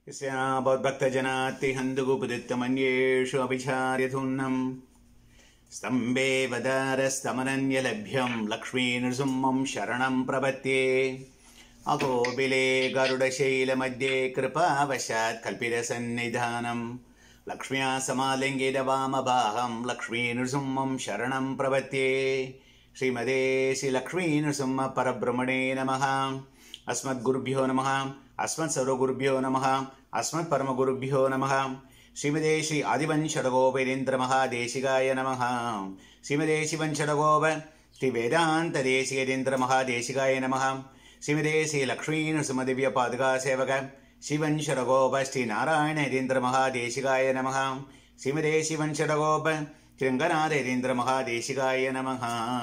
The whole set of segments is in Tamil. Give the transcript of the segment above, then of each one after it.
स्याभक्तजनातिहन्दुगुपदित्तमन्येषु अभिचार्यधुन्नम् स्तम्भे वदारस्तमनन्यलभ्यम् लक्ष्मीनृसिंहम् शरणम् प्रपत्ये अकोबिले गरुडशैलमध्ये कृपावशात् कल्पितसन्निधानम् लक्ष्म्या समालिङ्गितवामभाहम् लक्ष्मीनृसिंहम् शरणम् प्रपत्ये श्रीमदे श्रीलक्ष्मीनृसिंह परब्रह्मणे नमः अस्मद्गुरुभ्यो नमः अस्मत्सर्वगुरुभ्यो नमः अस्मत्परमगुरुभ्यो नमः श्रीमदे श्री आदिवंशडगोपेन्द्रमहादेशिकाय नमः श्रीमदे शिवंशडगोप श्रीवेदान्तदेशिकेन्द्रमहादेशिकाय नमः श्रीमदे श्रीलक्ष्मीनृसिंहदिव्यपादुकासेवक शिवंशडगोप श्रीनारायणयतीन्द्रमहादेशिकाय नमः श्रीमदे शिवंशडगोप श्रृङ्गनाथयतीन्द्रमहादेशिकाय नमः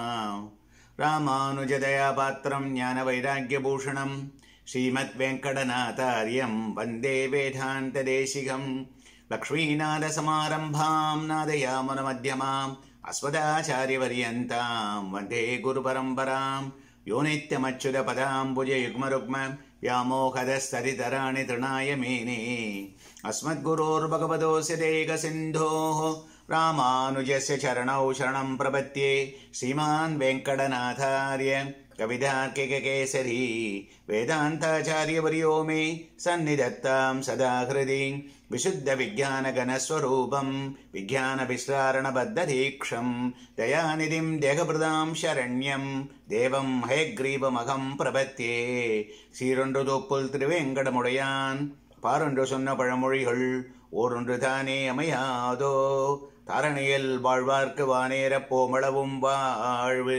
रामानुजदयापात्रं ज्ञानवैराग्यभूषणम् श्रीमद्वेङ्कटनाथार्यं वन्दे वेदान्तदेशिकम् लक्ष्मीनाथसमारम्भां नादयामनमध्यमाम् अस्मदाचार्यपर्यन्तां वन्दे गुरुपरम्परां यो नित्यमच्युतपदाम्बुजयुग्मरुग्म व्यामोहदस्तरितराणि तृणाय मेने अस्मद्गुरोर्भगवतोऽस्य देकसिन्धोः रामानुजस्य चरणौ शरणं प्रपद्ये श्रीमान् वेङ्कटनाथार्य कवितार्किककेसरी वेदान्ताचार्यवर्यो मे सन्निधत्तां सदा हृदि विशुद्धविज्ञानगणस्वरूपं विज्ञानविश्रारणबद्धदीक्षं दयानिधिं देहभृदां शरण्यं தேவம் ஹயக்ரீபமகம் பிரபத்தியே சீரொன்று தோப்புல் திருவேங்கடமுடையான் பாரொன்று சொன்ன பழமொழிகள் ஓரொன்று தானே அமையாதோ தாரணையில் வாழ்வார்க்கு வானேரப் போமளவும் வாழ்வு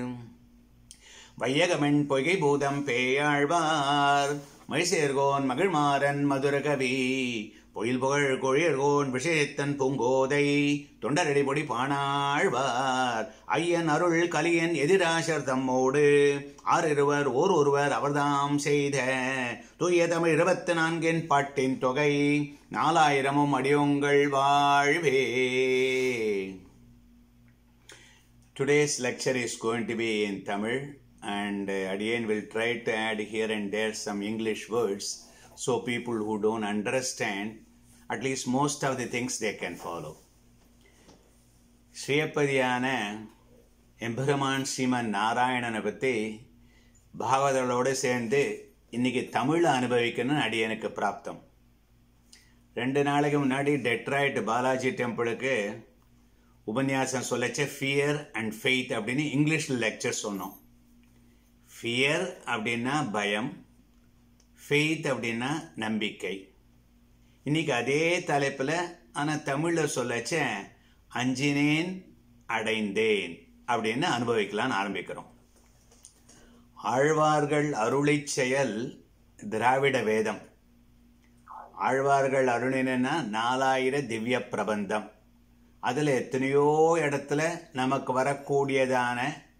வையகமென் பொய்கை பூதம் பேயாழ்வார் மைசேர்கோன் மகிழ்மாறன் மதுரகவி பொயில் புகழ் கொழியர்கோன் விஷயத்தன் பூங்கோதை தொண்டரடி பொடி பாணாழ்வார் ஐயன் அருள் கலியன் எதிராசர் தம்மோடு ஆறிருவர் ஓர் ஒருவர் அவர்தாம் செய்த தூய தமிழ் இருபத்தி நான்கின் பாட்டின் தொகை நாலாயிரமும் அடியோங்கள் வாழ்வே Today's lecture is going to be in Tamil and uh, Adiyan will try to add here and there some English words so people who don't understand at least most of the things they can follow. ஸ்ரீயப்பதியான எம்பெருமான் ஸ்ரீமன் நாராயணனை பற்றி பாகவதர்களோடு சேர்ந்து இன்னைக்கு தமிழை அனுபவிக்கணும்னு அடியனுக்கு பிராப்தம் ரெண்டு நாளைக்கு முன்னாடி டெட்ராய்ட் பாலாஜி டெம்பிளுக்கு உபன்யாசம் சொல்லச்ச ஃபியர் அண்ட் ஃபெய்த் அப்படின்னு இங்கிலீஷில் லெக்சர் சொன்னோம் ஃபியர் அப்படின்னா பயம் ஃபெய்த் அப்படின்னா நம்பிக்கை இன்னைக்கு அதே தலைப்பில் ஆனால் தமிழில் சொல்லச்ச அஞ்சினேன் அடைந்தேன் அப்படின்னு அனுபவிக்கலான்னு ஆரம்பிக்கிறோம் ஆழ்வார்கள் அருளை செயல் திராவிட வேதம் ஆழ்வார்கள் அருளினா நாலாயிர திவ்ய பிரபந்தம் அதில் எத்தனையோ இடத்துல நமக்கு வரக்கூடியதான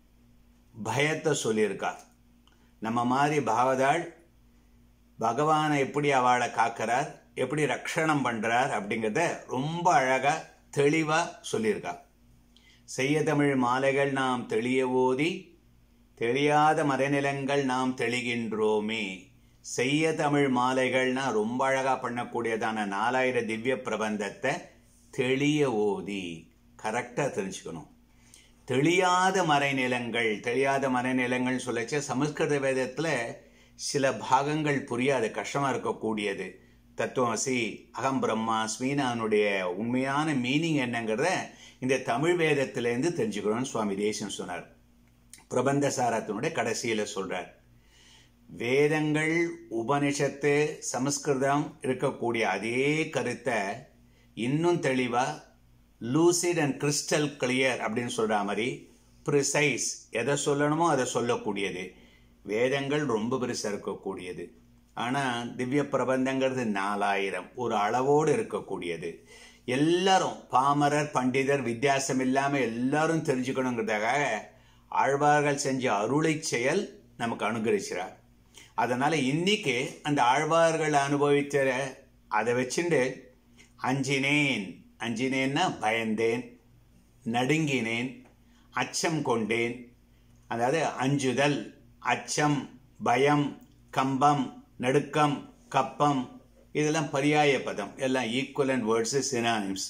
பயத்தை சொல்லியிருக்கார் நம்ம மாதிரி பாவதாள் பகவானை எப்படி அவளை காக்கிறார் எப்படி ரக்ஷணம் பண்ணுறார் அப்படிங்கிறத ரொம்ப அழகாக தெளிவாக சொல்லியிருக்கார் செய்ய தமிழ் மாலைகள் நாம் தெளிய ஓதி தெரியாத மறைநிலங்கள் நாம் தெளிகின்றோமே செய்ய தமிழ் மாலைகள்னா ரொம்ப அழகாக பண்ணக்கூடியதான நாலாயிர திவ்ய பிரபந்தத்தை தெளிய ஓதி கரெக்டாக தெரிஞ்சுக்கணும் தெளியாத மறைநிலங்கள் தெரியாத மறைநிலங்கள் சொல்லச்ச சமஸ்கிருத வேதத்தில் சில பாகங்கள் புரியாது கஷ்டமாக இருக்கக்கூடியது தத்துவசி அகம் பிரம்மா ஸ்மீனானுடைய உண்மையான மீனிங் என்னங்கிறத இந்த தமிழ் வேதத்திலேருந்து தெரிஞ்சுக்கணும்னு சுவாமி தேசம் சொன்னார் பிரபந்த சாரத்தினுடைய கடைசியில் சொல்கிறார் வேதங்கள் உபனிஷத்து சமஸ்கிருதம் இருக்கக்கூடிய அதே கருத்தை இன்னும் தெளிவாக லூசிட் அண்ட் கிறிஸ்டல் கிளியர் அப்படின்னு சொல்கிற மாதிரி ப்ரிசைஸ் எதை சொல்லணுமோ அதை சொல்லக்கூடியது வேதங்கள் ரொம்ப பெருசாக இருக்கக்கூடியது ஆனால் திவ்ய பிரபந்தங்கிறது நாலாயிரம் ஒரு அளவோடு இருக்கக்கூடியது எல்லாரும் பாமரர் பண்டிதர் வித்தியாசம் இல்லாமல் எல்லாரும் தெரிஞ்சுக்கணுங்கிறதுக்காக ஆழ்வார்கள் செஞ்ச அருளை செயல் நமக்கு அனுகரிச்சிறார் அதனால் இன்னைக்கு அந்த ஆழ்வார்கள் அனுபவித்த அதை வச்சுட்டு அஞ்சினேன் அஞ்சினேன்னா பயந்தேன் நடுங்கினேன் அச்சம் கொண்டேன் அதாவது அஞ்சுதல் அச்சம் பயம் கம்பம் நடுக்கம் கப்பம் இதெல்லாம் பரியாய பதம் எல்லாம் ஈக்குவலன் வேர்ட்ஸ் சினானிம்ஸ்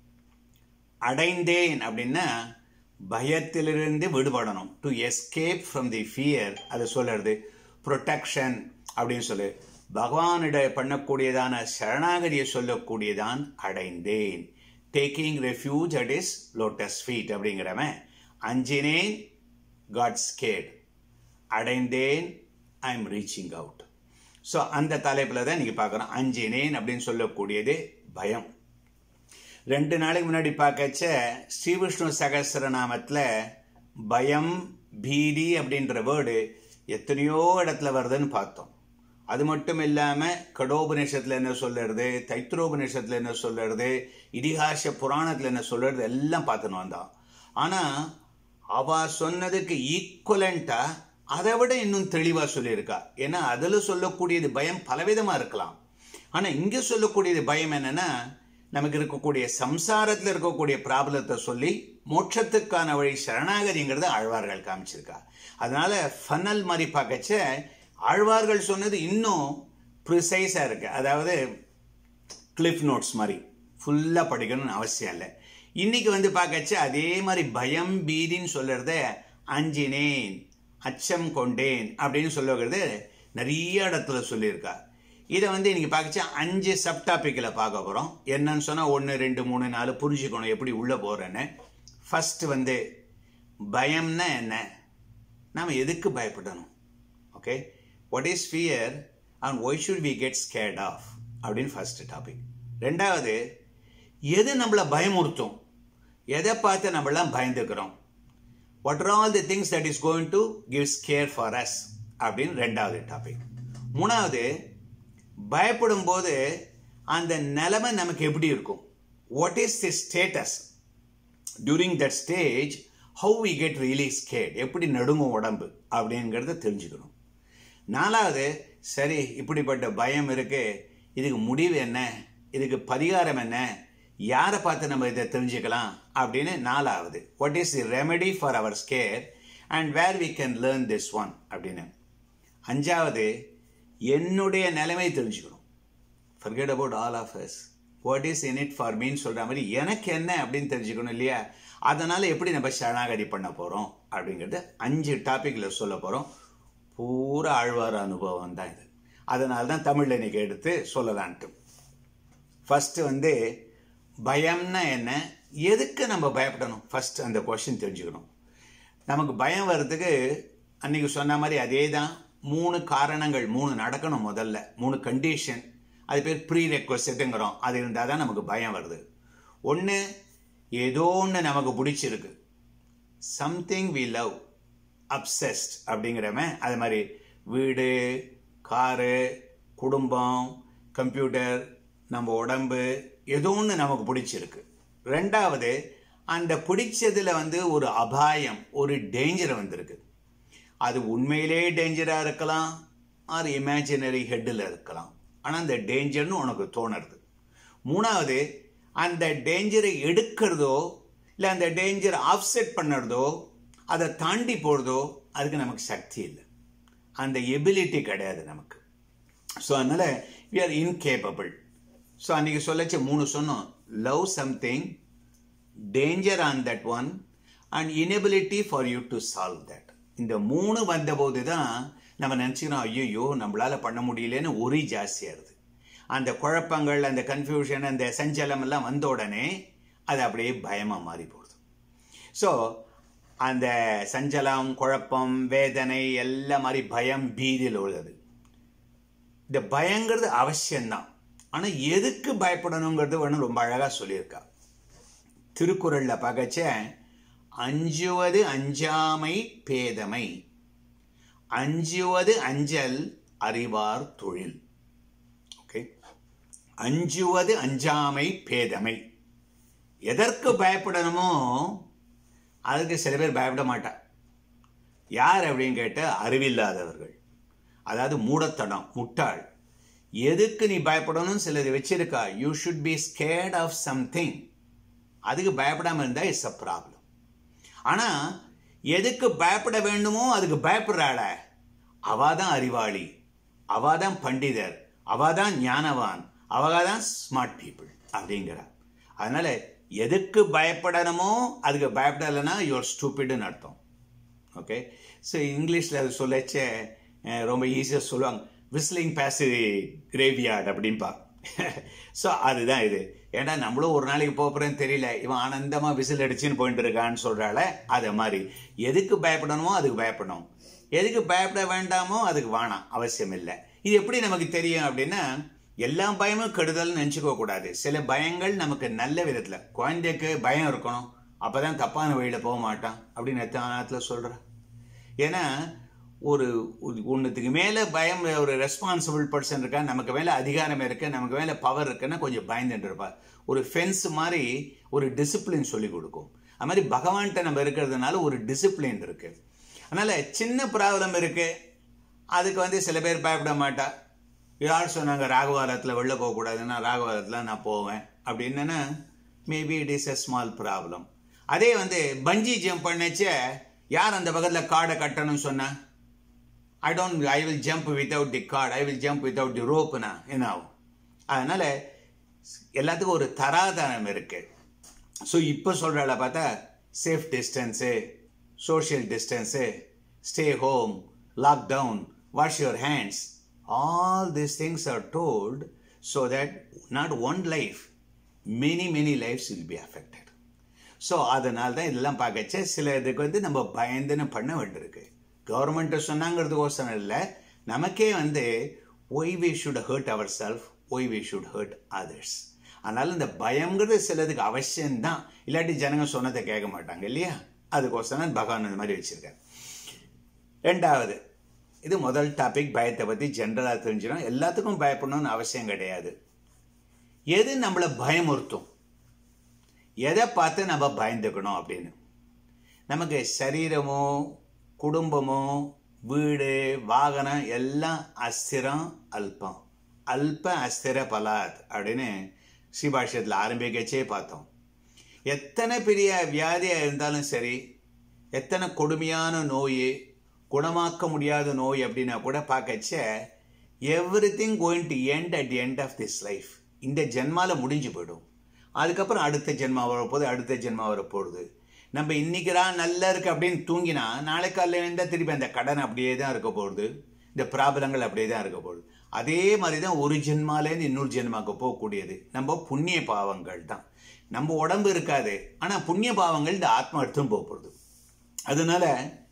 அடைந்தேன் அப்படின்னா பயத்திலிருந்து விடுபடணும் to escape from the fear அதை சொல்றது ப்ரொடெக்ஷன் அப்படின்னு சொல்லு பகவானிட பண்ணக்கூடியதான சரணாகதியை சொல்லக்கூடியதான் அடைந்தேன் taking refuge at his lotus feet அப்படிங்கிறவன் அஞ்சினேன் காட் ஸ்கேட் அடைந்தேன் I am reaching out so அந்த தலைப்பில் தான் நீங்கள் பார்க்குறோம் அஞ்சினேன் அப்படின்னு சொல்லக்கூடியது பயம் ரெண்டு நாளைக்கு முன்னாடி பார்க்கச்ச ஸ்ரீவிஷ்ணு சகசிரநாமத்தில் பயம் பீதி அப்படின்ற வேர்டு எத்தனையோ இடத்துல வருதுன்னு பார்த்தோம் அது மட்டும் இல்லாமல் கடோபநிஷத்தில் என்ன சொல்லுறது தைத்திரோபநிஷத்தில் என்ன சொல்லுறது இதிகாச புராணத்தில் என்ன சொல்லுறது எல்லாம் பார்த்துன்னு வந்தோம் ஆனால் அவ சொன்னதுக்கு ஈக்குவலண்டா அதை விட இன்னும் தெளிவாக சொல்லியிருக்கா ஏன்னா அதில் சொல்லக்கூடியது பயம் பலவிதமாக இருக்கலாம் ஆனால் இங்கே சொல்லக்கூடியது பயம் என்னன்னா நமக்கு இருக்கக்கூடிய சம்சாரத்தில் இருக்கக்கூடிய ப்ராப்ளத்தை சொல்லி மோட்சத்துக்கான வழி சரணாகதிங்கிறத ஆழ்வார்கள் காமிச்சிருக்கா அதனால ஃபனல் மாதிரி பார்க்கச்ச ஆழ்வார்கள் சொன்னது இன்னும் ப்ரிசைஸாக இருக்கு அதாவது கிளிஃப் நோட்ஸ் மாதிரி ஃபுல்லாக படிக்கணும்னு அவசியம் இல்லை இன்னைக்கு வந்து பார்க்கச்ச அதே மாதிரி பயம் பீதின்னு சொல்லுறத அஞ்சினேன் அச்சம் கொண்டேன் அப்படின்னு சொல்லுகிறது நிறைய இடத்துல சொல்லியிருக்கா இதை வந்து இன்னைக்கு பார்க்கச்சா அஞ்சு சப் டாப்பிக்கில் பார்க்க போகிறோம் என்னன்னு சொன்னால் ஒன்று ரெண்டு மூணு நாலு புரிஞ்சுக்கணும் எப்படி உள்ளே போகிறேன்னு ஃபர்ஸ்ட் வந்து பயம்னா என்ன நாம் எதுக்கு பயப்படணும் okay what is fear and why should we get scared of அப்படின்னு ஃபர்ஸ்ட் டாபிக் ரெண்டாவது எது நம்மளை பயமுறுத்தும் எதை பார்த்து நம்மளாம் பயந்துக்கிறோம் what are all the things that is going to give scare for us அப்படின்னு ரெண்டாவது டாபிக் மூணாவது பயப்படும் போது அந்த நிலைமை நமக்கு எப்படி இருக்கும் what is the status during that stage how we get really scared எப்படி நடுங்கும் உடம்பு அப்படிங்கிறத தெரிஞ்சுக்கணும் நாலாவது சரி இப்படிப்பட்ட பயம் இருக்கு இதுக்கு முடிவு என்ன இதுக்கு பரிகாரம் என்ன யாரை பார்த்து நம்ம இதை தெரிஞ்சுக்கலாம் அப்படின்னு நாலாவது what is the remedy for our scare and where we can learn this one அப்படின்னு அஞ்சாவது என்னுடைய நிலைமை தெரிஞ்சுக்கணும் forget about all of us what is in it for mean சொல்கிற மாதிரி எனக்கு என்ன அப்படின்னு தெரிஞ்சுக்கணும் இல்லையா அதனால் எப்படி நம்ம சரணாகதி பண்ண போகிறோம் அப்படிங்கிறது அஞ்சு டாப்பிக்கில் சொல்ல போகிறோம் பூரா ஆழ்வார் அனுபவம் தான் இது அதனால தான் தமிழில் இன்னைக்கு எடுத்து சொல்லலான்ட்டு ஃபஸ்ட்டு வந்து பயம்னா என்ன எதுக்கு நம்ம பயப்படணும் ஃபர்ஸ்ட் அந்த கொஷின் தெரிஞ்சுக்கணும் நமக்கு பயம் வர்றதுக்கு அன்னைக்கு சொன்ன மாதிரி அதே தான் மூணு காரணங்கள் மூணு நடக்கணும் முதல்ல மூணு கண்டிஷன் அது பேர் ப்ரீ ரெக்வஸ்ட்டுங்கிறோம் அது இருந்தால் தான் நமக்கு பயம் வருது ஒன்று ஏதோ ஒன்று நமக்கு பிடிச்சிருக்கு சம்திங் வி லவ் அப்சஸ்ட் அப்படிங்கிறவன் அது மாதிரி வீடு காரு குடும்பம் கம்ப்யூட்டர் நம்ம உடம்பு ஏதோ ஒன்று நமக்கு பிடிச்சிருக்கு ரெண்டாவது அந்த பிடிச்சதில் வந்து ஒரு அபாயம் ஒரு டேஞ்சர் வந்திருக்கு அது உண்மையிலே டேஞ்சராக இருக்கலாம் அது இமேஜினரி ஹெட்டில் இருக்கலாம் ஆனால் அந்த டேஞ்சர்னு உனக்கு தோணுறது மூணாவது அந்த டேஞ்சரை எடுக்கிறதோ இல்லை அந்த டேஞ்சரை ஆஃப்செட் பண்ணுறதோ அதை தாண்டி போகிறதோ அதுக்கு நமக்கு சக்தி இல்லை அந்த எபிலிட்டி கிடையாது நமக்கு ஸோ அதனால் வி ஆர் இன்கேப்பபிள் ஸோ அன்றைக்கி சொல்லச்சு மூணு சொன்னோம் love something danger on that one and inability for you to solve that இந்த மூணு வந்தபோது தான் நம்ம நினச்சிக்கிறோம் ஐயோ நம்மளால் பண்ண முடியலன்னு ஒரே ஜாஸ்தியாகுது அந்த குழப்பங்கள் அந்த கன்ஃபியூஷன் அந்த சஞ்சலம் எல்லாம் வந்த உடனே அது அப்படியே பயமாக மாறி போகுது ஸோ அந்த சஞ்சலம் குழப்பம் வேதனை எல்லாம் மாதிரி பயம் பீதியில் உள்ளது இந்த பயங்கிறது அவசியம்தான் ஆனால் எதுக்கு பயப்படணுங்கிறது ஒன்று ரொம்ப அழகாக சொல்லியிருக்கா திருக்குறளில் பார்க்கச்ச அஞ்சுவது அஞ்சாமை பேதமை அஞ்சுவது அஞ்சல் அறிவார் தொழில் ஓகே அஞ்சுவது அஞ்சாமை பேதமை எதற்கு பயப்படணுமோ அதுக்கு சில பேர் பயப்பட மாட்டா யார் அப்படின்னு கேட்ட அறிவில்லாதவர்கள் அதாவது மூடத்தனம் முட்டாள் எதுக்கு நீ பயப்படணும்னு சிலது வச்சிருக்கா you should be scared of something அதுக்கு பயப்படாமல் இருந்தால் இட்ஸ் அ ப்ராப்ளம் ஆனால் எதுக்கு பயப்பட வேண்டுமோ அதுக்கு பயப்படுறாள அவ தான் அறிவாளி அவ தான் பண்டிதர் அவ தான் ஞானவான் அவங்க தான் ஸ்மார்ட் பீப்புள் அப்படிங்கிறா அதனால எதுக்கு பயப்படணுமோ அதுக்கு பயப்படலைன்னா யுவர் ஸ்டூப்பிடுன்னு அர்த்தம் ஓகே ஸோ இங்கிலீஷில் அது சொல்லச்சே அஹ், ரொம்ப ஈஸியாக சொல்லுவாங்க விஸ்லிங் பேசி கிரேவியார்ட் அப்படின்பா ஸோ அதுதான் இது ஏன்னா நம்மளும் ஒரு நாளைக்கு போகிறேன்னு தெரியல இவன் ஆனந்தமாக விசில் அடிச்சுன்னு போயிட்டு இருக்கான்னு சொல்கிறால அதை மாதிரி எதுக்கு பயப்படணுமோ அதுக்கு பயப்படணும் எதுக்கு பயப்பட வேண்டாமோ அதுக்கு வேணாம் அவசியம் இல்லை இது எப்படி நமக்கு தெரியும் அப்படின்னா எல்லா பயமும் கெடுதல்னு நினச்சிக்க கூடாது சில பயங்கள் நமக்கு நல்ல விதத்தில் குழந்தைக்கு பயம் இருக்கணும் அப்பதான் தப்பான வழியில் போக மாட்டான் அப்படின்னு எத்தனை நேரத்தில் சொல்கிறேன் ஏன்னா ஒரு ஒன்றுத்துக்கு மேலே பயம் ஒரு ரெஸ்பான்சிபிள் பர்சன் இருக்கா நமக்கு மேலே அதிகாரம் இருக்கு நமக்கு மேலே பவர் இருக்குன்னா கொஞ்சம் பயந்துட்டு இருப்பா ஒரு ஃபென்ஸ் மாதிரி ஒரு டிசிப்ளின் சொல்லி கொடுக்கும் அது மாதிரி பகவான்கிட்ட நம்ம இருக்கிறதுனால ஒரு டிசிப்ளின் இருக்கு அதனால சின்ன ப்ராப்ளம் இருக்கு அதுக்கு வந்து சில பேர் பயப்பட மாட்டா யார் சொன்னாங்க ராகவாரத்தில் வெளில போகக்கூடாதுன்னா ராகவாரத்தில் நான் போவேன் அப்படின்னா maybe it is a small problem அதே வந்து பஞ்சி ஜம்ப் பண்ணச்ச யார் அந்த பக்கத்தில் காடை கட்டணும்னு சொன்னா I don't I will jump without the guard I will jump without the ரோப்புனா என்ன ஆகும் அதனால எல்லாத்துக்கும் ஒரு தராதரம் இருக்கு ஸோ இப்போ சொல்கிறால பார்த்தா safe distance social distance stay home lockdown wash your hands all these things are told so that not one life many many lifes will be affected so அதனால தான் இதெல்லாம் பார்க்கச்ச சில இதுக்கு வந்து நம்ம பயந்துன்னு பண்ண வேண்டியிருக்கு கவர்மெண்ட்டு சொன்னாங்கிறதுக்கோசரம் இல்லை நமக்கே வந்து why we should hurt our self why we should hurt others அதனால இந்த பயங்கிறது சிலதுக்கு அவசியம்தான் இல்லாட்டி ஜனங்க சொன்னதை கேட்க மாட்டாங்க இல்லையா அதுக்கோசரம் பகவான் இந்த மாதிரி வச்சிருக்காரு ரெண்டாவது இது முதல் டாபிக் பயத்தை பற்றி ஜென்ரலாக தெரிஞ்சிடும் எல்லாத்துக்கும் பயப்படணும்னு அவசியம் கிடையாது எது நம்மளை பயமுறுத்தும் எதை பார்த்து நம்ம பயந்துக்கணும் அப்படின்னு நமக்கு சரீரமோ குடும்பமோ வீடு வாகனம் எல்லாம் அஸ்திரம் அல்பம் அல்ப அஸ்திர பலாத் அப்படின்னு ஸ்ரீபாஷ்யத்தில் ஆரம்பிக்கச்சே பார்த்தோம் எத்தனை பெரிய வியாதியாக இருந்தாலும் சரி எத்தனை கொடுமையான நோய் குணமாக்க முடியாத நோய் அப்படின்னா கூட பார்க்கச்ச every thing going to end at end of this life இந்த ஜென்மால முடிஞ்சு போயிடும் அதுக்கப்புறம் அடுத்த ஜென்மா வரப்போகுது அடுத்த ஜென்மா வரப்போகுது நம்ம இன்னைக்குடா நல்லா இருக்கு அப்படின்னு தூங்கினா நாளை காலையில் இருந்தால் திருப்பி அந்த கடன் அப்படியே தான் இருக்க போகுது இந்த ப்ராப்ளங்கள் அப்படியே தான் இருக்க போகுது அதே மாதிரி தான் ஒரு ஜென்மாலேருந்து இன்னொரு ஜென்மாக்கு போகக்கூடியது நம்ம புண்ணிய பாவங்கள் தான் நம்ம உடம்பு இருக்காது ஆனால் புண்ணிய பாவங்கள் இந்த ஆத்மா எடுத்தும் போக போகுது அதனால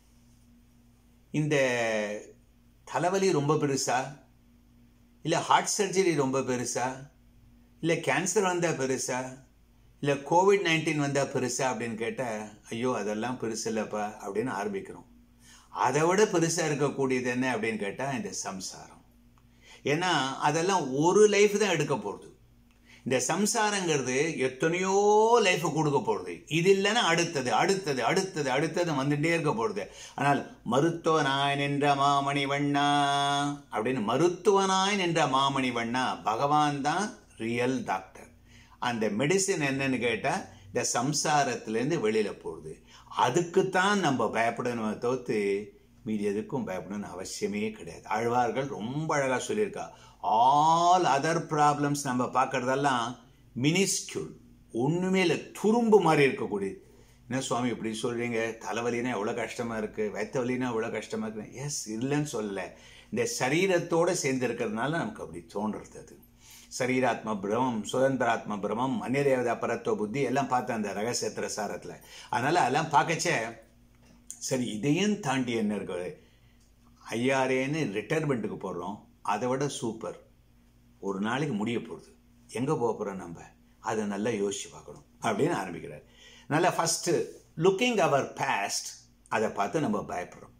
இந்த தலைவலி ரொம்ப பெருசா இல்லை ஹார்ட் சர்ஜரி ரொம்ப பெருசா இல்லை கேன்சர் வந்தால் பெருசா இல்லை கோவிட் நைன்டீன் வந்தால் பெருசா அப்படின்னு கேட்டால் ஐயோ அதெல்லாம் பெருசு இல்லைப்பா அப்படின்னு ஆரம்பிக்கிறோம் அதை விட பெருசாக இருக்கக்கூடியது என்ன அப்படின்னு கேட்டால் இந்த சம்சாரம் ஏன்னா அதெல்லாம் ஒரு லைஃப் தான் எடுக்க போகிறது இந்த சம்சாரங்கிறது எத்தனையோ லைஃப் கொடுக்க போகிறது இது இல்லைன்னா அடுத்தது அடுத்தது அடுத்தது அடுத்தது வந்துட்டே இருக்க போகிறது ஆனால் மருத்துவனாய் நின்ற மாமணி வண்ணா அப்படின்னு மருத்துவனாய் நின்ற மாமணி வண்ணா பகவான் தான் ரியல் டாக்டர் அந்த மெடிசின் என்னன்னு கேட்டால் இந்த சம்சாரத்திலேருந்து வெளியில் போகுது அதுக்குத்தான் நம்ம பயப்படணுமே தவிர்த்து மீதி எதுக்கும் பயப்படணும்னு அவசியமே கிடையாது ஆழ்வார்கள் ரொம்ப அழகாக சொல்லியிருக்கா ஆல் அதர் ப்ராப்ளம்ஸ் நம்ம பார்க்கறதெல்லாம் மினிஸ்கியூல் ஒன்றுமே இல்லை துரும்பு மாதிரி இருக்கக்கூடியது என்ன சுவாமி இப்படி சொல்கிறீங்க தலைவலினா எவ்வளோ கஷ்டமாக இருக்குது வயிற்று வலினா எவ்வளோ கஷ்டமாக இருக்குது எஸ் இல்லைன்னு சொல்லலை இந்த சரீரத்தோடு சேர்ந்து இருக்கிறதுனால நமக்கு அப்படி தோன்றுறது அது சரீராத்ம பிரமம் சுதந்திராத்ம பிரமம் மன்னியதேவதா பரத்துவ புத்தி எல்லாம் பார்த்தேன் அந்த ரகசியத்திர சாரத்தில் அதனால் அதெல்லாம் பார்க்கச்சே சரி இதையும் தாண்டி என்ன இருக்குது ஐயாரேன்னு ரிட்டையர்மெண்ட்டுக்கு போடுறோம் அதை விட சூப்பர் ஒரு நாளைக்கு முடிய போகுது எங்கே போக போகிறோம் நம்ம அதை நல்லா யோசிச்சு பார்க்கணும் அப்படின்னு ஆரம்பிக்கிறார் நல்லா ஃபஸ்ட்டு லுக்கிங் அவர் பாஸ்ட் அதை பார்த்து நம்ம பயப்படுறோம்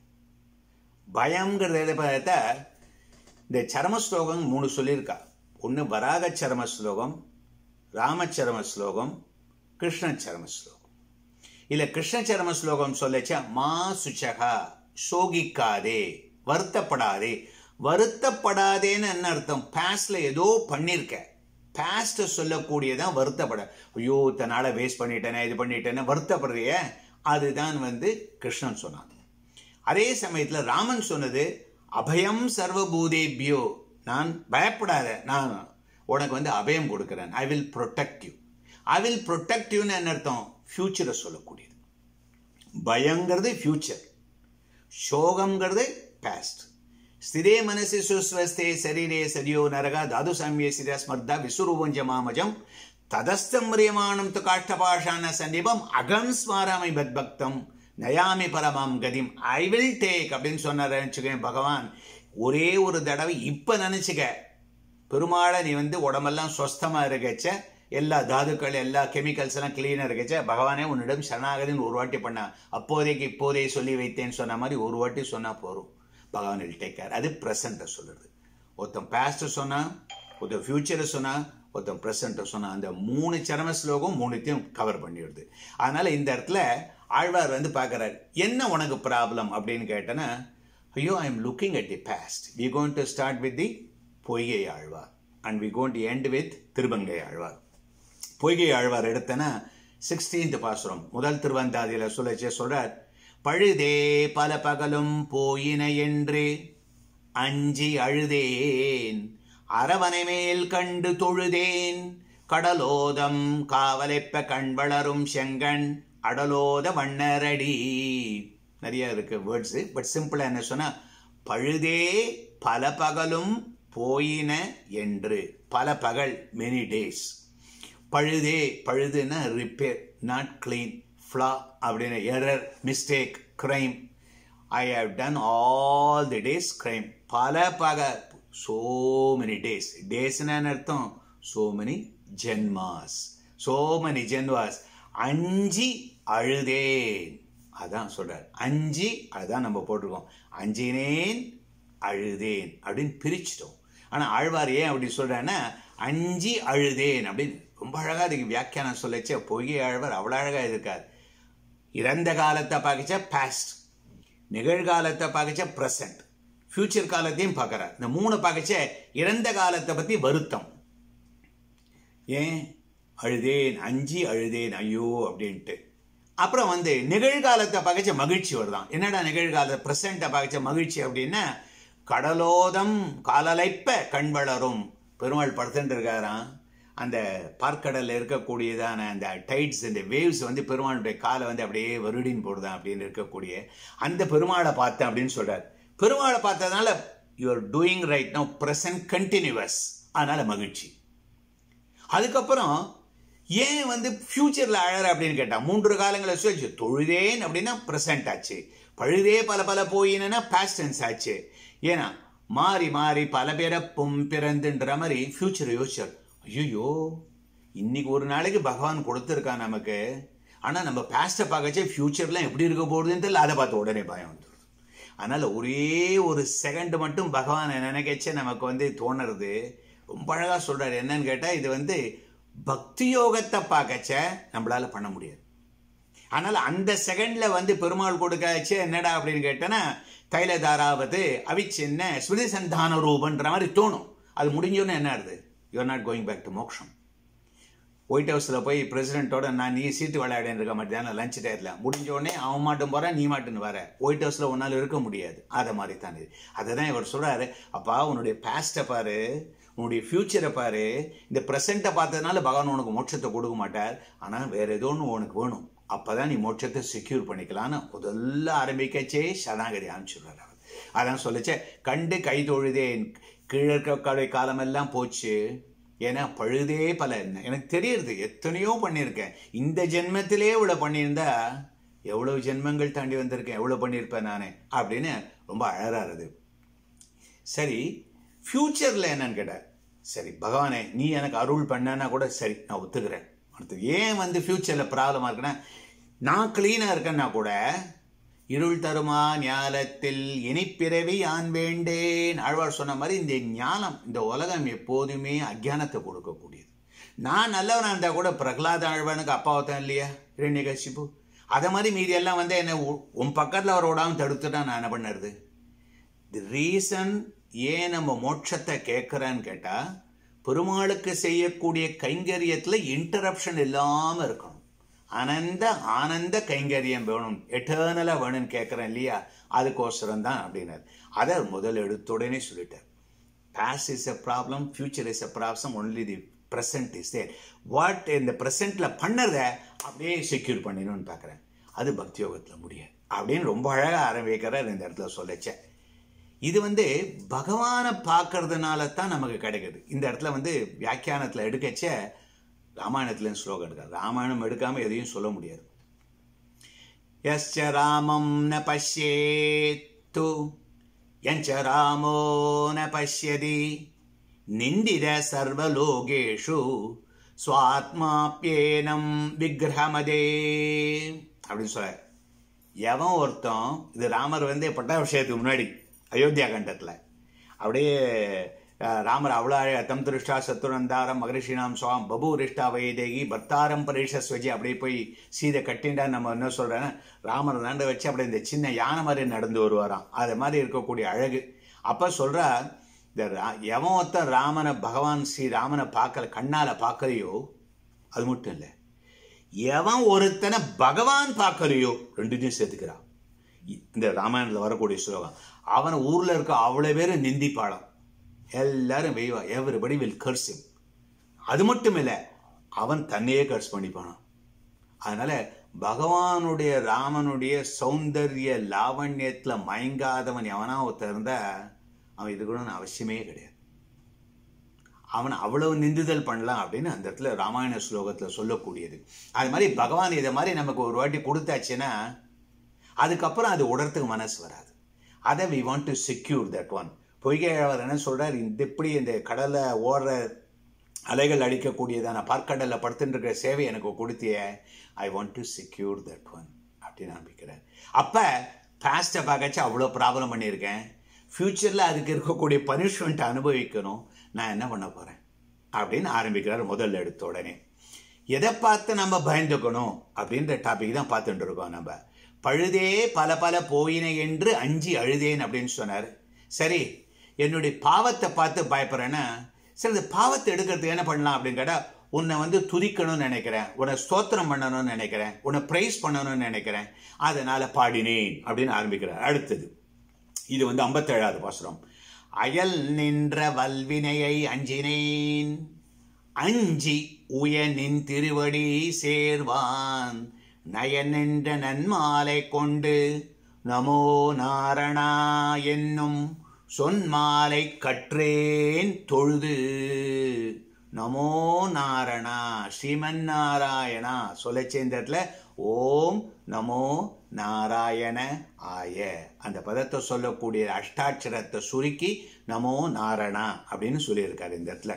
பயங்கிறது எதை பார்த்தா இந்த சரம ஸ்லோகம் மூணு சொல்லியிருக்கா ஒன்று வராக சரம ஸ்லோகம் ராமச்சரம ஸ்லோகம் கிருஷ்ண சரம ஸ்லோகம் இல்லை கிருஷ்ண சரம ஸ்லோகம் சொல்லச்சா மா சுச்சகா சோகிக்காதே வருத்தப்படாதே வருத்தப்படாதேன்னு என்ன அர்த்தம் பாஸ்ட்ல ஏதோ பண்ணியிருக்க பாஸ்ட் சொல்லக்கூடியதான் வருத்தப்பட ஐயோ தன்னால வேஸ்ட் பண்ணிட்டேனே இது பண்ணிட்டேனே வருத்தப்படுறிய அதுதான் வந்து கிருஷ்ணன் சொன்னான் அதே சமயத்தில் ராமன் சொன்னது அபயம் சர்வபூதேபியோ நான் பயப்படாத நான் உனக்கு வந்து அபயம் கொடுக்குறேன் I will protect you I will protect யூன்னு என்ன அர்த்தம் ஃபியூச்சரை சொல்லக்கூடியது பயங்கிறது ஃபியூச்சர் சோகம்ங்கிறது பாஸ்ட் ஸ்திரே மனசி சுஸ்வஸ்தே சரீரே சரியோ நரக தாது சாமியே சிர ஸ்மர்தா விஸ்வரூபஞ்ச மாமஜம் ததஸ்தம் ரியமானம் து காஷ்டபாஷான சன்னிபம் அகம் ஸ்மாராமை பக்தம் நயாமி பரமாம் கதிம் ஐ வில் டேக் அப்படின்னு சொன்னார் நினச்சிக்கேன் பகவான் ஒரே ஒரு தடவை இப்போ நினச்சிக்க பெருமாளை நீ வந்து உடம்பெல்லாம் சொஸ்தமாக இருக்கச்ச எல்லா தாதுக்கள் எல்லா கெமிக்கல்ஸ் எல்லாம் கிளீனாக இருக்கச்ச பகவானே உன்னிடம் சரணாகதின்னு ஒரு வாட்டி பண்ண அப்போதைக்கு இப்போதே சொல்லி வைத்தேன்னு சொன்ன மாதிரி ஒரு வாட்டி சொன்னால் போகிறோம் பகவான் வில் டேக் கேர் அது ப்ரெசண்ட்டை சொல்லுறது ஒருத்தன் பாஸ்ட்டை சொன்னா ஒருத்தன் ஃபியூச்சரை சொன்னா ஒருத்தன் ப்ரெசண்ட்டை சொன்னா அந்த மூணு சரம ஸ்லோகம் மூணுத்தையும் கவர் பண்ணிடுது அதனால இந்த இடத்துல ஆழ்வார் வந்து பார்க்குறாரு என்ன உனக்கு ப்ராப்ளம் அப்படின்னு கேட்டேன்னா ஐயோ I am looking at the past we going to start with the Poigai Alvar and we going to end with Thirupangai Alvar Poigai Alvar எடுத்தனா சிக்ஸ்டீன்த் பாசுரம் முதல் திருவந்தாதியில் சொல்லச்சே சொல்றார் பழுதே பல பகலும் போயின என்று அஞ்சி அழுதேன் அரவணை மேல் கண்டு தொழுதேன் கடலோதம் காவலைப்ப கண் வளரும் செங்கண் அடலோத வண்ணரடி நிறைய இருக்கு வேர்ட்ஸ் பட் சிம்பிளா என்ன சொன்னா பழுதே பல பகலும் போயின என்று பல பகல் மெனி டேஸ் பழுதே பழுதுன்னா ரிப்பேர் நாட் கிளீன் ஃப்ளா அப்படின்னு error mistake crime I have done all the days crime பல பக சோ மெனி டேஸ் டேஸ்னா அர்த்தம் சோ மெனி ஜென்மாஸ் சோ மெனி ஜென்மாஸ் அஞ்சி அழுதேன் அதான் சொல்றார் அஞ்சி அதான் நம்ம போட்டிருக்கோம் அஞ்சினேன் அழுதேன் அப்படின்னு பிரிச்சிட்டோம் ஆனா ஆழ்வார் ஏன் அப்படி சொல்றான்னா அஞ்சி அழுதேன் அப்படின்னு ரொம்ப அழகா அதுக்கு வியாக்கியானம் சொல்லச்சே பொய்கை ஆழ்வார் அவ்வளோ அழகா இருக்கார் இறந்த காலத்தை பார்க்கச்சா பாஸ்ட் நிகழ்காலத்தை பார்க்கச்சா ப்ரெசன்ட் ஃபியூச்சர் காலத்தையும் பார்க்குறார் இந்த மூணு பார்க்கச்ச இறந்த காலத்தை பற்றி வருத்தம் ஏன் அழுதேன் அஞ்சி அழுதேன் ஐயோ அப்படின்ட்டு அப்புறம் வந்து நிகழ்காலத்தை பார்க்கச்ச மகிழ்ச்சி வருதான் என்னடா நிகழ்கால ப்ரெசண்ட்டை பார்க்கச்ச மகிழ்ச்சி அப்படின்னா கடலோதம் காலலைப்ப கண் வளரும் பெருமாள் படுத்துட்டு இருக்காராம் அந்த பார்க்கடலில் இருக்கக்கூடியதான அந்த டைட்ஸ் இந்த வேவ்ஸ் வந்து பெருமாளுடைய காலை வந்து அப்படியே வருடின் போடுதான் அப்படின்னு இருக்கக்கூடிய அந்த பெருமாளை பார்த்தேன் அப்படின்னு சொல்றார் பெருமாளை பார்த்ததுனால you are doing right no present continuous அதனால மகிழ்ச்சி அதுக்கப்புறம் ஏன் வந்து ஃபியூச்சர்ல அழற அப்படின்னு கேட்டா மூன்று காலங்களை சொல்லி தொழுதேன் அப்படின்னா ப்ரெசன்ட் ஆச்சு பழுதே பல பல போயினா பாஸ்ட் டென்ஸ் ஆச்சு ஏன்னா மாறி மாறி பல பிறப்பும் பிறந்துன்ற மாதிரி ஃபியூச்சர் யோசிச்சார் ஐயோ இன்னைக்கு ஒரு நாளைக்கு பகவான் கொடுத்துருக்கான் நமக்கு ஆனால் நம்ம பாஸ்ட்டை பார்க்கச்சே ஃபியூச்சர்லாம் எப்படி இருக்க போகுதுன்னு தெரியல அதை பார்த்து உடனே பயம் வந்துடும் அதனால் ஒரே ஒரு செகண்ட் மட்டும் பகவானை நினைக்கச்சே நமக்கு வந்து தோணுறது ரொம்ப அழகாக சொல்கிறார் என்னன்னு கேட்டால் இது வந்து பக்தி யோகத்தை பார்க்கச்ச நம்மளால பண்ண முடியாது ஆனால் அந்த செகண்ட்ல வந்து பெருமாள் கொடுக்கச்சே என்னடா அப்படின்னு கேட்டேன்னா தைலதாராவது அவிச்சின்ன ஸ்மிருதி சந்தான ரூபன்ற மாதிரி தோணும் அது முடிஞ்சோன்னு என்ன ஆகுது you are not going back to moksham white ஹவுஸில் போய் பிரசிடென்ட்டோட நான் நீ சீட்டு விளையாடின்னு இருக்க மாட்டேன் லஞ்ச் டயத்தில் முடிஞ்ச உடனே அவன் மாட்டும் போகிறேன் நீ மாட்டுன்னு வர ஒயிட் ஹவுஸில் உன்னால் இருக்க முடியாது அதை மாதிரி தான் இது அதை தான் இவர் சொல்கிறாரு அப்பா உன்னுடைய பாஸ்ட்டை பாரு உன்னுடைய ஃபியூச்சரை பாரு இந்த ப்ரெசண்ட்டை பார்த்ததுனால பகவான் உனக்கு மோட்சத்தை கொடுக்க மாட்டார் ஆனால் வேற ஏதோ ஒன்று உனக்கு வேணும் அப்பதான் நீ மோட்சத்தை செக்யூர் பண்ணிக்கலாம்னு முதல்ல ஆரம்பிக்கச்சே சரணாகதி ஆரம்பிச்சுடுறாரு அவர் அதான் சொல்லிச்சே கண்டு கை தொழுதேன் கீழே காலமெல்லாம் போச்சு ஏன்னா பழுதே பல எனக்கு தெரியுது எத்தனையோ பண்ணியிருக்கேன் இந்த ஜென்மத்திலே இவ்வளோ பண்ணியிருந்தா எவ்வளவு ஜென்மங்கள் தாண்டி வந்திருக்கேன் எவ்வளோ பண்ணியிருப்பேன் நானே அப்படின்னு ரொம்ப அழறாருது சரி ஃப்யூச்சரில் என்னன்னு கேட்டேன் சரி பகவானே நீ எனக்கு அருள் பண்ணனா கூட சரி நான் ஒத்துக்கிறேன் அடுத்து ஏன் வந்து ஃப்யூச்சரில் ப்ராப்ளமாக இருக்குன்னா நான் க்ளீனாக இருக்கேன்னா கூட இருள் தருமா ஞானத்தில் இனிப்பிறவி யான் வேண்டேன் ஆழ்வார் சொன்ன மாதிரி இந்த ஞானம் இந்த உலகம் எப்போதுமே அஜானத்தை கொடுக்கக்கூடியது நான் நல்லவனா இருந்தால் கூட பிரகலாத ஆழ்வானுக்கு அப்பாவத்தான் இல்லையா இரண்யகசிப்பு அதை மாதிரி மீதி எல்லாம் வந்து என்ன உன் பக்கத்தில் அவர் ஓடாமல் தடுத்துட்டா நான் என்ன பண்ணுறது தி ரீசன் ஏன் நம்ம மோட்சத்தை கேட்குறான்னு கேட்டால் பெருமாளுக்கு செய்யக்கூடிய கைங்கரியத்தில் இன்டரப்ஷன் இல்லாமல் இருக்கணும் அனந்த ஆனந்த கைங்கரியம் வேணும் எட்டர்னலாக வேணும்னு கேட்குறேன் இல்லையா அதுக்கோசரம் தான் அப்படின்னார் அதை முதல் எடுத்துடனே சொல்லிட்டார் past is a problem future is a problem only the present is there what இந்த ப்ரெசென்ட்ல பண்ணதை அப்படியே செக்யூர் பண்ணிடணும்னு பார்க்குறேன் அது பக்தி யோகத்தில் முடியாது அப்படின்னு ரொம்ப அழகாக ஆரம்பிக்கிறார் இந்த இடத்துல சொல்லச்சேன் இது வந்து பகவானை பார்க்கறதுனால தான் நமக்கு கிடைக்குது இந்த இடத்துல வந்து வியாக்கியானத்தில் எடுக்கச்ச ராமாயணத்துல ஸ்லோகம் எடுக்காது ராமாயணம் எடுக்காம எதையும் சொல்ல முடியாது यश्च रामं न पश्येत्तु यञ्च रामो न पश्यति निन्दित सर्वलोकेषु சுவாத்மாப்பியேனம் விக்கிரகமதே அப்படின்னு சொல்ல எவன் ஒருத்தன் இது ராமர் வந்து பட்டாபிஷேகத்துக்கு முன்னாடி அயோத்தியா கண்டத்தில் அப்படியே அஹ், ராமர் அவ்வளோ தம் திருஷ்டா சத்துரந்தாரம் மகரிஷினாம் சுவாம் பபு ரிஷ்டா வைதேகி பர்த்தாரம் பரீஷஸ்வஜி அப்படியே போய் சீதை கட்டிண்டா நம்ம என்ன சொல்கிறேன்னா ராமர் நண்டு வச்சு அப்படியே இந்த சின்ன யானை மாதிரி நடந்து வருவாராம் அது மாதிரி இருக்கக்கூடிய அழகு அப்போ சொல்கிறா இந்த ரா- எவன் ஒருத்தன் ராமனை பகவான் ஸ்ரீ ராமனை பார்க்கல கண்ணால் பார்க்கலையோ அது மட்டும் இல்லை எவன் ஒருத்தனை பகவான் பார்க்கலையோ ரெண்டுத்தையும் சேர்த்துக்கிறான் இந்த ராமாயணத்தில் வரக்கூடிய ஸ்லோகம் அவன் ஊரில் இருக்க அவ்வளோ பேரும் நிந்திப்பாளாம் எல்லாரும் வெய்வா எவரிபடி வில் கர்ஸ் him அது மட்டும் இல்லை அவன் தன்னையே கர்ஸ் பண்ணிப்பானான் அதனால பகவானுடைய ராமனுடைய சௌந்தரிய லாவண்யத்தில் மயங்காதவன் எவனா ஒருத்தன் இருந்தா அவன் இதுக்கணும்னு அவசியமே கிடையாது அவன் அவ்வளவு நிந்துதல் பண்ணலாம் அப்படின்னு அந்த இடத்துல ராமாயண ஸ்லோகத்தில் சொல்லக்கூடியது அது மாதிரி பகவான் இதை மாதிரி நமக்கு ஒரு வாட்டி கொடுத்தாச்சுன்னா அதுக்கப்புறம் அது உடறதுக்கு மனசு வராது அதை we want to secure that one Poigai அவர் என்ன சொல்றார் இந்த இப்படி இந்த கடலை ஓடுற அலைகள் அடிக்கக்கூடியதான பார்க்கடலில் படுத்துட்டு இருக்கிற சேவை எனக்கு கொடுத்திய I want to secure that one அப்படின்னு ஆரம்பிக்கிறார் அப்போ பாஸ்ட்டை பார்க்கச்சு அவ்வளோ ப்ராப்ளம் பண்ணியிருக்கேன் ஃப்யூச்சரில் அதுக்கு இருக்கக்கூடிய பனிஷ்மெண்ட் அனுபவிக்கணும் நான் என்ன பண்ண போகிறேன் அப்படின்னு ஆரம்பிக்கிறார் முதல்ல எடுத்த உடனே எதை பார்த்து நம்ம பயந்துக்கணும் அப்படின்ற டாபிக் தான் பார்த்துட்டு இருக்கோம் நம்ம பழுதே பல பல போயின என்று அஞ்சி அழுதேன் அப்படின்னு சொன்னார் சரி என்னுடைய பாவத்தை பார்த்து பயப்படுறேன்னா சரி இந்த பாவத்தை எடுக்கிறதுக்கு என்ன பண்ணலாம் அப்படின்னு கேட்டால் உன்னை வந்து துதிக்கணும்னு நினைக்கிறேன் உன்னை ஸ்தோத்திரம் பண்ணணும்னு நினைக்கிறேன் உன்னை ப்ரைஸ் பண்ணணும்னு நினைக்கிறேன் அதனால பாடினேன் அப்படின்னு ஆரம்பிக்கிறார் அடுத்தது இது வந்து ஐம்பத்தேழாவது பாசுரம் அயல் நின்ற வல்வினையை அஞ்சினேன் அஞ்சி உயனின் திருவடி சேர்வான் நயனின்ற நன்மாலை கொண்டு நமோ நாரணா என்னும் சொன்மாலை கற்றேன் தொழுது நமோ நாரணா ஸ்ரீமன் நாராயணா சொல்லச்சே இந்த இடத்துல ஓம் நமோ நாராயண ஆய அந்த பதத்தை சொல்லக்கூடிய அஷ்டாட்சரத்தை சுருக்கி நமோ நாரணா அப்படின்னு சொல்லியிருக்காரு இந்த இடத்துல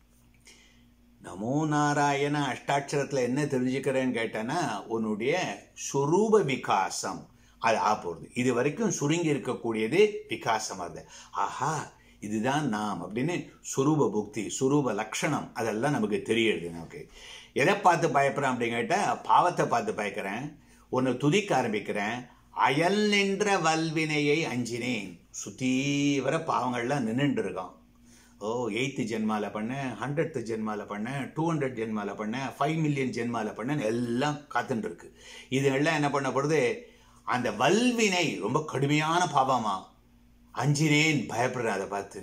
நமோ நாராயண அஷ்டாட்சரத்தில் என்ன தெரிஞ்சுக்கிறேன்னு கேட்டேன்னா உன்னுடைய சுரூப விகாசம் அது ஆ போகிறது இது வரைக்கும் சுருங்கி இருக்கக்கூடியது விகாசம் அது ஆஹா இதுதான் நாம் அப்படின்னு சுரூப புக்தி சுரூப லக்ஷணம் அதெல்லாம் நமக்கு தெரியுது நமக்கு எதை பார்த்து பயப்படுறேன் அப்படின்னு கேட்டால் பாவத்தை பார்த்து பயக்கிறேன் ஒன்று துதிக்க ஆரம்பிக்கிறேன் அயல் நின்ற வல்வினையை அஞ்சினேன் சுத்தி வர பாவங்கள்லாம் நின்றுட்டு இருக்கான் ஓ எயித்து ஜென்மால பண்ணேன் ஹண்ட்ரட் ஜென்மால பண்ணேன் டூ ஹண்ட்ரட் ஜென்மால பண்ணேன் ஃபைவ் மில்லியன் ஜென்மால பண்ணேன் எல்லாம் காத்துட்டு இருக்கு இதெல்லாம் என்ன பண்ணப்படுது அந்த வல்வினை ரொம்ப கடுமையான பாவமா அஞ்சினேன் பயப்படுறேன் அதை பார்த்து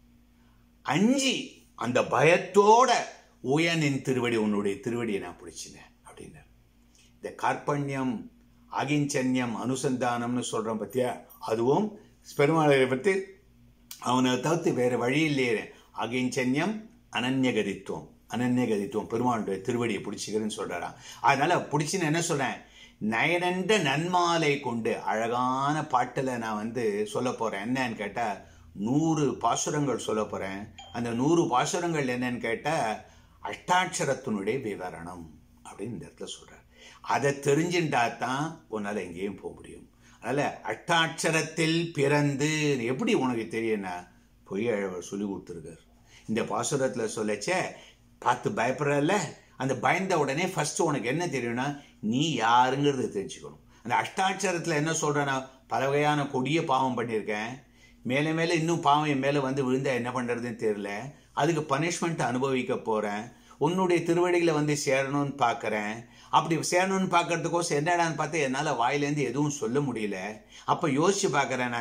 அஞ்சி அந்த பயத்தோட உயனின் திருவடி உன்னுடைய திருவடியை நான் பிடிச்சினேன் அப்படின்னார் இந்த கார்பண்யம் அகிஞ்சன்யம் அனுசந்தானம்னு சொல்கிறோம் பத்தியா அதுவும் பெருமாளை பற்றி அவனை தவிர்த்து வேற வழி இல்லையே அகிஞ்சன்யம் அனன்யகதித்துவம் அனன்யகதித்துவம் பெருமாளுடைய திருவடியை பிடிச்சிக்கிறேன்னு சொல்கிறாராம் அதனால பிடிச்சின்னு என்ன சொல்கிறேன் நயனன்ற நன்மாலை கொண்டு அழகான பாட்டில் நான் வந்து சொல்ல போகிறேன் என்னன்னு கேட்டால் நூறு பாசுரங்கள் சொல்ல போகிறேன் அந்த நூறு பாசுரங்கள் என்னன்னு கேட்டால் அஷ்டாட்சரத்தினுடைய விவரணம் அப்படின்னு இந்த இடத்துல சொல்கிறார் அதை தெரிஞ்சுட்டா தான் உன்னால் எங்கேயும் போக முடியும் அதனால் அஷ்டாட்சரத்தில் பிறந்து எப்படி உனக்கு தெரியும்னா பொய்யழவர் சொல்லி கொடுத்துருக்கார் இந்த பாசுரத்தில் சொல்லச்சே பார்த்து பயப்படுறல்ல அந்த பயந்த உடனே ஃபர்ஸ்ட் உனக்கு என்ன தெரியும்னா நீ யாருங்கிறது தெரிஞ்சுக்கணும் அந்த அஷ்டாட்சரத்தில் என்ன சொல்கிறேன்னா பல வகையான கொடிய பாவம் பண்ணியிருக்கேன் மேலே மேலே இன்னும் பாவம் என் மேலே வந்து விழுந்தா என்ன பண்ணுறதுன்னு தெரியல அதுக்கு பனிஷ்மெண்ட் அனுபவிக்க போகிறேன் உன்னுடைய திருவடிகளை வந்து சேரணும்னு பார்க்குறேன் அப்படி சேரணும்னு பார்க்கறதுக்கோசம் என்னடான்னு பார்த்து என்னால் வாயிலேருந்து எதுவும் சொல்ல முடியல அப்போ யோசிச்சு பார்க்குறேன் நான்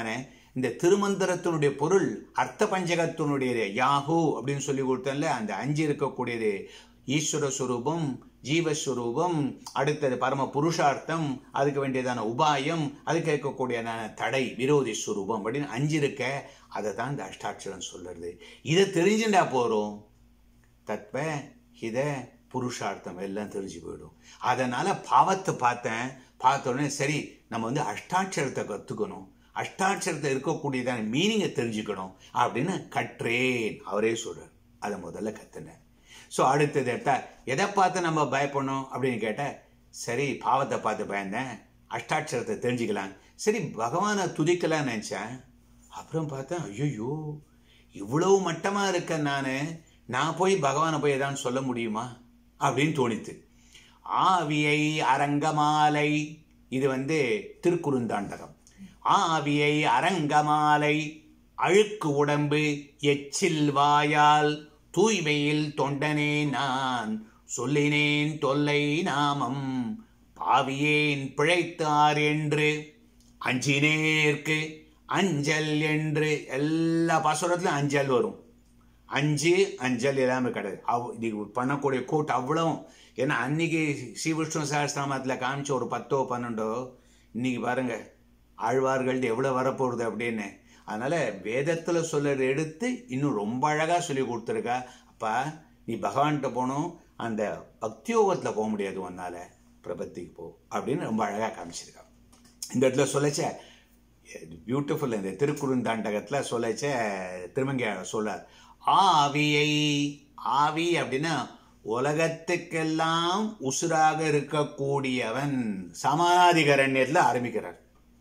இந்த திருமந்திரத்தினுடைய பொருள் அர்த்த பஞ்சகத்தினுடைய யாஹூ அப்படின்னு சொல்லி கொடுத்தேன்ல அந்த அஞ்சு இருக்கக்கூடியது ஈஸ்வர சுரூபம் ஜீவஸ்வரூபம் அடுத்தது பரம புருஷார்த்தம் அதுக்கு வேண்டியதான உபாயம் அதுக்கு இருக்கக்கூடியதான தடை விரோதி ஸ்வரூபம் அப்படின்னு அஞ்சு இருக்க அதை தான் இந்த அஷ்டாட்சரம் சொல்லுறது இதை தெரிஞ்சுட்டா போகிறோம் தத்வ இத புருஷார்த்தம் எல்லாம் தெரிஞ்சு போயிடும் அதனால பாவத்தை பார்த்தேன் பார்த்த உடனே சரி நம்ம வந்து அஷ்டாட்சரத்தை கற்றுக்கணும் அஷ்டாட்சரத்தை இருக்கக்கூடியதான மீனிங்கை தெரிஞ்சுக்கணும் அப்படின்னு கற்றேன் அவரே சொல்றார் அதை முதல்ல கத்துனேன் ஸோ அடுத்தது எடுத்தா எதை பார்த்து நம்ம பயப்படணும் அப்படின்னு கேட்டால் சரி பாவத்தை பார்த்து பயந்தேன் அஷ்டாட்சரத்தை தெரிஞ்சுக்கலாம் சரி பகவானை துதிக்கலாம்னு நினச்சேன் அப்புறம் பார்த்தேன் ஐயோ இவ்வளவு மட்டமாக இருக்க நான் நான் போய் பகவானை போய் ஏதாவது சொல்ல முடியுமா அப்படின்னு தோணித்து ஆவியை அரங்கமாலை இது வந்து திருக்குறுந்தாண்டகம் ஆவியை அரங்கமாலை அழுக்கு உடம்பு எச்சில் வாயால் தூய்மையில் தொண்டனே நான் சொல்லினேன் தொல்லை நாமம் பாவியேன் பிழைத்தார் என்று அஞ்சினேற்கு அஞ்சல் என்று எல்லா பாசுரத்துலையும் அஞ்சல் வரும் அஞ்சு அஞ்சல் எல்லாமே கிடையாது அவ் இது பண்ணக்கூடிய கோட் அவ்வளவும் ஏன்னா அன்னைக்கு ஸ்ரீவிஷ்ணு சகஸ்திரநாமத்தில் காமிச்ச ஒரு பத்தோ பன்னெண்டோ இன்னைக்கு பாருங்க ஆழ்வார்கள் எவ்வளோ வரப்போகுது அப்படின்னு அதனால வேதத்தில் சொல்றதை எடுத்து இன்னும் ரொம்ப அழகாக சொல்லி கொடுத்துருக்கா அப்பா நீ பகவான்கிட்ட போகணும் அந்த பக்தியோகத்தில் போக முடியாது உன்னால பிரபத்திக்கு போ அப்படின்னு ரொம்ப அழகாக காமிச்சிருக்கா இந்த இடத்துல சொல்லச்ச பியூட்டிஃபுல் இந்த திருக்குறுந்தாண்டகத்தில் சொல்லச்ச திருமங்க சொல்ல ஆவியை ஆவி அப்படின்னா உலகத்துக்கெல்லாம் உசுராக இருக்கக்கூடியவன் சமானாதிகரண்யத்தில் ஆரம்பிக்கிறார்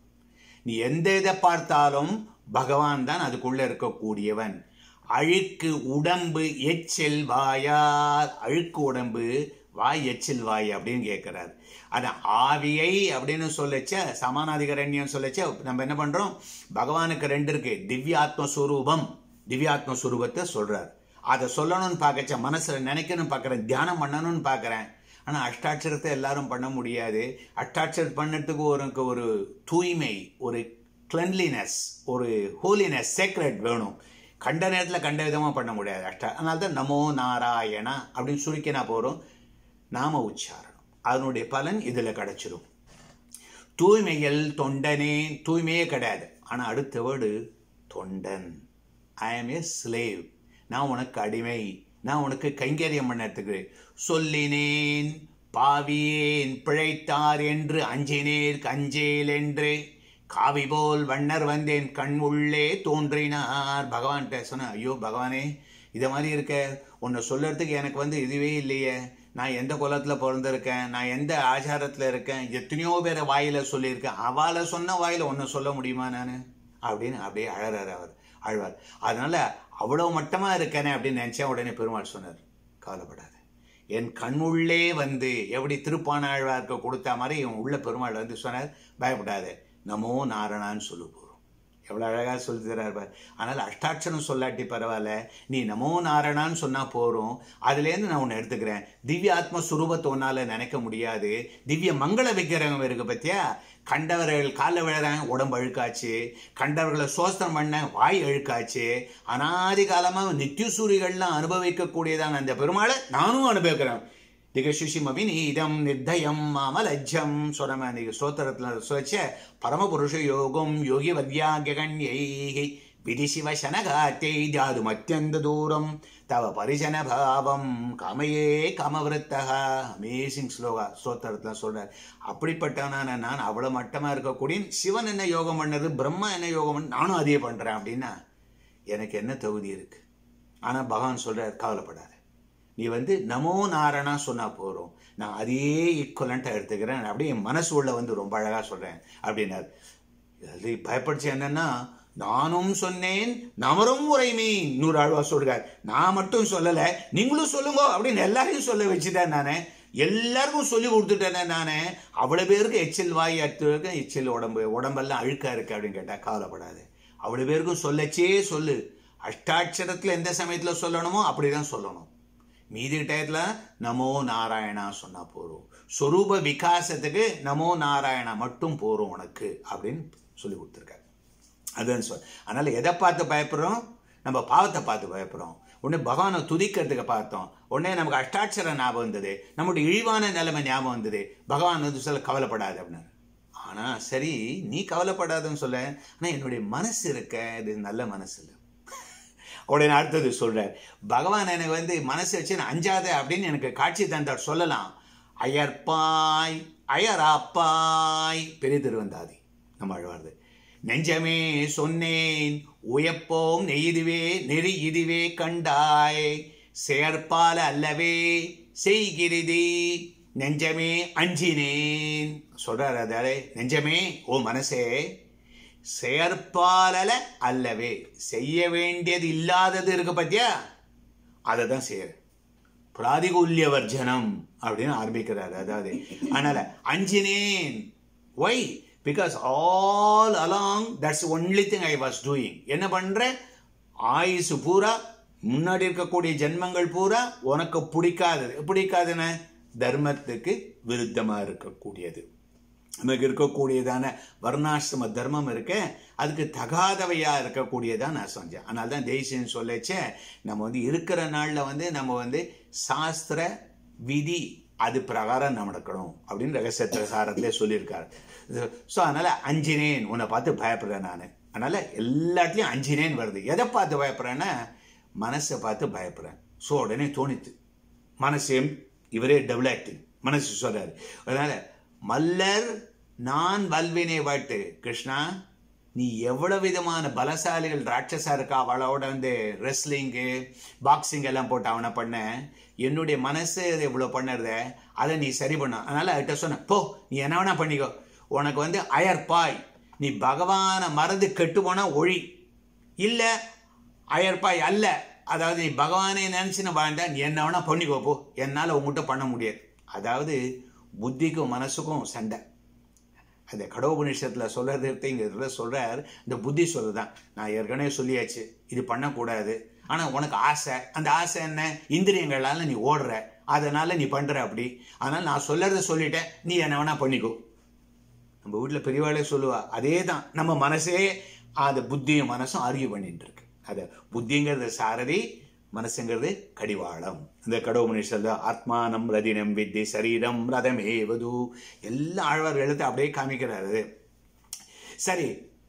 நீ எந்த இதை பார்த்தாலும் பகவான் தான் அதுக்குள்ள இருக்கக்கூடியவன் அழுக்கு உடம்பு எச்சில் வாயார் அழுக்கு உடம்பு வாய் எச்சில் வாய் அப்படின்னு கேட்கிறார் அது ஆவியை அப்படின்னு சொல்லச்ச சமானாதிகரண்யம் சொல்லச்ச நம்ம என்ன பண்றோம் பகவானுக்கு ரெண்டு இருக்கு திவ்யாத்ம சுரூபம் திவ்யாத்ம சுரூபத்தை சொல்றார் அதை சொல்லணும்னு பார்க்கச்ச மனசுல நினைக்கணும்னு பார்க்கறேன் தியானம் பண்ணணும்னு பார்க்கறேன் ஆனால் அஷ்டாட்சரத்தை எல்லாரும் பண்ண முடியாது அஷ்டாட்சரம் பண்ணதுக்கு ஒரு ஒரு தூய்மை ஒரு கிளன்லினஸ் ஒரு ஹோலினஸ் சேக்ரெட் வேணும் கண்ட நேரத்தில் கண்ட விதமாக பண்ண முடியாது அஷ்டா அதனால தான் நமோ நாராயணா அப்படின்னு சுருக்கினா போகிறோம் நாம உச்சாரணம் அதனுடைய பலன் இதில் கிடைச்சிடும் தூய்மையில் தொண்டனே தூய்மையே கிடையாது ஆனால் அடுத்த வேர்டு தொண்டன் ஐ ஆம் ஏ ஸ்லேவ் நான் உனக்கு அடிமை நான் உனக்கு கைங்கரியம் பண்ணத்துக்கு சொல்லினேன் பாவியேன் பிழைத்தார் என்று அஞ்சினேர் கஞ்சேல் என்று காவி போல் வண்ணர் வந்தேன் கண் உள்ளே தோன்றினார் பகவான்கிட்ட சொன்ன ஐயோ பகவானே இதை மாதிரி இருக்க உன்னை சொல்லறதுக்கு எனக்கு வந்து இதுவே இல்லையே நான் எந்த குலத்தில் பிறந்திருக்கேன் நான் எந்த ஆச்சாரத்தில் இருக்கேன் எத்தனையோ பேரை வாயில சொல்லியிருக்கேன் அவளை சொன்ன வாயில ஒன்று சொல்ல முடியுமா நான் அப்படின்னு அப்படியே அழறாரு அவர் அழ்வார் அதனால அவ்வளவு மட்டமா இருக்கேனே அப்படின்னு நினைச்சேன் உடனே பெருமாள் சொன்னார் கவலைப்படாத என் கண்ணுள்ளே வந்து எப்படி திருப்பானாழ்வார்க்கு கொடுத்த மாதிரி இவன் உள்ள பெருமாள் வந்து சொன்னார் பயப்படாத நமோ நாரணான்னு சொல்லு போகிறோம் எவ்வளோ அழகாக சொல்லி தர்றார் பார் அதனால் அஷ்டாட்சரம் சொல்லாட்டி பரவாயில்ல நீ நமோ நாரணான்னு சொன்னால் போகிறோம் அதுலேருந்து நான் ஒன்று எடுத்துக்கிறேன் திவ்ய ஆத்ம சுரூபத்தை உன்னால் நினைக்க முடியாது திவ்ய மங்கள விக்கிரகம் இருக்கு பத்தியா கண்டவர்கள் காலில் விழுறாங்க உடம்பு அழுக்காச்சு கண்டவர்களை சோஸ்திரம் பண்ண வாய் அழுக்காச்சு அனாதி காலமாக நித்தியசூரிகள்லாம் அனுபவிக்கக்கூடியதான அந்த பெருமாளை நானும் அனுபவிக்கிறேன் திகசுஷிமவின் இதம் நிர்தயம் மாமலஜ்ஜம் சொன்னமே அன்னைக்கு ஸ்தோத்திரத்தில் சுவச்ச பரமபுருஷ யோகம் யோகி வத்யாகண்யை விதிசிவ சனகாத்தை ஜாது மத்தியந்த தூரம் தவ பரிஜன பாவம் காமையே காமவிருத்தக அமேசிங் ஸ்லோகா ஸ்தோத்திரத்தில் சொல்றார் அப்படிப்பட்டவனான நான் அவ்வளோ மட்டமாக இருக்கக்கூடிய சிவன் என்ன யோகம் பண்ணது பிரம்மா என்ன யோகம் பண்ண நானும் அதே பண்ணுறேன் அப்படின்னா எனக்கு என்ன தகுதி இருக்கு ஆனால் பகவான் சொல்றார் கவலைப்படாத நீ வந்து நமோ நாரணா சொன்னா போறோம் நான் அதே ஈக்குவலண்ட்டாக எடுத்துக்கிறேன் அப்படியே என் மனசு உள்ள வந்து ரொம்ப அழகாக சொல்றேன் அப்படின்னார் அது பயப்படுச்சு என்னன்னா நானும் சொன்னேன் நமரும் உரைமீ நூறு ஆழ்வா சொல்றார் நான் மட்டும் சொல்லலை நீங்களும் சொல்லுங்க அப்படின்னு எல்லாரையும் சொல்ல வச்சுட்டேன் நானே எல்லாருக்கும் சொல்லி கொடுத்துட்டேனே நானே அவ்வளோ பேருக்கு எச்சில் வாய் அடுத்தவருக்கு எச்சில் உடம்பு உடம்பெல்லாம் அழுக்கா இருக்கு அப்படின்னு கேட்டால் கவலைப்படாது அவ்வளோ பேருக்கும் சொல்லச்சே சொல்லு அஷ்டாட்சரத்தில் எந்த சமயத்தில் சொல்லணுமோ அப்படிதான் சொல்லணும் மீதி டயத்தில் நமோ நாராயணா சொன்னா போறோம் சொரூப விகாசத்துக்கு நமோ நாராயணா மட்டும் போறோம் உனக்கு அப்படின்னு சொல்லி கொடுத்துருக்காரு அதுன்னு சொல் அதனால எதை பார்த்து பயப்படுறோம் நம்ம பாவத்தை பார்த்து பயப்படுறோம் உடனே பகவானை துதிக்கிறதுக்கு பார்த்தோம் உடனே நமக்கு அஷ்டாட்சர ஞாபகம் வந்தது நம்முடைய இழிவான நிலைமை ஞாபகம் வந்தது பகவான் வந்து சொல்ல கவலைப்படாது அப்படின்னாரு ஆனா சரி நீ கவலைப்படாதுன்னு சொல்ல ஆனா என்னுடைய மனசு இருக்க இது நல்ல மனசு இல்லை உடனே அடுத்தது சொல்றார் பகவான் எனக்கு வந்து மனசு வச்சு நான் அஞ்சாத அப்படின்னு எனக்கு காட்சி தந்தார் சொல்லலாம் அயற்பாய் அயராப்பாய் பெரிய திருவந்தாதி நம்ம அழுவார்து நெஞ்சமே சொன்னேன் உயப்போம் நெய்துவே நெறி இதுவே கண்டாய் செயற்பால அல்லவே செய்கிறதி நெஞ்சமே அஞ்சினேன் சொல்றாரு அதாலே நெஞ்சமே ஓ மனசே செயற்பாலல அல்லவே செய்ய வேண்டியது இல்லாதது இருக்கு பத்தியா அதை தான் செய்யற பிராதிகூல்ய வர்ஜனம் அப்படின்னு ஆரம்பிக்கிறாரு அதாவது அதனால அஞ்சினேன் why because all along that's only thing I was doing என்ன பண்றேன் ஆயுசு பூரா முன்னாடி இருக்கக்கூடிய ஜென்மங்கள் பூரா உனக்கு பிடிக்காதது பிடிக்காதுன்னு தர்மத்துக்கு விருத்தமா இருக்கக்கூடியது நமக்கு இருக்கக்கூடியதான வர்ணாசிரம தர்மம் இருக்க அதுக்கு தகாதவையா இருக்கக்கூடியதான் நான் செஞ்சேன் அதனால தான் தேசியம் சொல்லச்சே நம்ம வந்து இருக்கிற நாளில் வந்து நம்ம வந்து சாஸ்திர விதி அது பிரகாரம் நடக்கணும் அப்படின்னு ரகசியத்திர சாரத்திலே சொல்லியிருக்காரு ஸோ அதனால அஞ்சினேன் உன்னை பார்த்து பயப்படுறேன் நான் அதனால எல்லாத்துலேயும் அஞ்சினேன் வருது எதை பார்த்து பயப்படுறேன்னா மனசை பார்த்து பயப்படுறேன் ஸோ உடனே தோணித்து மனசையும் இவரே டபுள் ஆக்டிங் மனசு சொல்றாரு அதனால மல்லர் நான் வல்வினை வாட்டு கிருஷ்ணா நீ எவ்வளவு விதமான பலசாலிகள் ராட்சசா இருக்கா அவளோட வந்து ரெஸ்லிங்கு பாக்ஸிங் எல்லாம் போட்டு அவனை பண்ண என்னுடைய மனசு இது இவ்வளோ பண்ணுறத அதை நீ சரி பண்ண அதனால அவர்கிட்ட சொன்ன போ நீ என்ன வேணா பண்ணிக்கோ உனக்கு வந்து அயற்பாய் நீ பகவானை மறந்து கெட்டு போனா ஒழி இல்லை அயற்பாய் அல்ல அதாவது நீ பகவானை நினைச்சுன்னு வாழ்ந்தா நீ என்ன வேணா பண்ணிக்கோ போ என்னால் உங்ககிட்ட பண்ண முடியாது அதாவது புத்திக்கும் மனசுக்கும் சண்டை அந்த கடவுபனிஷத்தில் சொல்கிறதுங்கிறதுல சொல்கிறார் இந்த புத்தி சொல்லுதான் நான் ஏற்கனவே சொல்லியாச்சு இது பண்ணக்கூடாது ஆனால் உனக்கு ஆசை அந்த ஆசை என்ன இந்திரியங்களால நீ ஓடுற அதனால நீ பண்ணுற அப்படி அதனால் நான் சொல்கிறத சொல்லிட்டேன் நீ என்ன வேணா பண்ணிக்கோ நம்ம வீட்டில் பெரியவாளே சொல்லுவா அதே தான் நம்ம மனசே அந்த புத்தியும் மனசும் ஆர்கியூ பண்ணிட்டு இருக்கு அது புத்திங்கிறது சாரதி மனசுங்கிறது கடிவாளம் இந்த கடவு மனுஷல்ல ஆத்மானம் ரதினம் வித்தி சரீரம் ரதமேவது எல்லா ஆழ்வார் எழுத்து அப்படியே காமிக்கிறாரு சரி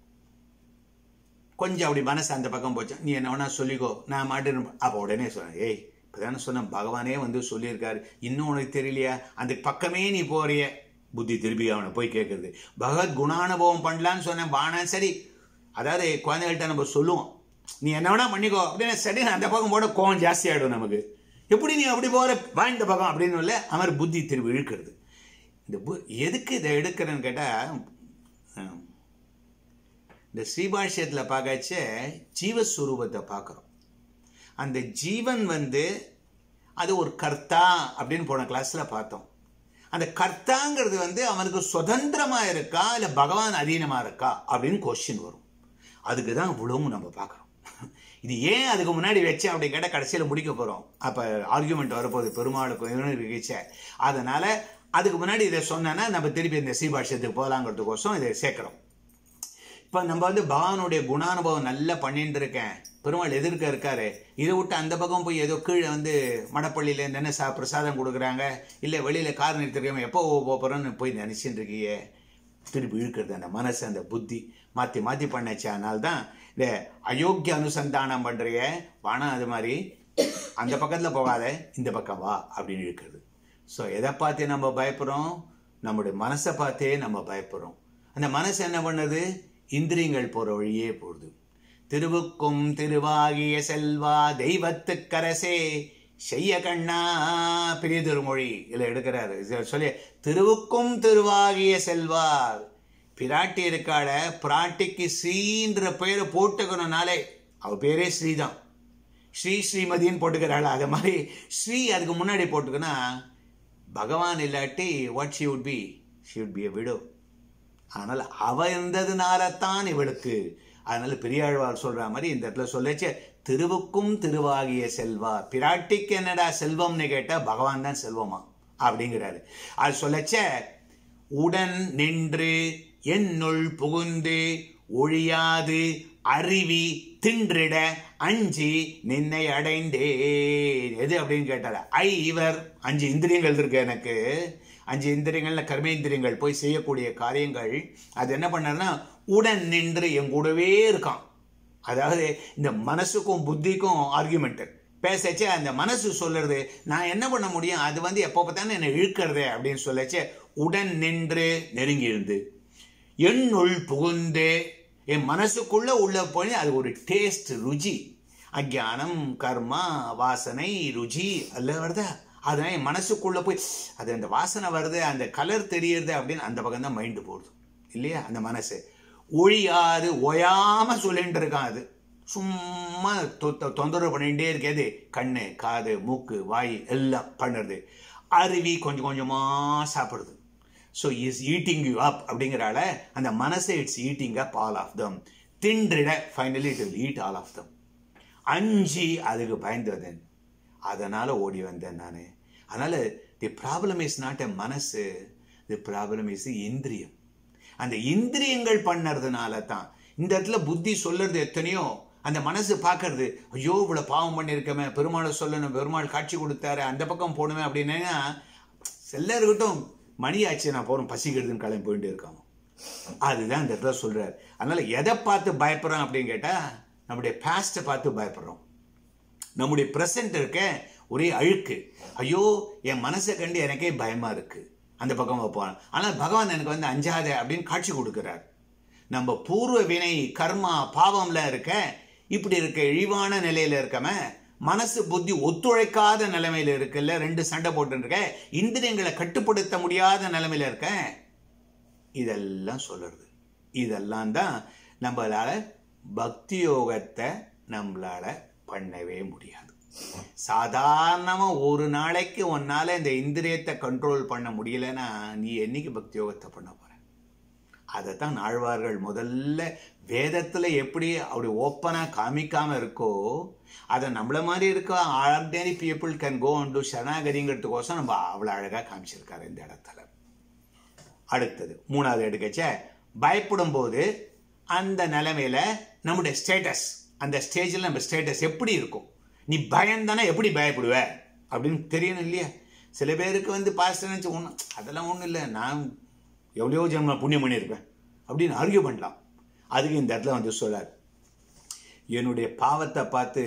கொஞ்சம் அப்படி மனசு அந்த பக்கம் போச்சு நீ என்ன வேணா சொல்லிக்கோ நான் மாட்டேன் அப்போ உடனே சொன்னேன் ஏய் இப்போதானே சொன்னேன் பகவானே வந்து சொல்லியிருக்காரு இன்னும் உனக்கு தெரியலையா அந்த பக்கமே நீ போறிய புத்தி திருப்பி அவனை போய் கேட்கறது பகவத் குணானுபவம் பண்ணலான்னு சொன்னேன் பானா சரி அதாவது குழந்தைகள்கிட்ட நம்ம சொல்லுவோம் நீ என்ன வேணா பண்ணிக்கோ அப்படின்னு சரி அந்த பக்கம் போட கோவம் ஜாஸ்தி ஆகிடும் நமக்கு எப்படி நீ அப்படி போகிற வா இந்த பக்கம் அப்படின்னு இல்லை அவர் புத்தி திரும்பி இழுக்கிறது இந்த பு எதுக்கு இதை எடுக்கிறேன்னு கேட்டால் இந்த ஸ்ரீபாஷ்யத்தில் பார்க்கச்ச ஜீவஸ்வரூபத்தை பார்க்குறோம் அந்த ஜீவன் வந்து அது ஒரு கர்த்தா அப்படின்னு போன கிளாஸில் பார்த்தோம் அந்த கர்த்தாங்கிறது வந்து அவனுக்கு சுதந்திரமாக இருக்கா இல்லை பகவான் அதீனமாக இருக்கா அப்படின்னு கொஸ்டின் வரும் அதுக்கு தான் இவ்வளவும் நம்ம பார்க்குறோம் இது ஏன் அதுக்கு முன்னாடி வச்சேன் அப்படி கேட்டால் கடைசியில் முடிக்க போகிறோம் அப்போ ஆர்கியூமெண்ட் வரப்போகுது பெருமாளுக்கும் இவனுக்கு அதனால அதுக்கு முன்னாடி இதை சொன்னேன்னா நம்ம திருப்பி இந்த சீபாஷ்யத்துக்கு போகலாங்கிறதுக்கோசம் இதை சேர்க்குறோம் இப்போ நம்ம வந்து பகவானுடைய குணானுபவம் நல்லா பண்ணிட்டு இருக்கேன் பெருமாள் எதிர்க்க இருக்காரு இதை விட்டு அந்த பக்கம் போய் ஏதோ கீழே வந்து மடப்பள்ளியில் என்ன சா பிரசாதம் கொடுக்குறாங்க இல்லை வெளியில் கார் நிறுத்திருக்கோம் எப்போ போகிறோன்னு போய் நினச்சிட்டு இருக்கியே திருப்பி இழுக்கிறது அந்த மனசு அந்த புத்தி மாற்றி மாற்றி பண்ணச்சு அதனால தான் இந்த அயோக்கிய அனுசந்தானம் பண்ணுறிய வானா அது மாதிரி அந்த பக்கத்தில் போகாத இந்த பக்கம் வா அப்படின்னு இழுக்கிறது ஸோ எதை பார்த்து நம்ம பயப்படுறோம் நம்முடைய மனசை பார்த்தே நம்ம பயப்படுறோம் அந்த மனசு என்ன பண்ணுது இந்திரியங்கள் போகிற வழியே போகுது திருவுக்கும் திருவாகிய செல்வா தெய்வத்துக்கரசே செய்ய கண்ணா பெரிய திருமொழி இதில் எடுக்கிறாரு சொல்லி திருவுக்கும் திருவாகிய செல்வார் பிராட்டி இருக்காள பிராட்டிக்கு ஸ்ரீன்ற பெயரை போட்டுக்கணும்னாலே அவ பேரே ஸ்ரீதான் ஸ்ரீ ஸ்ரீமதின்னு போட்டுக்கிறாள் அது மாதிரி ஸ்ரீ அதுக்கு முன்னாடி போட்டுக்கனா பகவான் இல்லாட்டி what she would be she would be a widow அதனால் அவ இருந்ததுனால தான் இவளுக்கு அதனால பெரியாழ்வார் சொல்ற மாதிரி இந்த இடத்துல சொல்லச்ச திருவுக்கும் திருவாகிய செல்வா பிராட்டிக்கு என்னடா செல்வம்னு கேட்டா பகவான் தான் செல்வமா அப்படிங்கிறாரு அது சொல்லச்ச உடன் நின்று என்னுள் புகுந்து ஒழியாது அருவி தின்றிட அஞ்சி நின்னை அடைந்தேன் எது அப்படின்னு கேட்டால ஐ இவர் அஞ்சு இந்திரியங்கள் இருக்கு எனக்கு அஞ்சு இந்திரியங்கள்ல கர்மேந்திரியங்கள் போய் செய்யக்கூடிய காரியங்கள் அது என்ன பண்ணாருன்னா உடன் நின்று என் கூடவே இருக்கான் அதாவது இந்த மனசுக்கும் புத்திக்கும் ஆர்குமெண்ட் பேசச்சே அந்த மனசு சொல்லுறது நான் என்ன பண்ண முடியும் அது வந்து எப்போ பார்த்தாலும் என்னை இழுக்கிறதே அப்படின்னு சொல்லச்சே உடன் நின்று நெருங்கி இருந்து என்னுள் புகுந்து என் மனசுக்குள்ள உள்ள போய் அது ஒரு டேஸ்ட் ருச்சி அஜானம் கர்மா வாசனை ருச்சி அல்ல வருதா அதனால என் மனசுக்குள்ள போய் அது அந்த வாசனை வருது அந்த கலர் தெரியறது அப்படின்னு அந்த பக்கம் தான் மைண்டு போகுது இல்லையா அந்த மனசு ஒழியாது ஓயாம சொல்லிட்டு இருக்கான் அது சும்மா தொ- தொந்தரவு பண்ணிகிட்டே இருக்கேது கண்ணு காது மூக்கு வாய் எல்லாம் பண்ணுறது அருவி கொஞ்சம் கொஞ்சமா சாப்பிடுது so is eating you up அப்படிங்கிறால அந்த மனசை it's eating up all of them தின்றிட finally it will eat all of them அஞ்சி அதுக்கு பயந்து வந்தேன் அதனால ஓடி வந்தேன் நான் அதனால the problem is not a manasu the problem is இந்திரியம் அந்த இந்திரியங்கள் பண்ணறதுனால தான் இந்த இடத்துல புத்தி சொல்றது எத்தனையோ அந்த மனசு பார்க்கறது ஐயோ இவ்வளோ பாவம் பண்ணியிருக்கமே பெருமாளை சொல்லணும் பெருமாள் காட்சி கொடுத்தாரு அந்த பக்கம் போகணுமே அப்படின்னா செல்ல இருக்கட்டும் மணி ஆச்சு நான் போகிறோம் பசிக்கிறதுன்னு கிளம்பி போயிட்டு இருக்காங்க அதுதான் இந்த இடத்துல சொல்றாரு அதனால எதை பார்த்து பயப்படுறோம் அப்படின்னு கேட்டா நம்முடைய பாஸ்ட்டை பார்த்து பயப்படுறோம் நம்முடைய ப்ரெசன்ட் இருக்க ஒரே அழுக்கு ஐயோ என் மனசை கண்டு எனக்கே பயமா இருக்கு அந்த பக்கம் வைப்பான் ஆனால் பகவான் எனக்கு வந்து அஞ்சாத அப்படின்னு காட்சி கொடுக்கிறார் நம்ம பூர்வ வினை கர்மா பாவம்ல இருக்க இப்படி இருக்க இழிவான நிலையில இருக்கம மனசு புத்தி ஒத்துழைக்காத நிலைமையில இருக்குல்ல ரெண்டு சண்டை போட்டு இருக்க இந்திரியங்களை கட்டுப்படுத்த முடியாத நிலைமையில இருக்க இதெல்லாம் சொல்றது இதெல்லாம் தான் நம்மளால பக்தி யோகத்தை நம்மளால பண்ணவே முடியாது சாதாரணமா ஒரு நாளைக்கு உன்னால இந்த இந்திரியத்தை கண்ட்ரோல் பண்ண முடியலன்னா நீ என்னைக்கு பக்தி யோகத்தை பண்ண போற அதை தான் ஆழ்வார்கள் முதல்ல வேதத்துல எப்படி அப்படி ஓப்பனா காமிக்காம இருக்கோ அதை நம்மள மாதிரி இருக்க ordinary people can go and do சரணாகதிங்கிறதுக்கோசம் நம்ம அவ்வளோ அழகா காமிச்சிருக்காரு இந்த இடத்துல அடுத்தது மூணாவது எடுக்கச்ச பயப்படும் போது அந்த நிலைமையில நம்முடைய ஸ்டேட்டஸ் அந்த ஸ்டேஜில் நம்ம ஸ்டேட்டஸ் எப்படி இருக்கும் நீ பயந்தானே எப்படி பயப்படுவ அப்படின்னு தெரியணும் இல்லையா சில பேருக்கு வந்து பாஸ்டர் நினச்சி ஒன்றும் அதெல்லாம் ஒன்றும் இல்லை நான் எவ்வளோ ஜென்ம புண்ணியம் பண்ணியிருப்பேன் அப்படின்னு ஆர்கியூ பண்ணலாம் அதுக்கு இந்த இடத்துல வந்து சொல்றார் என்னுடைய பாவத்தை பார்த்து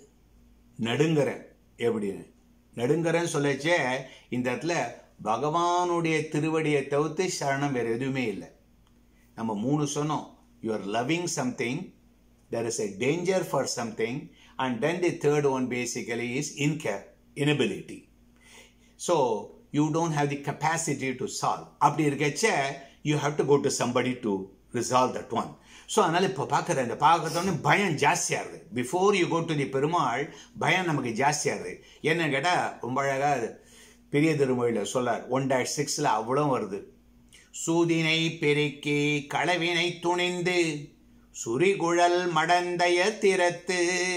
நடுங்கிறேன் எப்படின்னு நடுங்கிறேன்னு சொல்லச்சே இந்த இடத்துல பகவானுடைய திருவடியை தவிர்த்து சரணம் வேறு எதுவுமே இல்லை நம்ம மூணு சொன்னோம் you are loving something there is a danger for something and then the third one basically is incare inability so you don't have the capacity to solve அப்படி இருக்கச்ச you have to go to somebody to resolve that one ஸோ அதனால இப்போ பார்க்குற இந்த பார்க்கறதோடனே பயம் ஜாஸ்தியாகுது before you go to the Perumal பயம் நமக்கு ஜாஸ்தியாகுது என்னன்னு கேட்டால் ரொம்ப அழகாக பெரிய திருமொழியில் சொல்லார் ஒன் டேஷ் சிக்ஸில் அவ்வளோ வருது சூதினை பெருக்கி களவினை துணிந்து சுரிகுழல் மடந்தைய திறத்து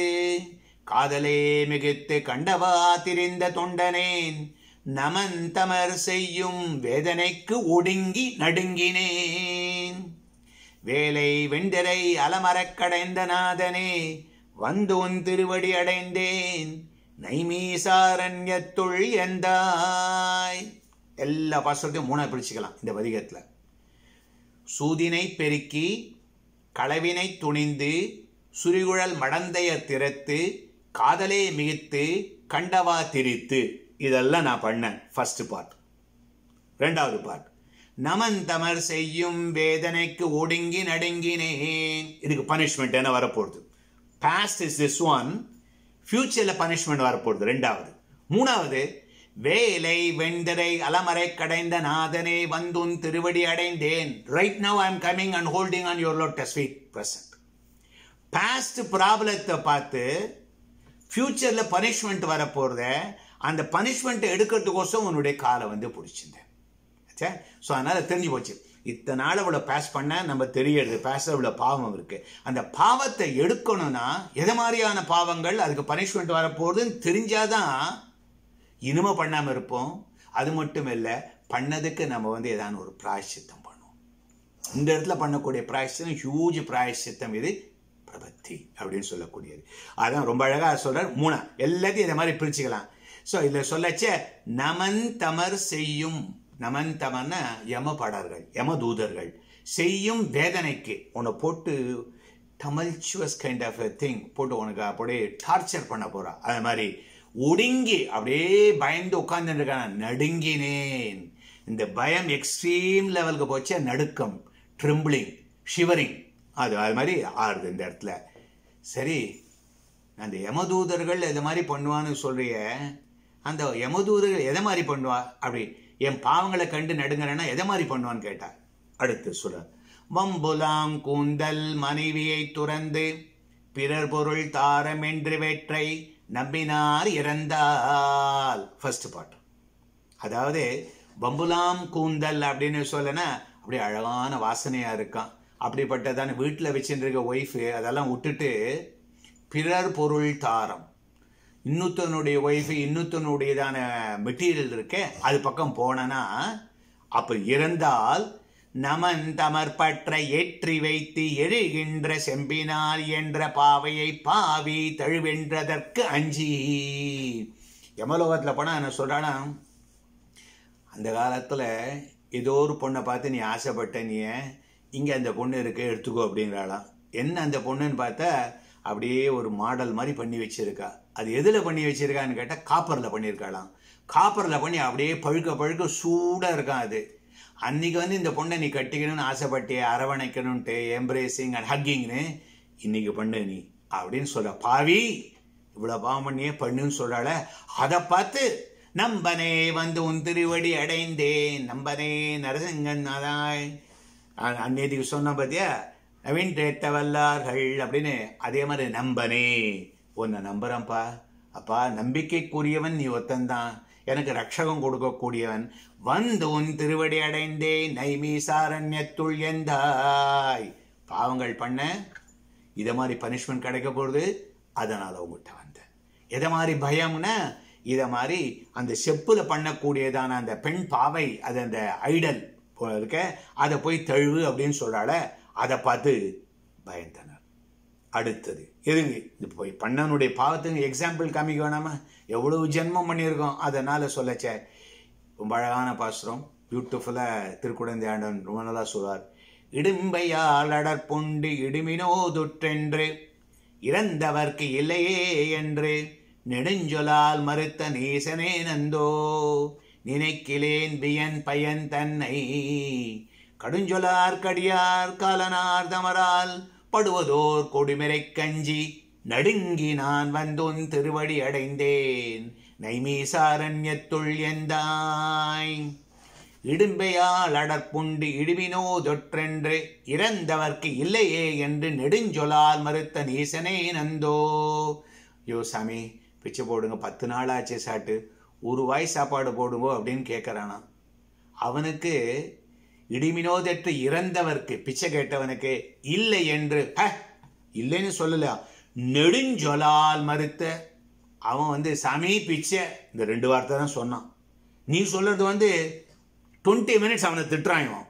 காதலே மிகுத்து கண்டவா திரிந்த தொண்டனேன் நமந்தமர் செய்யும் வேதனைக்கு ஒடுங்கி நடுங்கினேன் வேலை வெண்டிரை அலமரக் கடைந்த நாதனே வந்து உன் திருவடி அடைந்தேன் நைமீசாரண்யத்துள் எந்தாய் எல்லா பாசுரத்தையும் மூணா பிரிச்சுக்கலாம் இந்த பதிகத்தில் சூதினை பெருக்கி களவினை துணிந்து சுரிகுழல் மடந்தைய திறத்து காதலே மிகுத்து கண்டவா திரித்து இதெல்லாம் நான் பண்ணேன் ஃபர்ஸ்ட் பார்ட் ரெண்டாவது பார்ட் நமன் தமர் செய்யும் வேதனைக்கு ஒடுங்கி நடுங்கினேன் இதுக்கு பனிஷ்மெண்ட் என்ன வரப்போகுது பாஸ்ட் இஸ் திஸ் ஒன் ஃபியூச்சரில் பனிஷ்மெண்ட் வரப்போகுது ரெண்டாவது மூணாவது வேலை வெண்டரை அலமரை கடைந்த நாதனே வந்துன் திருவடி அடைந்தேன் right now I am coming and holding on your lord sweet present past ப்ராப்ளத்தை பார்த்து ஃபியூச்சரில் பனிஷ்மெண்ட் வரப்போகிறத அந்த பனிஷ்மெண்ட்டை எடுக்கிறதுக்கோசம் உன்னுடைய காலை வந்து பிடிச்சிருந்தேன் சே ஸோ அதனால் தெரிஞ்சு போச்சு இத்தனை நாள் இவ்வளோ பாஸ் பண்ண நம்ம தெரியறது பாஸ் இவ்வளோ பாவம் இருக்கு அந்த பாவத்தை எடுக்கணும்னா எது மாதிரியான பாவங்கள் அதுக்கு பனிஷ்மெண்ட் வரப்போகுதுன்னு தெரிஞ்சாதான் இனிமே பண்ணாமல் இருப்போம் அது மட்டும் இல்லை பண்ணதுக்கு நம்ம வந்து ஏதாவது ஒரு பிராயச்சித்தம் பண்ணுவோம் இந்த இடத்துல பண்ணக்கூடிய பிராயசித்தம் ஹியூஜ் பிராயசித்தம் இது பிரபத்தி அப்படின்னு சொல்லக்கூடியது அதான் ரொம்ப அழகாக சொல்றார் மூணா எல்லாத்தையும் இதை மாதிரி பிரிச்சுக்கலாம் ஸோ இதில் சொல்லச்ச நமன் தமர் செய்யும் நமன் தமர்னா யமபடர்கள் யமதூதர்கள் செய்யும் வேதனைக்கு உன்னை போட்டு டமல்ச்சுவஸ் கைண்ட் ஆஃப் திங் போட்டு உனக்கு அப்படியே டார்ச்சர் பண்ண போறா அது மாதிரி ஒடுங்கி அப்படியே பயந்து உட்கார்ந்துருக்கான நடுங்கினேன் இந்த பயம் எக்ஸ்ட்ரீம் லெவலுக்கு போச்சு நடுக்கம் ட்ரிம்பிளிங் ஷிவரிங் அது அது மாதிரி ஆறுது இந்த இடத்துல சரி அந்த யமதூதர்கள் எது மாதிரி பண்ணுவான்னு சொல்றிய அந்த யமதூதர்கள் எதை மாதிரி பண்ணுவா அப்படி என் பாவங்களை கண்டு நடுங்கிறேன்னா எதை மாதிரி பண்ணுவான்னு கேட்டா அடுத்து சொல்ற வம்புலாம் கூந்தல் மனைவியை துறந்து பிறர் பொருள் தாரம் என்று வெற்றை நம்பினார் இறந்தால் ஃபர்ஸ்ட் பாட்டு அதாவது பம்புலாம் கூந்தல் அப்படின்னு சொல்லனா அப்படியே அழகான வாசனையா இருக்கான் அப்படிப்பட்டதான வீட்டில் வச்சுருக்க ஒய்ஃபு அதெல்லாம் விட்டுட்டு பிறர் பொருள் தாரம் இன்னொருத்தனுடைய ஒய்ஃபு இன்னொருத்தனுடையதான மெட்டீரியல் இருக்க அது பக்கம் போனனா அப்ப இறந்தால் நமன் தமர்பற்ற ஏற்றி வைத்து எழுகின்ற செம்பினால் என்ற பாவையை பாவி தழுவென்றதற்கு அஞ்சி யமலோகத்தில் போனால் என்ன சொல்கிறானா அந்த காலத்தில் ஏதோ ஒரு பொண்ணை பார்த்து நீ ஆசைப்பட்ட நீ இங்கே அந்த பொண்ணு இருக்கு எடுத்துக்கோ அப்படிங்கிறாளாம் என்ன அந்த பொண்ணுன்னு பார்த்தா அப்படியே ஒரு மாடல் மாதிரி பண்ணி வச்சிருக்கா அது எதில் பண்ணி வச்சிருக்கான்னு கேட்டால் காப்பரில் பண்ணியிருக்காளாம் காப்பரில் பண்ணி அப்படியே பழுக்க பழுக்க சூடாக இருக்கான் அது அன்னைக்கு வந்து இந்த பொண்ணை நீ கட்டிக்கணும்னு ஆசைப்பட்டிய அரவணைக்கணும்ட்டு எம்ப்ரேசிங் அண்ட் ஹக்கிங்னு இன்னைக்கு பண்ணு நீ அப்படின்னு சொல்ல பாவி இவ்வளோ பாவம் பண்ணியே பண்ணுன்னு சொல்றாள அதை பார்த்து நம்பனே வந்து உன் திருவடி அடைந்தேன் நம்பனே நரசிங்கன் அதாய் அந்நேதிக்கு சொன்ன பார்த்தியா நவீன் ரேத்த வல்லார்கள் அப்படின்னு அதே மாதிரி நம்பனே உன்னை நம்புறேன்ப்பா அப்பா நம்பிக்கைக்குரியவன் நீ ஒத்தந்தான் எனக்கு ரட்சகம் கொடுக்கக்கூடியவன் வந்து உன் திருவடி அடைந்தே நைமீசாரண்யத்துள் எந்தாய் பாவங்கள் பண்ண இதை மாதிரி பனிஷ்மெண்ட் கிடைக்க போகுது அதனால உங்ககிட்ட வந்தேன் எதை மாதிரி பயம்னா இதை மாதிரி அந்த செப்புல பண்ணக்கூடியதான அந்த பெண் பாவை அது அந்த ஐடல் இருக்க அதை போய் தழுவு அப்படின்னு சொல்றால அதை பார்த்து பயந்தனர் அடுத்தது எதுங்க இது போய் பண்ணனுடைய பாவத்துக்கு எக்ஸாம்பிள் காமிக்க வேணாமா எவ்வளவு ஜென்மம் பண்ணியிருக்கோம் அதனால சொல்லச்சே ரொம்ப அழகான பாசுரம் பியூட்டிஃபுல்லாக திருக்குழந்தை ஆண்டன் ரொம்ப நல்லா சொல்வார் இடும்பையால் அடற்புண்டு இடுமினோதுற்றென்று இறந்தவர்க்கு இல்லையே என்று நெடுஞ்சொலால் மறுத்த நேசனே நந்தோ நினைக்கிலேன் வியன் பயன் தன்னை கடுஞ்சொலார் கடியார் காலனார் தமரால் படுவதோர் கொடுமிரை கஞ்சி நடுங்கி நான் வந்தோன் திருவடி அடைந்தேன் நைமீசாரண்யத்துள் எந்தாய் இடும்பையால் அடற்புண்டு இடுவினோ தொற்றென்று இறந்தவர்க்கு இல்லையே என்று நெடுஞ்சொலால் மறுத்த நீசனே நந்தோ யோ சாமி பிச்சை போடுங்க பத்து நாள் ஆச்சு சாட்டு ஒரு வாய் சாப்பாடு போடுங்கோ அப்படின்னு கேட்குறானா அவனுக்கு இடிமினோதற்று இறந்தவர்க்கு பிச்சை கேட்டவனுக்கு இல்லை என்று இல்லைன்னு சொல்லல நெடுஞ்சொலால் மறுத்த அவன் வந்து சாமி பிச்சை இந்த ரெண்டு வார்த்தை தான் சொன்னான் நீ சொல்றது வந்து டுவெண்ட்டி மினிட்ஸ் அவனை திட்டுறான் இவன்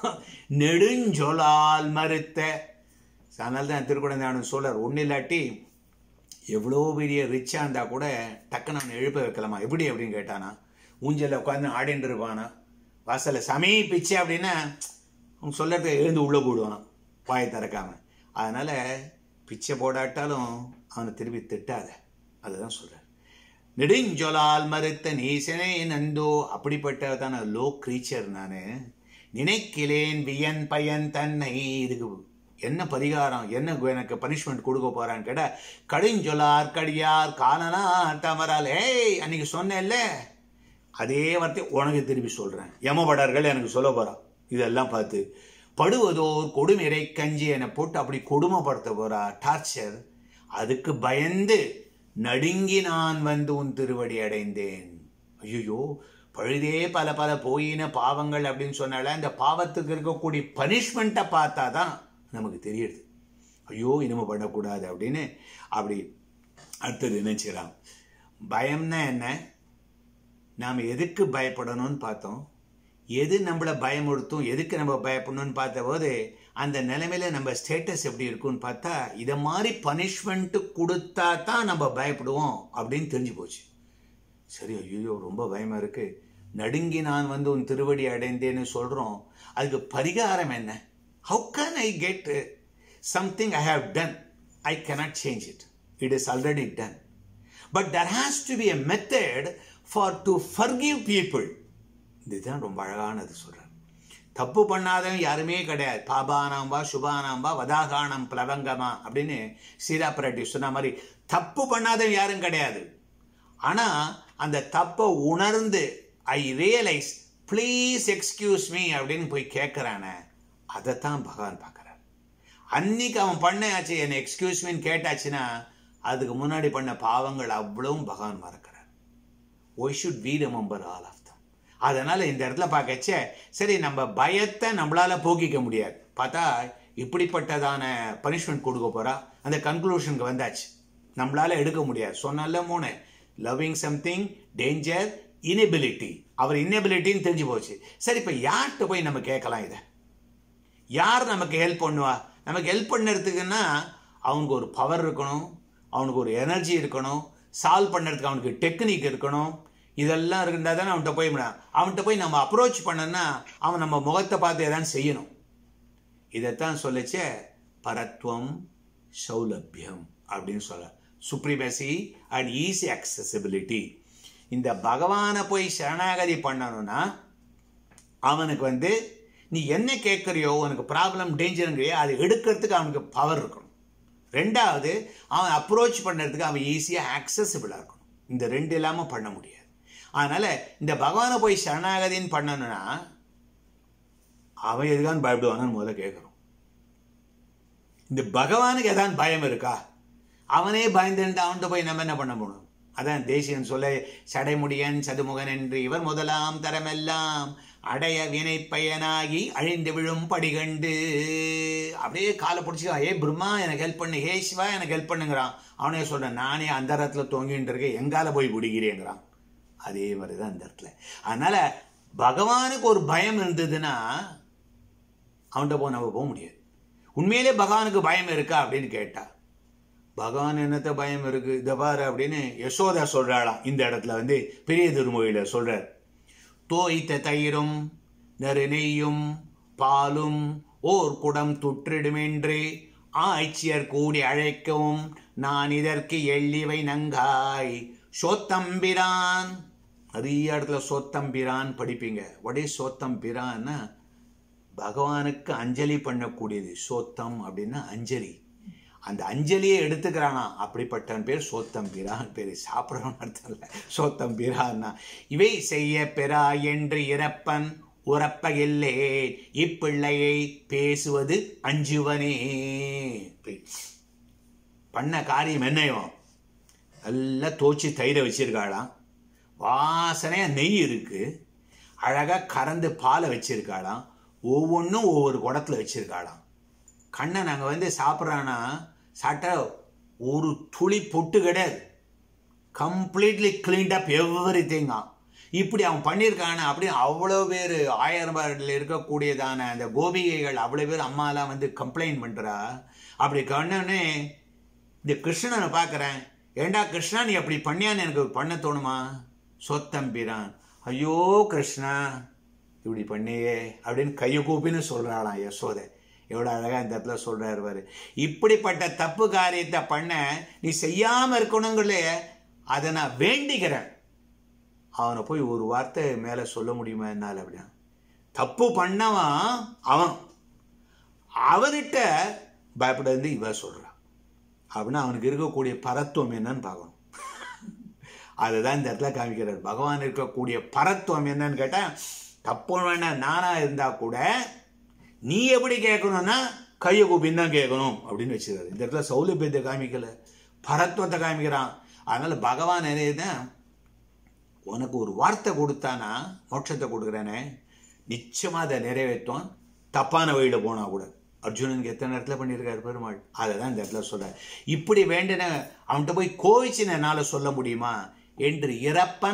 நெடுஞ்சொலால் மறுத்த அதனால தான் திருக்குழந்தையானு சொல்றார் ஒன்றும் இல்லாட்டி எவ்வளோ பெரிய ரிச்சாக இருந்தால் கூட டக்குன்னு அவனை எழுப்ப வைக்கலாமா எப்படி அப்படின்னு கேட்டானா ஊஞ்சலில் உட்காந்து ஆடின்னு இருப்பானா வாசலில் சமீ பிச்சை அப்படின்னா அவங்க சொல்கிறத எழுந்து உள்ளே போடுவான் வாயை திறக்காம அதனால் பிச்சை போடாட்டாலும் அவனை திருப்பி திட்டாத அதுதான் சொல்கிறார் நெடுஞ்சொலால் மறுத்த நீசனே நந்தோ அப்படிப்பட்டதான லோ கிரீச்சர் நான் நினைக்கிலேன் வியன் பயன் தன்னை இதுக்கு என்ன பரிகாரம் என்ன எனக்கு பனிஷ்மெண்ட் கொடுக்க போறான்னு கேட்டா கடுஞ்சொலார் கடியார் காலனார் தமரால் ஏய் அன்னைக்கு சொன்னேன்ல அதே வார்த்தை உனக்கு திருப்பி சொல்றேன் யமபடர்கள் எனக்கு சொல்ல போறான் இதெல்லாம் பார்த்து படுவதோர் கொடுமிரை கஞ்சி என்னை போட்டு அப்படி கொடுமைப்படுத்த போறா டார்ச்சர் அதுக்கு பயந்து நடுங்கி நான் வந்து உன் திருவடி அடைந்தேன் ஐயோ பழுதே பல பல போயின பாவங்கள் அப்படின்னு சொன்னால அந்த பாவத்துக்கு இருக்கக்கூடிய பனிஷ்மெண்ட்டை பார்த்தா தான் நமக்கு தெரியுது ஐயோ இனிமே பண்ணக்கூடாது அப்படின்னு அப்படி அடுத்தது நினைச்சிடலாம் பயம்னா என்ன நாம் எதுக்கு பயப்படணும்னு பார்த்தோம் எது நம்மளை பயமுறுத்தும் எதுக்கு நம்ம பயப்படணும்னு பார்த்தபோது அந்த நிலைமையில நம்ம ஸ்டேட்டஸ் எப்படி இருக்கும்னு பார்த்தா இதை மாதிரி பனிஷ்மெண்ட் கொடுத்தா தான் நம்ம பயப்படுவோம் அப்படின்னு தெரிஞ்சு போச்சு சரி ஐயோ ரொம்ப பயமா இருக்கு நடுங்கி நான் வந்து உன் திருவடி அடைந்தேன்னு சொல்றோம் அதுக்கு பரிகாரம் என்ன how can I get something I have done I cannot change it it is already done but there has to be a method for to forgive people இதுதான் ரொம்ப அழகானது சொல்றேன் தப்பு பண்ணாதவன் யாருமே கிடையாது பாபானாம்பா சுபானாம்பா வதாகானம் பிளவங்கமா அப்படின்னு சீதா பிராட்டி சொன்ன மாதிரி தப்பு பண்ணாதவன் யாரும் கிடையாது ஆனா அந்த தப்பை உணர்ந்து I realise please excuse me அப்படின்னு போய் கேட்குறானே அதைத்தான் பகவான் பார்க்குறார் அன்னைக்கு அவன் பண்ணாச்சு என்னை எக்ஸ்கியூஸ் மீன்னு கேட்டாச்சுன்னா அதுக்கு முன்னாடி பண்ண பாவங்கள் அவ்வளவும் பகவான் மறக்கிறார் why should we remember all of them அதனால இந்த இடத்துல பார்க்கச்சே சரி நம்ம பயத்தை நம்மளால போக்கிக்க முடியாது பார்த்தா இப்படிப்பட்டதான பனிஷ்மெண்ட் கொடுக்க போறா அந்த கன்க்ளூஷனுக்கு வந்தாச்சு நம்மளால எடுக்க முடியாது சொன்னால மூணு loving something danger inability our இனபிலிட்டின்னு தெரிஞ்சு போச்சு சரி இப்போ யார்கிட்ட போய் நம்ம கேட்கலாம் இதை யார் நமக்கு ஹெல்ப் பண்ணுவா நமக்கு ஹெல்ப் பண்ணுறதுக்குன்னா அவனுக்கு ஒரு பவர் இருக்கணும் அவனுக்கு ஒரு எனர்ஜி இருக்கணும் சால்வ் பண்ணுறதுக்கு அவனுக்கு டெக்னிக் இருக்கணும் இதெல்லாம் இருந்தால் தானே அவன்கிட்ட போய் முடியும் அவன்கிட்ட போய் நம்ம அப்ரோச் பண்ணனா அவன் நம்ம முகத்தை பார்த்து எதாவது செய்யணும் இதைத்தான் சொல்லிச்சே பரத்வம் சௌலபியம் அப்படின்னு சொல்ல சுப்ரீமசி அண்ட் ஈஸி அக்சசிபிலிட்டி இந்த பகவானை போய் சரணாகதி பண்ணணும்னா அவனுக்கு வந்து நீ என்ன கேட்குறியோ உனக்கு ப்ராப்ளம் டேஞ்சருங்கிறியோ அது எடுக்கிறதுக்கு அவனுக்கு பவர் இருக்கணும் ரெண்டாவது அவன் அப்ரோச் பண்ணுறதுக்கு அவன் ஈஸியாக ஆக்சசிபிளாக இருக்கணும் இந்த ரெண்டு இல்லாமல் பண்ண முடியாது அதனால் இந்த பகவானை போய் சரணாகதின்னு பண்ணணும்னா அவன் எதுக்கான்னு பயப்படுவானு முதல்ல கேட்குறோம் இந்த பகவானுக்கு எதான் பயம் இருக்கா அவனே பயந்துட்டு அவன்கிட்ட போய் நம்ம என்ன பண்ண போகணும் அதான் தேசியன் சொல்ல சடைமுடியன் சதுமுகன் என்று இவர் முதலாம் தரமெல்லாம் அடைய வினை பயனாகி அழிந்து விழும் படிகண்டு அப்படியே காலை பிடிச்சி ஏ பிரம்மா எனக்கு ஹெல்ப் பண்ணு ஹே சிவா எனக்கு ஹெல்ப் பண்ணுங்கிறான் அவனே சொல்றேன் நானே அந்த இடத்துல தொங்கிட்டு இருக்கேன் எங்கால போய் பிடிக்கிறேங்கிறான் அதே மாதிரி தான் அந்த இடத்துல அதனால பகவானுக்கு ஒரு பயம் இருந்ததுன்னா அவன்கிட்ட போய் நம்ம போக முடியாது உண்மையிலே பகவானுக்கு பயம் இருக்கா அப்படின்னு கேட்டா பகவான் என்னத்த பயம் இருக்கு இதை பாரு அப்படின்னு யசோதா சொல்றாளாம் இந்த இடத்துல வந்து பெரிய திருமொழியில சொல்றார் தோய்த்த தயிரும் நறு நெய்யும் பாலும் ஓர் குடம் துற்றிடுமென்று ஆய்ச்சியர் கூடி அழைக்கவும் நான் இதற்கு எள்ளிவை நங்காய் சோத்தம்பிரான் நிறைய இடத்துல சோத்தம்பிரான் படிப்பீங்க வடே சோத்தம்பிரான்னா பகவானுக்கு அஞ்சலி பண்ணக்கூடியது சோத்தம் அப்படின்னா அஞ்சலி அந்த அஞ்சலியை எடுத்துக்கிறானா அப்படிப்பட்டவன் பேர் சோத்தம் பிரான் பேர் சாப்பிட்றவன் அர்த்தம் இல்லை சோத்தம் பிரான்னா இவை செய்ய பெறா என்று இறப்பன் உறப்பகில்லே இப்பிள்ளையை பேசுவது அஞ்சுவனே பண்ண காரியம் என்னையும் நல்லா தோச்சி தயிரை வச்சிருக்காளாம் வாசனையா நெய் இருக்கு அழகா கறந்து பாலை வச்சிருக்காளாம் ஒவ்வொன்றும் ஒவ்வொரு குடத்துல வச்சிருக்காளாம் கண்ணை நாங்கள் வந்து சாப்பிட்றான்னா சாப்பிட்டா ஒரு துளி பொட்டு கிடையாது கம்ப்ளீட்லி கிளீன்ட் அப் எவ்ரி திங்கா இப்படி அவன் பண்ணியிருக்கான அப்படி அவ்வளோ பேர் ஆயிரம் பேரில் இருக்கக்கூடியதான அந்த கோபிகைகள் அவ்வளோ பேர் அம்மாலாம் வந்து கம்ப்ளைண்ட் பண்ணுறா அப்படி கண்ணனே இந்த கிருஷ்ணனை பார்க்குறேன் ஏண்டா கிருஷ்ணா நீ அப்படி பண்ணியான்னு எனக்கு பண்ண தோணுமா சொத்தம்பிரான் ஐயோ கிருஷ்ணா இப்படி பண்ணியே அப்படின்னு கையை கூப்பின்னு சொல்கிறாளாம் யசோதை எவ்வளோ அழகாக இந்த இடத்துல சொல்கிறாரு பாரு இப்படிப்பட்ட தப்பு காரியத்தை பண்ண நீ செய்யாமல் இருக்கணுங்களே அதை நான் வேண்டிக்கிறேன் அவனை போய் ஒரு வார்த்தை மேலே சொல்ல முடியுமா என்னால் அப்படின்னா தப்பு பண்ணவன் அவன் அவர்கிட்ட பயப்படாது இவ சொல்கிறான் அப்படின்னா அவனுக்கு இருக்கக்கூடிய பரத்துவம் என்னன்னு பார்க்கணும் அதுதான் இந்த இடத்துல காமிக்கிறார் பகவான் இருக்கக்கூடிய பரத்துவம் என்னன்னு கேட்டால் தப்பு வேணா நானாக இருந்தால் கூட நீ எப்படி கேட்கணும்னா கையை கூப்பின்னு தான் கேட்கணும் அப்படின்னு வச்சுருக்காரு இந்த இடத்துல சௌலபியத்தை காமிக்கல பரத்துவத்தை காமிக்கிறான் அதனால பகவான் என்னதான் உனக்கு ஒரு வார்த்தை கொடுத்தானா மோட்சத்தை கொடுக்குறேனே நிச்சயமாக அதை நிறைவேற்றுவான் தப்பான வழியில் போனா கூட அர்ஜுனனுக்கு எத்தனை இடத்துல பண்ணியிருக்காரு பெருமாள் அதை தான் இந்த இடத்துல சொல்கிறார் இப்படி வேண்டின அவன்கிட்ட போய் கோவிச்சுன்னு என்னால் சொல்ல முடியுமா என்று இறப்பன்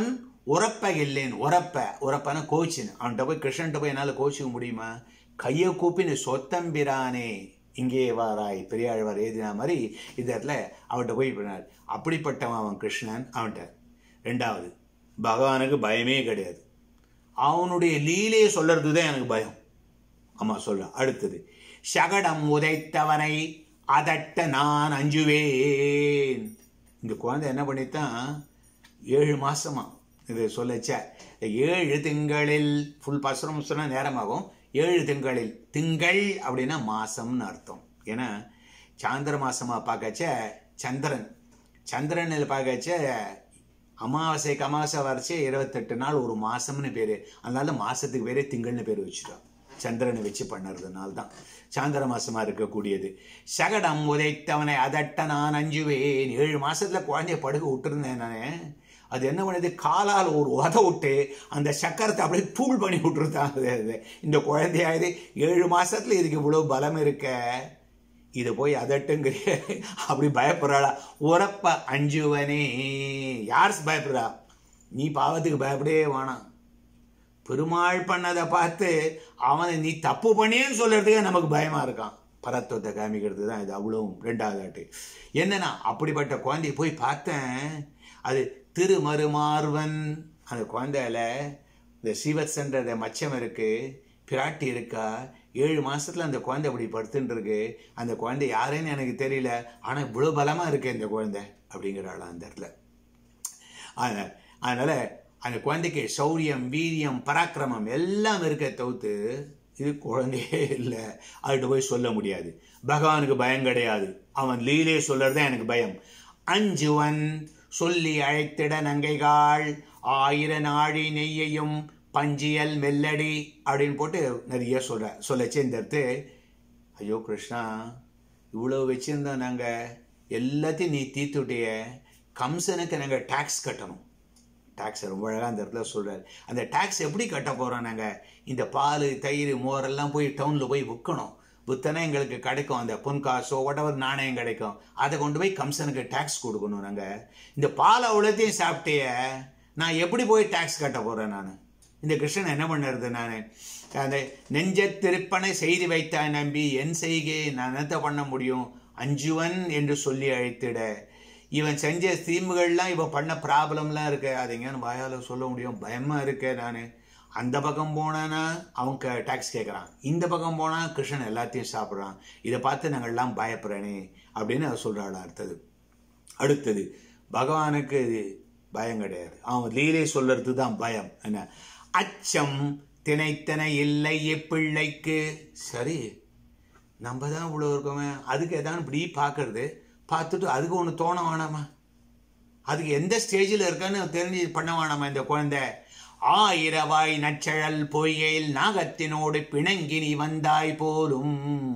உரப்ப இல்லைன்னு உரப்ப உரப்பன கோச்சின்னு அவன்கிட்ட போய் கிருஷ்ணன்ட்ட போய் என்னால் கோச்சிக்க முடியுமா கையை கூப்பின்னு சொத்தம்பிரானே இங்கே வாராய் பெரியாழ்வார் எழுதின மாதிரி இந்த இடத்துல அவன்கிட்ட போய் பண்ணார் அப்படிப்பட்டவன் அவன் கிருஷ்ணன் அவன்கிட்ட ரெண்டாவது பகவானுக்கு பயமே கிடையாது அவனுடைய லீலையை சொல்றது தான் எனக்கு பயம் ஆமா சொல்ல அடுத்தது சகடம் உதைத்தவனை அதட்ட நான் அஞ்சுவேன் இந்த குழந்தை என்ன பண்ணித்தான் ஏழு மாசமா இது சொல்லச்ச ஏழு திங்களில் ஃபுல் பசுரம் சொன்னா நேரமாகும் ஏழு திங்களில் திங்கள் அப்படின்னா மாசம்னு அர்த்தம் ஏன்னா சாந்திர மாசமா பார்க்கச்ச சந்திரன் சந்திரனில் பார்க்கச்ச அமாவாசைக்கு அமாவாசை வரைச்சே இருபத்தெட்டு நாள் ஒரு மாசம்னு பேரு அதனால மாசத்துக்கு பேரே திங்கள்னு பேர் வச்சுட்டோம் சந்திரனை வச்சு பண்ணுறதுனால தான் சாந்திர மாசமா இருக்கக்கூடியது சகடம் உதைத்தவனை அதட்ட நான் அஞ்சுவேன் ஏழு மாசத்துல குழந்தைய படுக்க விட்டுருந்தேன் நானே அது என்ன பண்ணுது காலால் ஒரு உத விட்டு அந்த சக்கரத்தை அப்படியே தூள் பண்ணி விட்டுருதான் அது இந்த குழந்தையாவது ஏழு மாசத்துல இதுக்கு இவ்வளவு பலம் இருக்க இது போய் அதட்டுங்கிறிய அப்படி பயப்படுறாளா உரப்ப அஞ்சுவனே யார் பயப்படுறா நீ பாவத்துக்கு பயப்படவே வேணாம் பெருமாள் பண்ணதை பார்த்து அவனை நீ தப்பு பண்ணியேன்னு சொல்றதுக்கு நமக்கு பயமா இருக்கான் பரத்துவத்தை காமிக்கிறது தான் இது அவ்வளவும் ரெண்டாவது ஆட்டு என்னன்னா அப்படிப்பட்ட குழந்தைய போய் பார்த்தேன் அது திருமருமார்வன் அந்த குழந்தையில இந்த சீவத்சன்ற மச்சம் இருக்கு பிராட்டி இருக்கா ஏழு மாசத்துல அந்த குழந்தை அப்படி படுத்துட்டு இருக்கு அந்த குழந்தை யாருன்னு எனக்கு தெரியல ஆனா இவ்வளவு பலமா இருக்கு இந்த குழந்தை அப்படிங்கிறாள் அந்த இடத்துல அதனால அந்த குழந்தைக்கு சௌரியம் வீரியம் பராக்கிரமம் எல்லாம் இருக்க தவிர்த்து இது குழந்தையே இல்லை அதுகிட்ட போய் சொல்ல முடியாது பகவானுக்கு பயம் கிடையாது அவன் லீலே சொல்றதுதான் எனக்கு பயம் அஞ்சுவன் சொல்லி அழைத்திட நங்கைகாள் ஆயிர நாழி நெய்யையும் பஞ்சியல் மெல்லடி அப்படின்னு போட்டு நிறைய சொல்ற சொல்லச்சு இந்த இடத்து ஐயோ கிருஷ்ணா இவ்வளோ வச்சிருந்தோம் நாங்கள் எல்லாத்தையும் நீ தீத்துட்டிய கம்சனுக்கு நாங்கள் டேக்ஸ் கட்டணும் டேக்ஸ் ரொம்ப அழகாக அந்த இடத்துல சொல்கிறார் அந்த டேக்ஸ் எப்படி கட்ட போகிறோம் நாங்கள் இந்த பால் தயிர் மோரெல்லாம் போய் டவுனில் போய் விற்கணும் வித்தனா எங்களுக்கு கிடைக்கும் அந்த பொன்காசோ ஒட்டவர் நாணயம் கிடைக்கும் அதை கொண்டு போய் கம்சனுக்கு டேக்ஸ் கொடுக்கணும் நாங்கள் இந்த பால் அவ்வளோத்தையும் சாப்பிட்டே நான் எப்படி போய் டேக்ஸ் கட்ட போகிறேன் நான் இந்த கிருஷ்ணன் என்ன பண்ணுறது நான் அந்த நெஞ்ச திருப்பனை செய்து வைத்தாய் நம்பி என் செய்கை நான் என்னத்தை பண்ண முடியும் அஞ்சுவன் என்று சொல்லி அழைத்திட இவன் செஞ்ச தீமுகள்லாம் இவன் பண்ண ப்ராப்ளம்லாம் இருக்கு அது எங்கன்னு வாயால் சொல்ல முடியும் பயமாக இருக்கு நான் அந்த பக்கம் போனானா அவன் டேக்ஸ் கேட்குறான் இந்த பக்கம் போனால் கிருஷ்ணன் எல்லாத்தையும் சாப்பிட்றான் இதை பார்த்து நாங்கள்லாம் பயப்படுறேனே அப்படின்னு அவர் சொல்கிறாள் அடுத்தது அடுத்தது பகவானுக்கு பயம் கிடையாது அவன் லீலை சொல்றது தான் பயம் என்ன அச்சம் திணைத்தனை இல்லை எப்பிள்ளைக்கு சரி நம்ம தான் இவ்வளோ இருக்கோமே அதுக்கு எதாவது இப்படி பார்க்கறது பார்த்துட்டு அதுக்கு ஒன்று தோண வேணாமா அதுக்கு எந்த ஸ்டேஜில் இருக்கான்னு தெரிஞ்சு பண்ண வேணாமா இந்த குழந்தை ஆயிரவாய் நச்சழல் பொய்கையில் நாகத்தினோடு பிணங்கி நீ வந்தாய் போலும்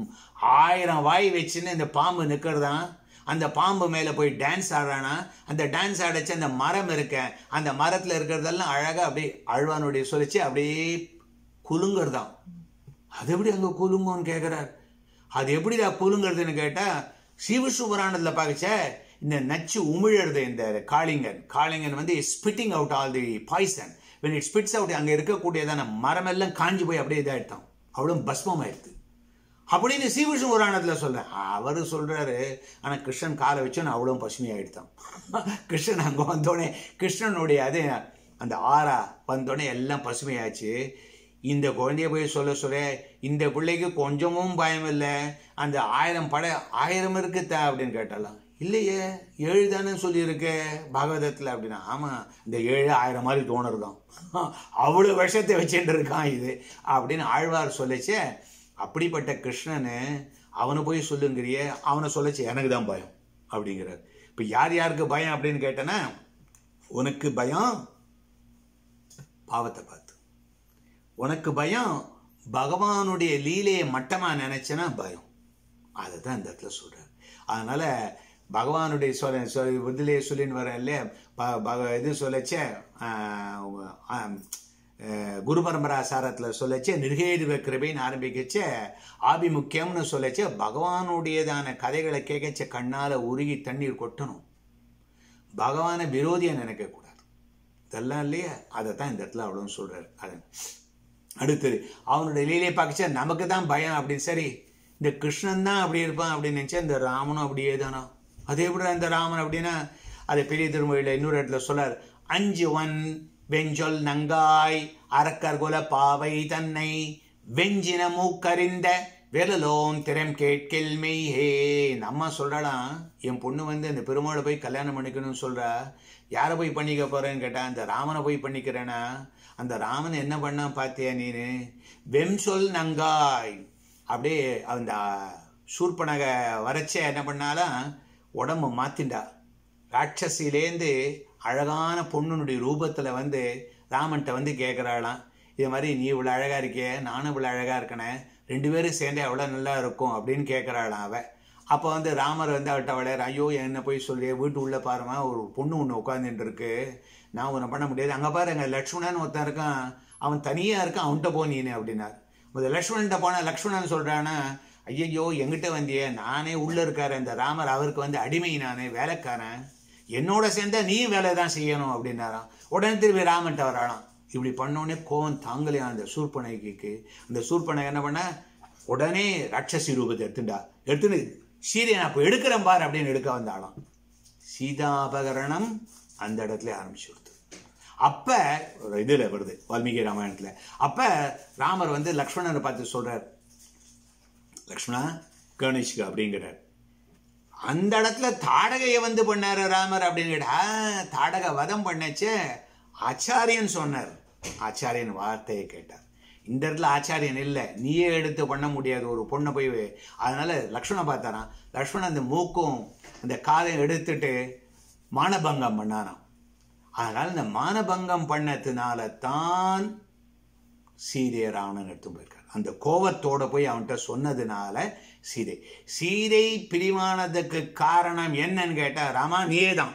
ஆயிரம் வாய் வச்சுன்னு இந்த பாம்பு நிற்கிறதான் அந்த பாம்பு மேலே போய் டான்ஸ் ஆடுறானா அந்த டான்ஸ் ஆடச்சு அந்த மரம் இருக்க அந்த மரத்தில் இருக்கிறதெல்லாம் அழகாக அப்படியே அழ்வானுடைய சொல்லிச்சு அப்படியே குலுங்கிறதான் அது எப்படி அங்கே குலுங்கும்னு கேட்குறார் அது எப்படிடா குலுங்கிறதுன்னு கேட்டால் சிவசுபுராணத்தில் பார்க்கச்ச இந்த நச்சு உமிழறது இந்த காளிங்கன் காளிங்கன் வந்து spitting out all the poison when it spits out அங்கே இருக்கக்கூடியதான மரமெல்லாம் காஞ்சி போய் அப்படியே இதாகிட்டான் அவ்வளோ பஸ்மம் ஆயிடுது அப்படின்னு ஸ்ரீவிஷ்ணு புராணத்தில் சொல்ல அவர் சொல்றாரு ஆனால் கிருஷ்ணன் காலை வச்சு நான் அவ்வளோ பசுமையாயிடுதான் கிருஷ்ணன் அங்கே வந்தோடனே கிருஷ்ணனுடைய அது அந்த ஆறா வந்தோடனே எல்லாம் பசுமையாச்சு இந்த குழந்தைய போய் சொல்ல சொல்ல இந்த பிள்ளைக்கு கொஞ்சமும் பயம் இல்லை அந்த ஆயிரம் படை ஆயிரம் இருக்குத்தா அப்படின்னு கேட்டாலாம் இல்லையே ஏழு தானே சொல்லியிருக்க பாகவதத்தில் அப்படின்னா ஆமாம் இந்த ஏழு ஆயிரம் மாதிரி தோணுறதான் அவ்வளோ விஷத்தை வச்சுட்டு இருக்கான் இது அப்படின்னு ஆழ்வார் சொல்லிச்சே அப்படிப்பட்ட கிருஷ்ணனு அவனை போய் சொல்லுங்கிறிய அவனை சொல்லச்சு எனக்கு தான் பயம் அப்படிங்கிறார் இப்போ யார் யாருக்கு பயம் அப்படின்னு கேட்டேன்னா உனக்கு பயம் பாவத்தை பார்த்து உனக்கு பயம் பகவானுடைய லீலையை மட்டமாக நினைச்சனா பயம் அதை தான் இந்த இடத்துல சொல்கிறார் அதனால் பகவானுடைய சொல்ல சொல் இதிலே சொல்லின்னு வரேன் இல்லையா இது சொல்லச்சே குரு பரம்பரா சாரத்தில் சொல்லச்சே நிர்கேதுவ கிருபைன்னு ஆரம்பிக்கச்சே ஆபிமுக்கியம்னு சொல்லச்சே பகவானுடையதான கதைகளை கேட்கச்ச கண்ணால் உருகி தண்ணீர் கொட்டணும் பகவானை விரோதியை நினைக்கக்கூடாது இதெல்லாம் இல்லையா அதை தான் இந்த இடத்துல அவ்வளோன்னு சொல்றாரு அது அடுத்தது அவனுடைய லீலையை பார்க்கச்சா நமக்கு தான் பயம் அப்படின்னு சரி இந்த கிருஷ்ணன் தான் அப்படி இருப்பான் அப்படின்னு நினைச்சா இந்த ராமனும் அப்படியே தானா அதே எப்படி இந்த ராமன் அப்படின்னா அதை பெரிய திருமொழியில் இன்னொரு இடத்துல சொல்லார் அஞ்சுவன் வெஞ்சொல் நங்காய் அரக்கர் குல பாவை தன்னை வெஞ்சின மூக்கறிந்த வெலலோன் திறம் கேட்கில் மெய்ஹே இந்த அம்மா சொல்றாளாம் என் பொண்ணு வந்து அந்த பெருமாளை போய் கல்யாணம் பண்ணிக்கணும்னு சொல்றா யாரை போய் பண்ணிக்க போறேன்னு கேட்டா அந்த ராமனை போய் பண்ணிக்கிறேனா அந்த ராமன் என்ன பண்ணா பாத்தியா நீனு வெம் சொல் நங்காய் அப்படியே அந்த சூர்பனக வரைச்ச என்ன பண்ணாலாம் உடம்பு மாத்திண்டா ராட்சசிலேருந்து அழகான பொண்ணுனுடைய ரூபத்தில் வந்து ராமன்ட்ட வந்து கேட்குறாளாம் இது மாதிரி நீ இவ்வளோ அழகாக இருக்கிய நானும் இவ்வளோ அழகாக இருக்கனே ரெண்டு பேரும் சேர்ந்து எவ்வளோ நல்லா இருக்கும் அப்படின்னு கேட்குறாளாம் அவ அப்போ வந்து ராமர் வந்து அவள்கிட்ட விளையாடுற ஐயோ என்ன போய் சொல்லி வீட்டு உள்ளே பாருமா ஒரு பொண்ணு ஒன்று உட்காந்துட்டு இருக்கு நான் ஒன்று பண்ண முடியாது அங்கே பாரு எங்கள் லக்ஷ்மணன் ஒருத்தன் இருக்கான் அவன் தனியாக இருக்கான் அவன்கிட்ட போ நீனு அப்படின்னார் முதல் லக்ஷ்மணன்ட்ட போனால் லக்ஷ்மணன் சொல்கிறானா ஐயையோ எங்கிட்ட வந்தியே நானே உள்ளே இருக்காரு இந்த ராமர் அவருக்கு வந்து அடிமை நானே வேலைக்காரன் என்னோட சேர்ந்தா நீயும் வேலை தான் செய்யணும் அப்படின்னாராம் உடனே திரும்பி ராமன்ட்ட வராளாம் இப்படி பண்ணோடனே கோவம் தாங்கலையா அந்த சூர்பனகைக்கு அந்த சூர்பனகை என்ன பண்ண உடனே ராட்சசி ரூபத்தை எடுத்துட்டா எடுத்துன்னு சீதை நான் இப்போ எடுக்கிறேன் பார் அப்படின்னு எடுக்க வந்தாளாம் சீதாபகரணம் அந்த இடத்துல ஆரம்பிச்சு கொடுத்து அப்ப ஒரு இதுல வருது வால்மீகி ராமாயணத்துல அப்ப ராமர் வந்து லக்ஷ்மணனை பார்த்து சொல்றார் லக்ஷ்மணா கவனிச்சுக்க அப்படிங்கிறார் அந்த இடத்துல தாடகையை வந்து பண்ணாரு ராமர் அப்படின்னு கேட்டா "ஆ, தாடக வதம் பண்ணச்சே ஆச்சாரியன் சொன்னார் ஆச்சாரியன் வார்த்தையை கேட்டார் இந்த இடத்துல ஆச்சாரியன் இல்லை நீயே எடுத்து பண்ண முடியாது ஒரு பொண்ணை போய் அதனால லக்ஷ்மணன் பார்த்தாராம் லக்ஷ்மணன் அந்த மூக்கும் அந்த காதையும் எடுத்துட்டு மானபங்கம் பண்ணாராம் அதனால இந்த மானபங்கம் பண்ணதுனால தான் சீதையை ராவணன் எடுத்து போயிருக்கார் அந்த கோவத்தோட போய் அவன்கிட்ட சொன்னதுனால சீதை சீதை பிரிவானதுக்கு காரணம் என்னன்னு கேட்டா ராமா நீயே தான்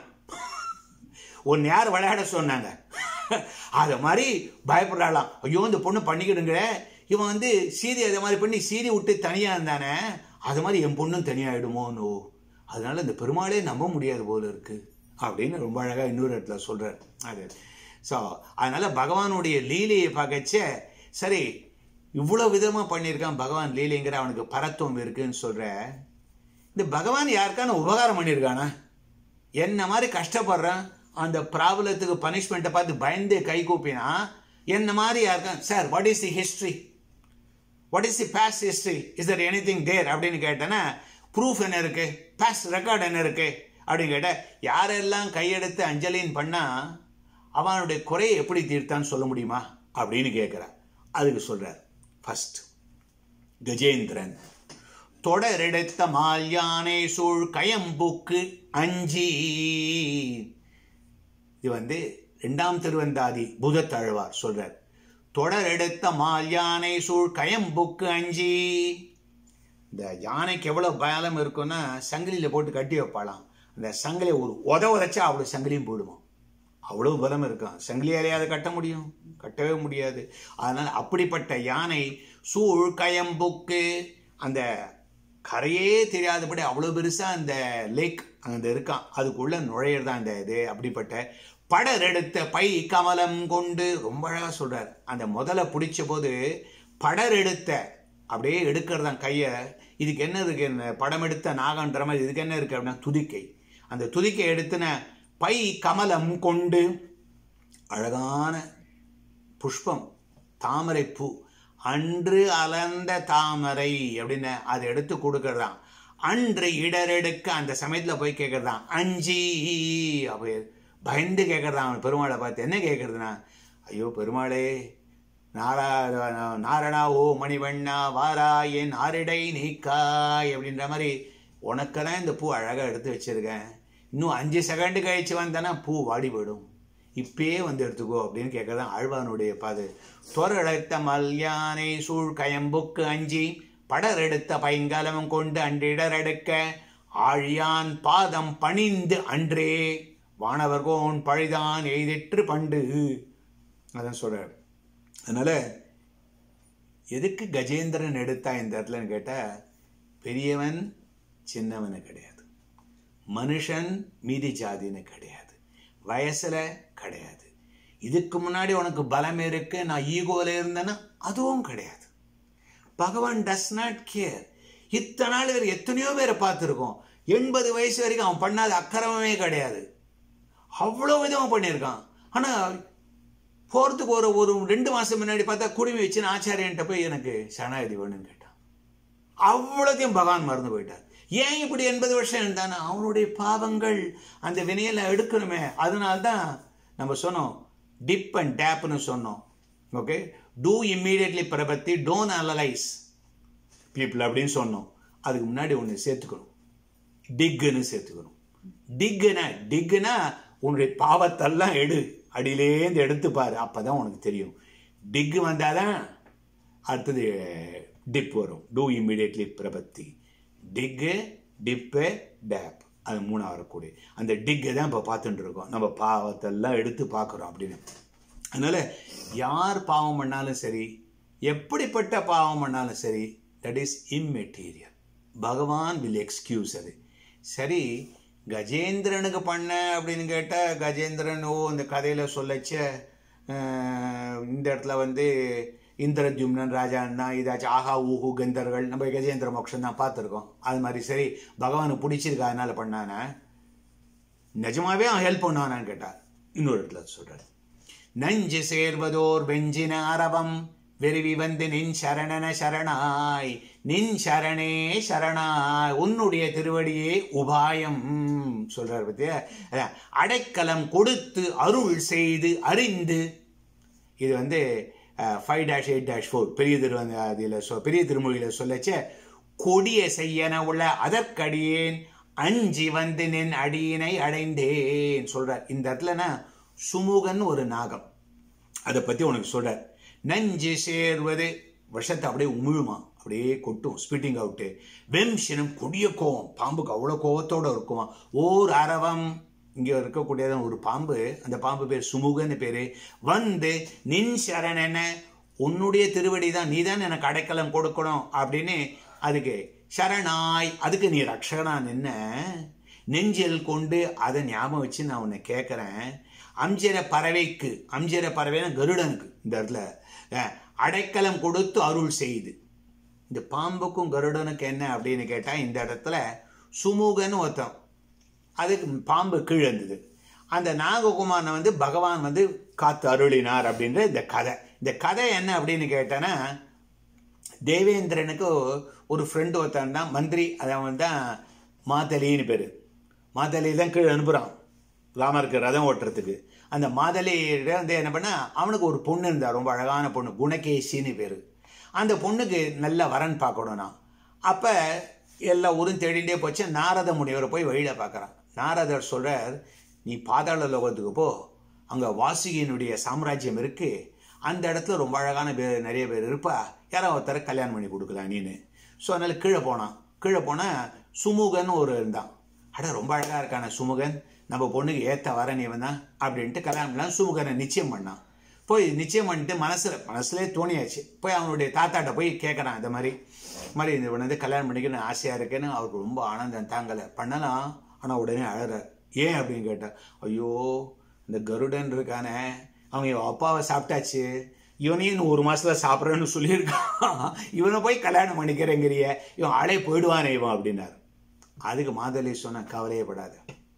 உன் யார் விளையாட சொன்னாங்க அது மாதிரி பயப்படுறாளாம் ஐயோ இந்த பொண்ணு பண்ணிக்கிடுங்க இவன் வந்து சீதை அதை மாதிரி பண்ணி சீதை விட்டு தனியா இருந்தானே அது மாதிரி என் பொண்ணும் தனியாயிடுமோன்னு அதனால இந்த பெருமாளே நம்ப முடியாது போல இருக்கு அப்படின்னு ரொம்ப அழகா இன்னொரு இடத்துல சொல்றார் அது ஸோ அதனால பகவானுடைய லீலையை பார்க்கச்ச சரி இவ்வளவு விதமா பண்ணியிருக்கான் பகவான் லீலைங்கிற அவனுக்கு பரத்துவம் இருக்குன்னு சொல்ற இந்த பகவான் யாருக்கான உபகாரம் பண்ணியிருக்கானா என்ன மாதிரி கஷ்டப்படுறான் அந்த ப்ராப்ளத்துக்கு பனிஷ்மெண்ட்டை பார்த்து பயந்து கை கூப்பினா என்ன மாதிரி யாருக்கான் sir what is the history what is the past history is there any thing there அப்படின்னு கேட்டேன்னா ப்ரூஃப் என்ன இருக்கு பாஸ்ட் ரெக்கார்ட் என்ன இருக்கு அப்படின்னு கேட்ட யாரெல்லாம் கையெடுத்து அஞ்சலின்னு பண்ணா அவனுடைய குறையை எப்படி தீர்த்தான்னு சொல்ல முடியுமா அப்படின்னு கேட்குறார் அதுக்கு சொல்றார் ஃபர்ஸ்ட் கஜேந்திரன் தொடரெடுத்த மால்யானை சூழ் கயம்புக்கு அஞ்சி இது வந்து ரெண்டாம் திருவந்தாதி பூதத்தாழ்வார் சொல்றார் தொடர் எடுத்த மால் யானை சூழ் கயம்புக்கு அஞ்சி இந்த யானைக்கு எவ்வளவு பலம் இருக்கும்னா சங்கிலியில போட்டு கட்டி வைப்பாளாம் அந்த சங்கிலியை ஒரு உத உதைச்சா அவ்வளவு சங்கிலியும் போடுமா அவ்வளவு பலம் இருக்கும் சங்கிலியாலே அதை கட்ட முடியும் கட்டவே முடியாது அதனால அப்படிப்பட்ட யானை சூழ் கயம்புக்கு அந்த கரையே தெரியாதபடி அவ்வளோ பெருசா அந்த லேக் அந்த இருக்கான் அதுக்குள்ள நுழையிறதா அந்த இது அப்படிப்பட்ட படர் எடுத்த பை கமலம் கொண்டு ரொம்ப அழகா சொல்றார் அந்த முதல்ல பிடிச்ச போது படர் எடுத்த அப்படியே எடுக்கிறதான் கையை இதுக்கு என்ன இருக்கு இந்த படம் எடுத்த நாகன்ற மாதிரி இதுக்கு என்ன இருக்கு அப்படின்னா துதிக்கை அந்த துதிக்கை எடுத்துன பை கமலம் கொண்டு அழகான புஷ்பம் தாமரை பூ அன்று அலர்ந்த தாமரை அப்படின்னு அதை எடுத்து கொடுக்கறதாம் அன்று இடரெடுக்க அந்த சமயத்துல போய் கேட்கறதாம் அஞ்சி அப்ப பயந்து கேட்கறதாம் அவன் பெருமாளை பார்த்து என்ன கேட்கறதுனா ஐயோ பெருமாளே நாரா நாரணா ஓ மணிவண்ணா வாரா என் ஆரிடை நீக்காய் அப்படின்ற மாதிரி உனக்கெல்லாம் இந்த பூ அழகா எடுத்து வச்சிருக்கேன் இன்னும் அஞ்சு செகண்டு கழிச்சு வந்தேன்னா பூ வாடி போயிடும் இப்பயே வந்து எடுத்துக்கோ அப்படின்னு கேட்கறதான் ஆழ்வானுடைய பாது தொரழைத்த மல்யானை சூழ் கயம்புக்கு அஞ்சி படர் எடுத்த பைங்கலமும் கொண்டு அன்றிடரெடுக்க ஆழியான் பாதம் பணிந்து அன்றே வானவர்கோன் பழிதான் எய்திற்று பண்டு அதான் சொல்றார் அதனால எதுக்கு கஜேந்திரன் எடுத்தா இந்த இடத்துலன்னு கேட்டா பெரியவன் சின்னவனு கிடையாது மனுஷன் மீதி ஜாதின்னு கிடையாது வயசுல கிடையாது இதுக்கு முன்னாடி உனக்கு பலம் இருக்கு நான் ஈகோல இருந்தேன்னா அதுவும் கிடையாது பகவான் டஸ் நாட் கேர் இத்தனை நாள் வேறு எத்தனையோ பேரை பார்த்துருக்கோம் எண்பது வயசு வரைக்கும் அவன் பண்ணாத அக்கிரமமே கிடையாது அவ்வளோ விதமாக பண்ணியிருக்கான் ஆனால் போகிறதுக்கு ஒரு ஒரு ரெண்டு மாதம் முன்னாடி பார்த்தா குடுமி வச்சுன்னு ஆச்சாரியன்ட்ட போய் எனக்கு சரணாகதி வேணும்னு கேட்டான் அவ்வளோத்தையும் பகவான் மறந்து போயிட்டார் ஏன் இப்படி எண்பது வருஷம் இருந்தானா அவனுடைய பாவங்கள் அந்த வினையில எடுக்கணுமே அதனால தான் நம்ம சொன்னோம் டிப் அண்ட் டேப்னு சொன்னோம் okay do immediately prapatti don't analyse people அப்படின்னு சொன்னோம் அதுக்கு முன்னாடி ஒன்று சேர்த்துக்கணும் டிக்குன்னு சேர்த்துக்கணும் டிக்குனா டிக்குனா உன்னுடைய பாவத்தெல்லாம் எடு அடியிலேருந்து எடுத்து பாரு அப்பதான் உனக்கு தெரியும் டிக்கு வந்தாதான் அடுத்தது டிப் வரும் டூ இம்மீடியட்லி பிரபத்தி டிக்கு டிப்பு டேப் அது மூணாக வரக்கூடிய அந்த டிக்கை தான் இப்போ பார்த்துட்டு இருக்கோம் நம்ம பாவத்தெல்லாம் எடுத்து பார்க்குறோம் அப்படின்னு அதனால யார் பாவம் பண்ணாலும் சரி எப்படிப்பட்ட பாவம் பண்ணாலும் சரி that is immaterial Bhagavan will excuse அது சரி கஜேந்திரனுக்கு பண்ண அப்படின்னு கேட்டால் கஜேந்திரன் ஓ இந்த கதையில் சொல்லச்ச அஹ், இந்த இடத்துல வந்து இந்திரத்யும்னன் ராஜான் தான் இதாச்சும் ஆஹா ஊஹு கந்தர்கள் நம்ம கஜேந்திர மோட்சம் தான் பார்த்துருக்கோம் அது மாதிரி சரி பகவானுக்கு பிடிச்சிருக்கா அதனால பண்ணானே நிஜமாவே அவன் ஹெல்ப் பண்ணுவானான்னு கேட்டார் இன்னொரு இடத்துல சொல்றாரு நஞ்சு சேர்வதோர் வெஞ்சின அரவம் வெறுவி வந்து நின் சரணன சரணாய் நின் சரணே சரணாய் உன்னுடைய திருவடியே உபாயம் சொல்றாரு பத்தியா அதான், அடைக்கலம் கொடுத்து அருள் செய்து அறிந்து இது வந்து five dash eight dash four பெரிய திரு அதில் சொ பெரிய திருமொழியில் சொல்லச்ச கொடிய செய்யன உள்ள அதற்கடியேன் அஞ்சி வந்து நின் அடியினை அடைந்தேன் சொல்றார் இந்த இடத்துலனா சுமுகன் ஒரு நாகம் அதை பற்றி உனக்கு சொல்றார் நஞ்சு சேர்வது விஷத்தை அப்படியே உமிழுமா அப்படியே கொட்டும் ஸ்பிட்டிங் அவுட்டு வெம்ஷனம் கொடிய கோவம் பாம்புக்கு அவ்வளோ கோவத்தோட இருக்குமா ஓர் அரவம் இங்கே இருக்கக்கூடியதான் ஒரு பாம்பு அந்த பாம்பு பேர் சுமுகன்னு பேர் வந்து நின் சரணன உன்னுடைய திருவடி தான் நீ தான் எனக்கு அடைக்கலம் கொடுக்கணும் அப்படின்னு அதுக்கு சரணாய் அதுக்கு நீ ரக்ஷகனா நின்ன நெஞ்சில் கொண்டு அதை ஞாபகம் வச்சு நான் உன்னை கேட்குறேன் அம்ஜர பறவைக்கு அம்ஜர பறவைனா கருடனுக்கு இந்த இடத்துல அஹ், அடைக்கலம் கொடுத்து அருள் செய்து இந்த பாம்புக்கும் கருடனுக்கு என்ன அப்படின்னு கேட்டால் இந்த இடத்துல சுமுகன்னு ஒருத்தன் அதுக்கு பாம்பு கீழே இருந்தது அந்த நாககுமாரனை வந்து பகவான் வந்து காத்து அருளினார் அப்படின்ற இந்த கதை இந்த கதை என்ன அப்படின்னு கேட்டேன்னா தேவேந்திரனுக்கு ஒரு ஃப்ரெண்டு ஒருத்தன் தான் மந்திரி அவன் தான் மாதலின்னு பேர் மாதலி தான் கீழே அனுப்புகிறான் ராமருக்கு ரதம் ஓட்டுறதுக்கு அந்த மாதலியிட வந்து என்ன பண்ணா அவனுக்கு ஒரு பொண்ணு இருந்தா ரொம்ப அழகான பொண்ணு குணகேசின்னு பேர் அந்த பொண்ணுக்கு நல்ல வரன் பார்க்கணும்னா அப்போ எல்லா ஊரும் தேடிண்டே போச்சு நாரத முனிவரை போய் வழியில் பார்க்குறான் நாரதர் சொல்றார் நீ பாதாள லோகத்துக்கு போ அங்கே வாசுகியினுடைய சாம்ராஜ்யம் இருக்கு அந்த இடத்துல ரொம்ப அழகான பேர் நிறைய பேர் இருப்பா யாரோ ஒருத்தரை கல்யாணம் பண்ணி கொடுக்கலாம் நீனு ஸோ அதனால கீழே போனான் கீழே போனால் சுமுகன் ஒரு இருந்தான் அட ரொம்ப அழகாக இருக்கான சுமுகன் நம்ம பொண்ணுக்கு ஏற்ற வரன் இவன் தான் அப்படின்ட்டு கல்யாணம் பண்ணலாம் சுமுகனை நிச்சயம் பண்ணான் போய் நிச்சயம் பண்ணிட்டு மனசில் மனசுலேயே தோணியாச்சு போய் அவனுடைய தாத்தாட்ட போய் கேட்குறான் இந்த மாதிரி இந்த மாதிரி இந்த வந்து கல்யாணம் பண்ணிக்கணும்னு ஆசையாக இருக்குன்னு அவருக்கு ரொம்ப ஆனந்தம் தாங்கலை பண்ணலாம் ஆனால் உடனே அழறார் ஏன் அப்படின்னு கேட்டா ஐயோ இந்த கருடன் இருக்கானே அவன் இவன் அப்பாவை சாப்பிட்டாச்சு இவனையும் இன்னும் ஒரு மாசத்துல சாப்பிட்றேன்னு சொல்லியிருக்கான் இவனை போய் கல்யாணம் பண்ணிக்கிறேங்கிறிய இவன் ஆளே போயிடுவானே இவன் அப்படின்னாரு அதுக்கு மாதலி சொன்ன கவலையப்படாத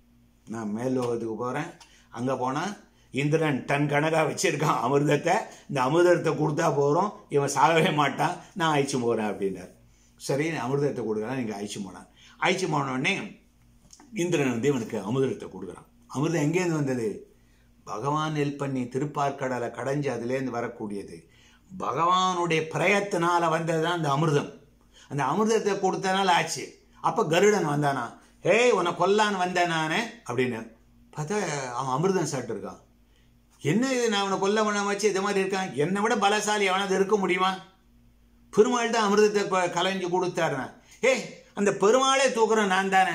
நான் மேல்லோகத்துக்கு போகிறேன் அங்கே போனால் இந்திரன் டன் கணக்காக வச்சிருக்கான் அமிர்தத்தை இந்த அமிர்தத்தை கொடுத்தா போகிறோம் இவன் சாகவே மாட்டான் நான் அழிச்சு போகிறேன் அப்படின்னார் சரி அமிர்தத்தை கொடுக்குறான் நீங்கள் அழிச்சு போனான் அழிச்சு போன உடனே இந்திரன் வந்து இவனுக்கு அமிர்தத்தை கொடுக்குறான் அமிர்தம் எங்கேருந்து வந்தது பகவான் ஹெல்ப் பண்ணி திருப்பார்க்கடலை கடைஞ்சு அதுலேருந்து வரக்கூடியது பகவானுடைய பிரயத்தினால வந்தது தான் அந்த அமிர்தம் அந்த அமிர்தத்தை கொடுத்தனால ஆச்சு அப்போ கருடன் வந்தானா ஏய் உன்னை கொல்லான்னு வந்தேன் நானே அப்படின்னு பார்த்தா அவன் அமிர்தம் சாப்பிட்டுருக்கான் என்ன இது நான் அவனை கொல்ல பண்ண வச்சு இது மாதிரி இருக்கான் என்னை விட பலசாலி அவனது இருக்க முடியுமா பெருமாள் தான் அமிர்தத்தை கொ- கலைஞ்சு கொடுத்தாருனா ஏய் அந்த பெருமாளே தூக்குறேன் நான் தானே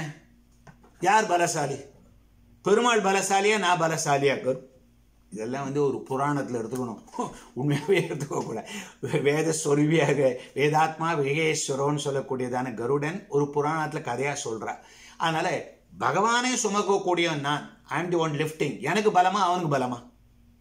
யார் பலசாலி பெருமாள் பலசாலியா நான் பலசாலியா கரு இதெல்லாம் வந்து ஒரு புராணத்தில் எடுத்துக்கணும் உண்மையாகவே எடுத்துக்கக்கூடாது வேத சொருவியாக வேதாத்மா வேகேஸ்வரோன்னு சொல்லக்கூடியதான கருடன் ஒரு புராணத்தில் கதையாக சொல்கிறா அதனால பகவானே சுமக்கக்கூடியவன் நான் ஐம் தி ஒன் லிஃப்டிங் எனக்கு பலமா அவனுக்கு பலமா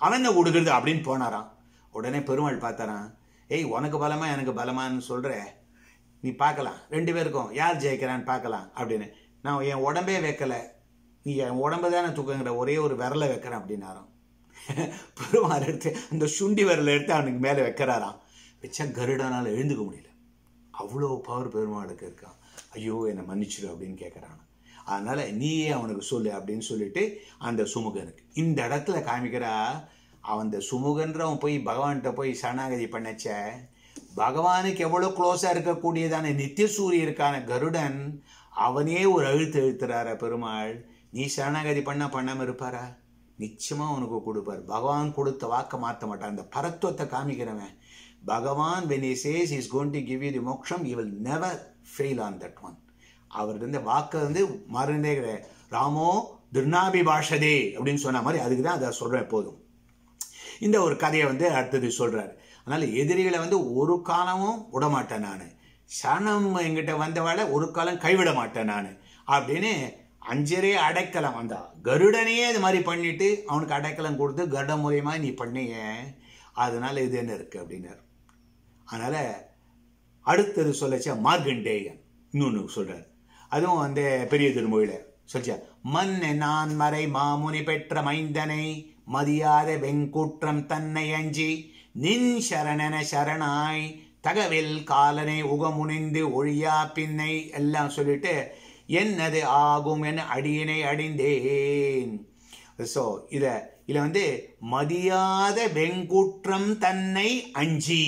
அவன் என்ன கொடுக்குறது அப்படின்னு போனாராம் உடனே பெருமாள் பார்த்தாராம் ஏய் உனக்கு பலமா எனக்கு பலமான்னு சொல்ற நீ பார்க்கலாம் ரெண்டு பேருக்கும் யார் ஜெயிக்கிறான்னு பார்க்கலாம் அப்படின்னு நான் என் உடம்பே வைக்கல நீ என் உடம்பு தானே தூக்குங்கிற ஒரே ஒரு விரலை வைக்கிறேன் அப்படின்னாராம் பெருமாள் எடுத்து அந்த சுண்டி விரலை எடுத்து அவனுக்கு மேலே வைக்கிறாராம் வச்சா கருடனால் எழுந்துக்க முடியல அவ்வளோ பவர் பெருமாளுக்கு இருக்கான் ஐயோ என்னை மன்னிச்சிடு அப்படின்னு கேட்குறான் அதனால நீயே அவனுக்கு சொல்லு அப்படின்னு சொல்லிட்டு அந்த சுமுகனுக்கு இந்த இடத்துல காமிக்கிறா அவன் அந்த சுமுகன்றவன் போய் பகவான்கிட்ட போய் சரணாகதி பண்ணச்ச பகவானுக்கு எவ்வளோ க்ளோஸாக இருக்கக்கூடியதான நித்திய சூரியருக்கான கருடன் அவனே ஒரு அழுத்து எழுத்துறார பெருமாள் நீ சரணாகதி பண்ண பண்ணாமல் இருப்பாரா நிச்சயமா உனக்கு கொடுப்பார் பகவான் கொடுத்த வாக்க மாற்ற மாட்டான் அந்த பரத்துவத்தை காமிக்கிறவன் Bhagavan when he says he is going to give you the மோக்ஷம் he will never fail on that one அவர் இருந்த வாக்கை வந்து மறந்தே கிடையாது ராமோ திருநாபி பாஷதே அப்படின்னு சொன்ன மாதிரி அதுக்கு தான் அதை சொல்கிறேன் எப்போதும் இந்த ஒரு கதையை வந்து அடுத்தது சொல்றாரு அதனால எதிரிகளை வந்து ஒரு காலமும் விட மாட்டேன் நான் சரணம் என்கிட்ட வந்தவாளை ஒரு காலம் கைவிட மாட்டேன் நான் அப்படின்னு அஞ்சரே அடைக்கலம் வந்தா கருடனையே இது மாதிரி பண்ணிட்டு அவனுக்கு அடைக்கலம் கொடுத்து கருடன் மூலியமா நீ பண்ணிய அதனால இது என்ன இருக்கு அப்படின்னாரு அதனால அடுத்தது சொல்லச்சா மார்கண்டேயன் இன்னொன்று சொல்றாரு அதுவும் அந்த பெரிய திருமொழியில சொல்லிச்சா மண் நான் மறை மாமுனி பெற்ற மைந்தனை மதியாத வெங்குற்றம் தன்னை அஞ்சி நின் சரணன சரணாய் தகவில் காலனை உகமுனிந்து ஒழியா பின்னை எல்லாம் சொல்லிட்டு என்னது ஆகும் என அடியினை அடிந்தேன் ஸோ இத இதுல வந்து மதியாத வெங்குற்றம் தன்னை அஞ்சி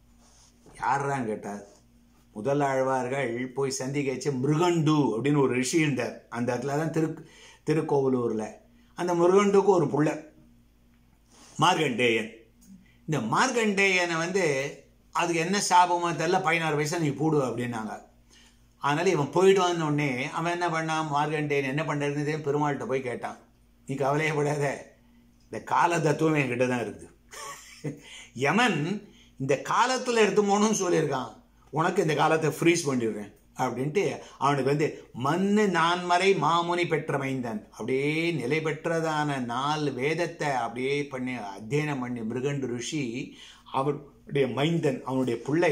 யார்தான் கேட்டார் முதல் ஆழ்வார்கள் போய் சந்திக்கச்சு மிருகண்டு அப்படின்னு ஒரு ரிஷி இருந்தார் அந்த இடத்துல தான் திரு திருக்கோவிலூரில் அந்த மிருகண்டுக்கு ஒரு புள்ள மார்கண்டேயன் இந்த மார்கண்டேயனை வந்து அதுக்கு என்ன சாபமோ தெரியல பதினாறு வயசு நீ போடு அப்படின்னாங்க அதனால இவன் போயிட்டு உடனே அவன் என்ன பண்ணான் மார்கண்டேயன் என்ன பண்ணுறதுன்னு பெருமாள்கிட்ட போய் கேட்டான் நீ கவலையே படாத இந்த கால தத்துவம் என்கிட்ட தான் இருக்குது யமன் இந்த காலத்தில் எடுத்து போகணும்னு சொல்லியிருக்கான் உனக்கு இந்த காலத்தை ஃப்ரீஸ் பண்ணிடுறேன் அப்படின்ட்டு அவனுக்கு வந்து மண்ணு நான்மறை மாமுனி பெற்ற மைந்தன் அப்படியே நிலை பெற்றதான நாலு வேதத்தை அப்படியே பண்ணி அத்தியனம் பண்ணி மிருகண்டு ருஷி அவருடைய மைந்தன் அவனுடைய பிள்ளை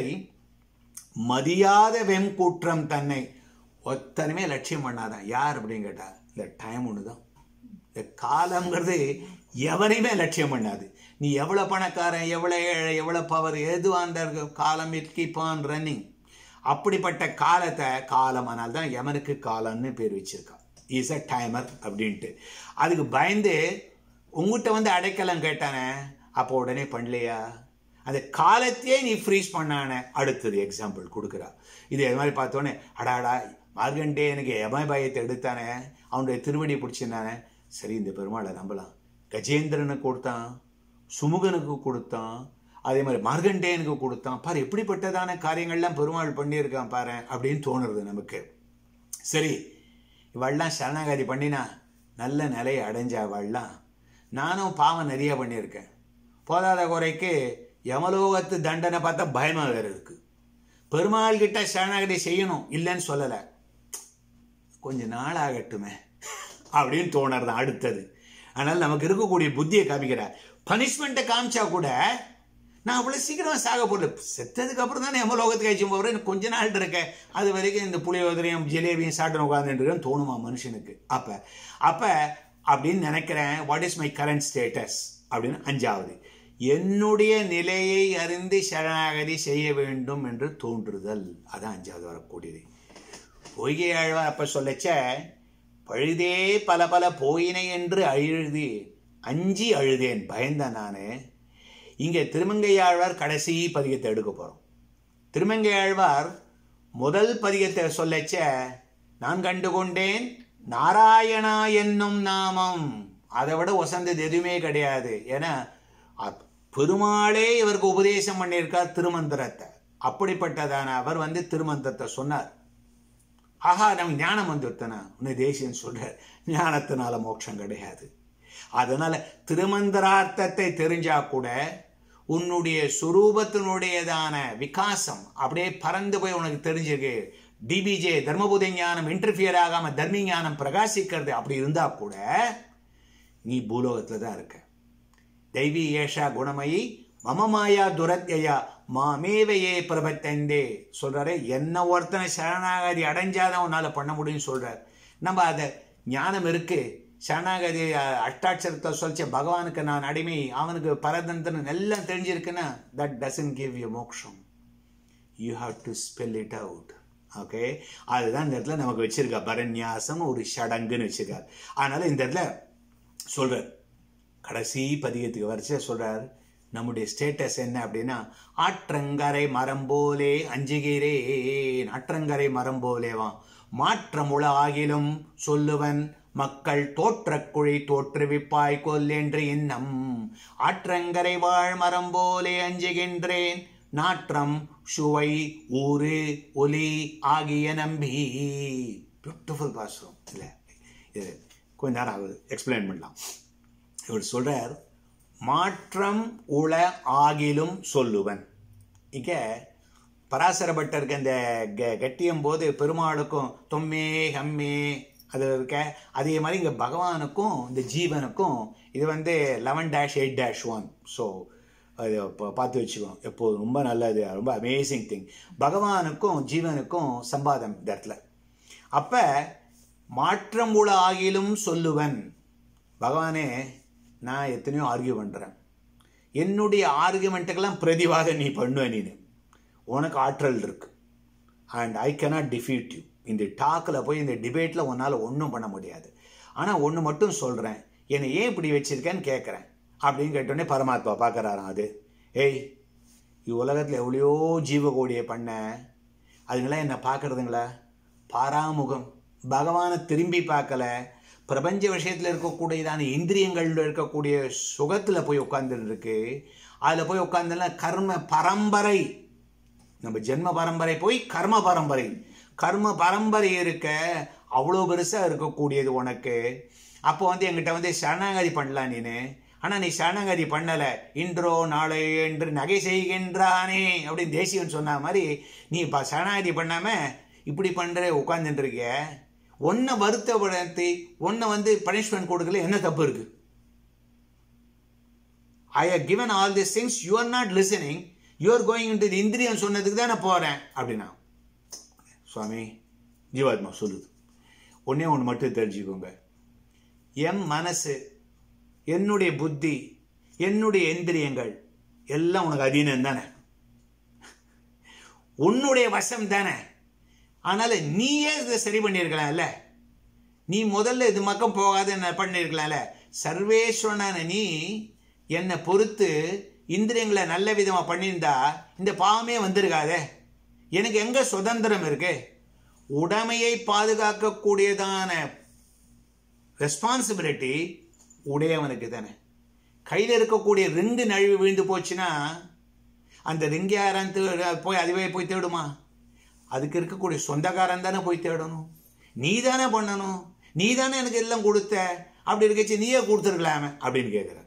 மதியாத வெம்கூற்றம் தன்னை ஒத்தனுமே லட்சியம் பண்ணாதான் யார் அப்படின்னு கேட்டா இந்த டைம் ஒன்று தான் இந்த காலம்ங்கிறது எவனையுமே லட்சியம் பண்ணாது நீ எவ்வளோ பணக்காரன் எவ்வளோ ஏழை எவ்வளோ பவர் எதுவாக அந்த காலம் இட் கீப் ஆன் ரன்னிங் அப்படிப்பட்ட காலத்தை காலம் ஆனால் தான் எமனுக்கு காலம்னு பேர் வச்சிருக்கான் இஸ் அ டைமர் அப்படின்ட்டு அதுக்கு பயந்து உங்ககிட்ட வந்து அடைக்கலம் கேட்டானே அப்போ உடனே பண்ணலையா அந்த காலத்தையே நீ ஃப்ரீஸ் பண்ணானே அடுத்தது எக்ஸாம்பிள் கொடுக்குறா இது இது மாதிரி பார்த்தோன்னே அடாடா மார்கண்டே எனக்கு எம பயத்தை எடுத்தானே அவனுடைய திருவடி பிடிச்சிருந்தானே சரி இந்த பெருமாளை நம்பலாம் கஜேந்திரனுக்கு கொடுத்தான் சுமுகனுக்கு கொடுத்தான் அதே மாதிரி மார்கண்டேயனுக்கு கொடுத்தான் பாரு எப்படிப்பட்டதான காரியங்கள்லாம் பெருமாள் பண்ணியிருக்கான் பாரு அப்படின்னு தோணுறது நமக்கு சரி இவள்லாம் சரணாகாதி பண்ணினா நல்ல நிலையை அடைஞ்சா அவள்லாம் நானும் பாவம் நிறைய பண்ணியிருக்கேன் போதாத குறைக்கு யமலோகத்து தண்டனை பார்த்தா பயமாக வேறு இருக்கு பெருமாள் கிட்ட சரணாகதி செய்யணும் இல்லைன்னு சொல்லலை கொஞ்ச நாள் ஆகட்டுமே அப்படின்னு தோணுறது அடுத்தது அதனால் நமக்கு இருக்கக்கூடிய புத்தியை காமிக்கிறார் பனிஷ்மெண்ட்டை காமிச்சா கூட நான் அவ்வளோ சீக்கிரமாக சாக போடல செத்ததுக்கு அப்புறம் தானே எமலோகத்துக்கு ஆச்சு போகிறேன் எனக்கு கொஞ்ச நாள் இருக்கேன் அது வரைக்கும் இந்த புளியோதரையும் ஜிலேபியும் சாப்பிட்டு உட்காந்துருக்கேன்னு தோணுமா மனுஷனுக்கு அப்போ அப்போ அப்படின்னு நினைக்கிறேன் what is my current status அப்படின்னு அஞ்சாவது என்னுடைய நிலையை அறிந்து சரணாகதி செய்ய வேண்டும் என்று தோன்றுதல் அதான் அஞ்சாவது வரக்கூடியது பொய்கை ஆழ்வார் அப்ப சொல்லச்ச பழுதே பல பல போயினை என்று அழுதி அஞ்சி அழுதேன் பயந்தேன் நான் இங்கே திருமங்கையாழ்வார் கடைசி பதிகத்தை எடுக்க போகிறோம் திருமங்கையாழ்வார் முதல் பதிகத்தை சொல்லச்ச நான் கண்டு கொண்டேன் நாராயணா என்னும் நாமம் அதை விட உசந்தது எதுவுமே கிடையாது ஏன்னா பெருமாளே இவருக்கு உபதேசம் பண்ணியிருக்கார் திருமந்திரத்தை அப்படிப்பட்டதான அவர் வந்து திருமந்திரத்தை சொன்னார் ஆஹா நம்ம ஞானம் வந்துருத்தனா உன்னை தேசியன் சொல்ற ஞானத்தினால மோட்சம் கிடையாது அதனால திருமந்திரார்த்தத்தை தெரிஞ்சா கூட உன்னுடைய சுரூபத்தினுடையதான விகாசம் அப்படியே பறந்து போய் உனக்கு தெரிஞ்சிருக்கு டிபிஜே தர்மபுத ஞானம் இன்டர்ஃபியர் ஆகாம தர்மி ஞானம் பிரகாசிக்கிறது அப்படி இருந்தா கூட நீ பூலோகத்துல தான் இருக்க தெய்வி ஏஷா குணமயி மம மாயா துரத்யா மாமேவையே பிரபத்தந்தே சொல்றாரு என்ன ஒருத்தனை சரணாகதி அடைஞ்சாதான் உன்னால பண்ண முடியும்னு சொல்றாரு நம்ம அதை ஞானம் இருக்கு சரணாகதி அஹ், அஷ்டாட்சரத்தை சொல்லிச்ச பகவானுக்கு நான் அடிமை அவனுக்கு பரதந்திரன் எல்லாம் தெரிஞ்சிருக்குன்னா that doesn't give you moksham you have to spell it out okay அதுதான் இந்த இடத்துல நமக்கு வச்சிருக்கா பரநியாசம் ஒரு சடங்குன்னு வச்சிருக்காரு அதனால இந்த இடத்துல சொல்றார் கடைசி பதிகத்துக்கு வரிசை சொல்றார் நம்முடைய ஸ்டேட்டஸ் என்ன அப்படின்னா ஆற்றங்கரை மரம் போலே அஞ்சுகிறேன் ஆற்றங்கரை மரம் போலேவா மாற்றமுள ஆகிலும் சொல்லுவன் மக்கள் தோற்றக் குழி தோற்றுவிப்பாய் கொல்லென்று எண்ணம் ஆற்றங்கரை வாழ் மரம் போலே அஞ்சுகின்றேன் நாற்றம் சுவை ஊறு ஒலி ஆகிய நம்பி பியூட்டிஃபுல் பாசுரம் இல்லை இது கொஞ்ச நேரம் ஆகுது எக்ஸ்பிளைன் பண்ணலாம் இவர் சொல்றார் மாற்றம் உள ஆகிலும் சொல்லுவன் இங்க பராசர பட்டருக்கு அந்த கெ- கெட்டியம் போது பெருமாளுக்கும் தொம்மே ஹம்மே அது இருக்க அதே மாதிரி இங்கே பகவானுக்கும் இந்த ஜீவனுக்கும் இது வந்து eleven dash eight dash one so அது இப்போ பார்த்து வச்சுக்கோம் எப்போ ரொம்ப நல்லது ரொம்ப அமேசிங் திங் பகவானுக்கும் ஜீவனுக்கும் சம்பாதம் இந்த இடத்துல அப்போ மாற்றம் உள்ள ஆகிலும் சொல்லுவன் பகவானே நான் எத்தனையோ ஆர்கியூ பண்ணுறேன் என்னுடைய ஆர்குமெண்ட்டுக்கெல்லாம் பிரதிவாதம் நீ பண்ணுவ நீனு உனக்கு ஆற்றல் இருக்கு and I cannot defeat you இந்த டாக்கில் போய் இந்த டிபேட்டில் உன்னால் ஒன்றும் பண்ண முடியாது ஆனால் ஒன்று மட்டும் சொல்கிறேன் என்னை ஏன் இப்படி வச்சிருக்கேன்னு கேட்குறேன் அப்படின்னு கேட்டோடனே பரமாத்மா பார்க்குறாராம் அது ஏய் உலகத்தில் எவ்வளையோ ஜீவகோடியை பண்ண அதுங்களாம் என்னை பார்க்குறதுங்களா பாராமுகம் பகவானை திரும்பி பார்க்கல பிரபஞ்ச விஷயத்தில் இருக்கக்கூடியதான இந்திரியங்களில் இருக்கக்கூடிய சுகத்தில் போய் உட்காந்துட்டு இருக்கு அதில் போய் உட்காந்துல கர்ம பரம்பரை நம்ம ஜென்ம பரம்பரை போய் கர்ம பரம்பரை கர்ம பரம்பரை இருக்க அவ்வளோ பெருசாக இருக்கக்கூடியது உனக்கு அப்போ வந்து எங்கிட்ட வந்து சரணாகதி பண்ணலாம் நீனு ஆனால் நீ சரணாகதி பண்ணலை இன்றோ நாளை என்று நகை செய்கின்றானே அப்படின்னு தேசியன் சொன்ன மாதிரி நீ இப்போ சரணாகதி பண்ணாமல் இப்படி பண்ணுற உட்காந்துட்டு இருக்கிய ஒன்றை வருத்தப்படுத்தி ஒன்றை வந்து பனிஷ்மெண்ட் கொடுக்கல என்ன தப்பு இருக்குது ஐ have given all these things you are not listening you are going into the இந்திரியம் சொன்னதுக்கு தான் நான் போகிறேன் அப்படின்னா சுவாமி ஜீவாத்மா சொல்லுது ஒன்றே ஒன்று மட்டும் தெரிஞ்சுக்கோங்க என் மனசு என்னுடைய புத்தி என்னுடைய இந்திரியங்கள் எல்லாம் உனக்கு அதீனம் தானே உன்னுடைய வசம் தானே அதனால நீயே இதை சரி பண்ணியிருக்கலாம்ல நீ முதல்ல இது பக்கம் போகாத என்ன பண்ணியிருக்கலாம்ல சர்வேஸ்வரனான நீ என்னை பொறுத்து இந்திரியங்களை நல்ல விதமாக பண்ணியிருந்தா இந்த பாவமே வந்திருக்காதே எனக்கு எங்க சுதந்திரம் இருக்கு உடைமையை பாதுகாக்கக்கூடியதான ரெஸ்பான்சிபிலிட்டி உடையவனுக்கு தானே கையில் இருக்கக்கூடிய ரிங்கு நழுவி விழுந்து போச்சுன்னா அந்த ரிங் யாரான் தே- போய் அதுவே போய் தேடுமா அதுக்கு இருக்கக்கூடிய சொந்தக்காரன் தானே போய் தேடணும் நீ தானே பண்ணணும் நீ தானே எனக்கு எல்லாம் கொடுத்த அப்படி இருக்கச்சு நீயே கொடுத்துருக்கலாமே அப்படின்னு கேட்குற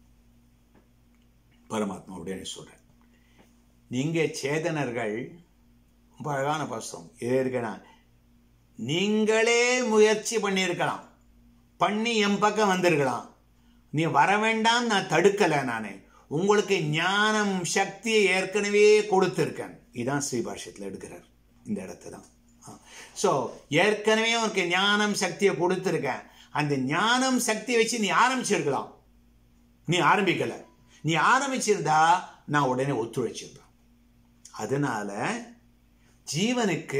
பரமாத்மா அப்படின்னு சொல்கிறேன் நீங்கள் சேதனர்கள் ரொம்ப அழகான பசம் இதே இருக்கனா நீங்களே முயற்சி பண்ணியிருக்கலாம் பண்ணி என் பக்கம் வந்திருக்கலாம் நீ வர வேண்டாம் நான் தடுக்கலை நான் உங்களுக்கு ஞானம் சக்தியை ஏற்கனவே கொடுத்துருக்கேன் இதான் ஸ்ரீபாஷ்யத்தில் எடுக்கிறார் இந்த இடத்த தான் ஸோ ஏற்கனவே உனக்கு ஞானம் சக்தியை கொடுத்துருக்கேன் அந்த ஞானம் சக்தியை வச்சு நீ ஆரம்பிச்சிருக்கலாம் நீ ஆரம்பிக்கல நீ ஆரம்பிச்சிருந்தா நான் உடனே ஒத்துழைச்சிருப்பேன் அதனால ஜீவனுக்கு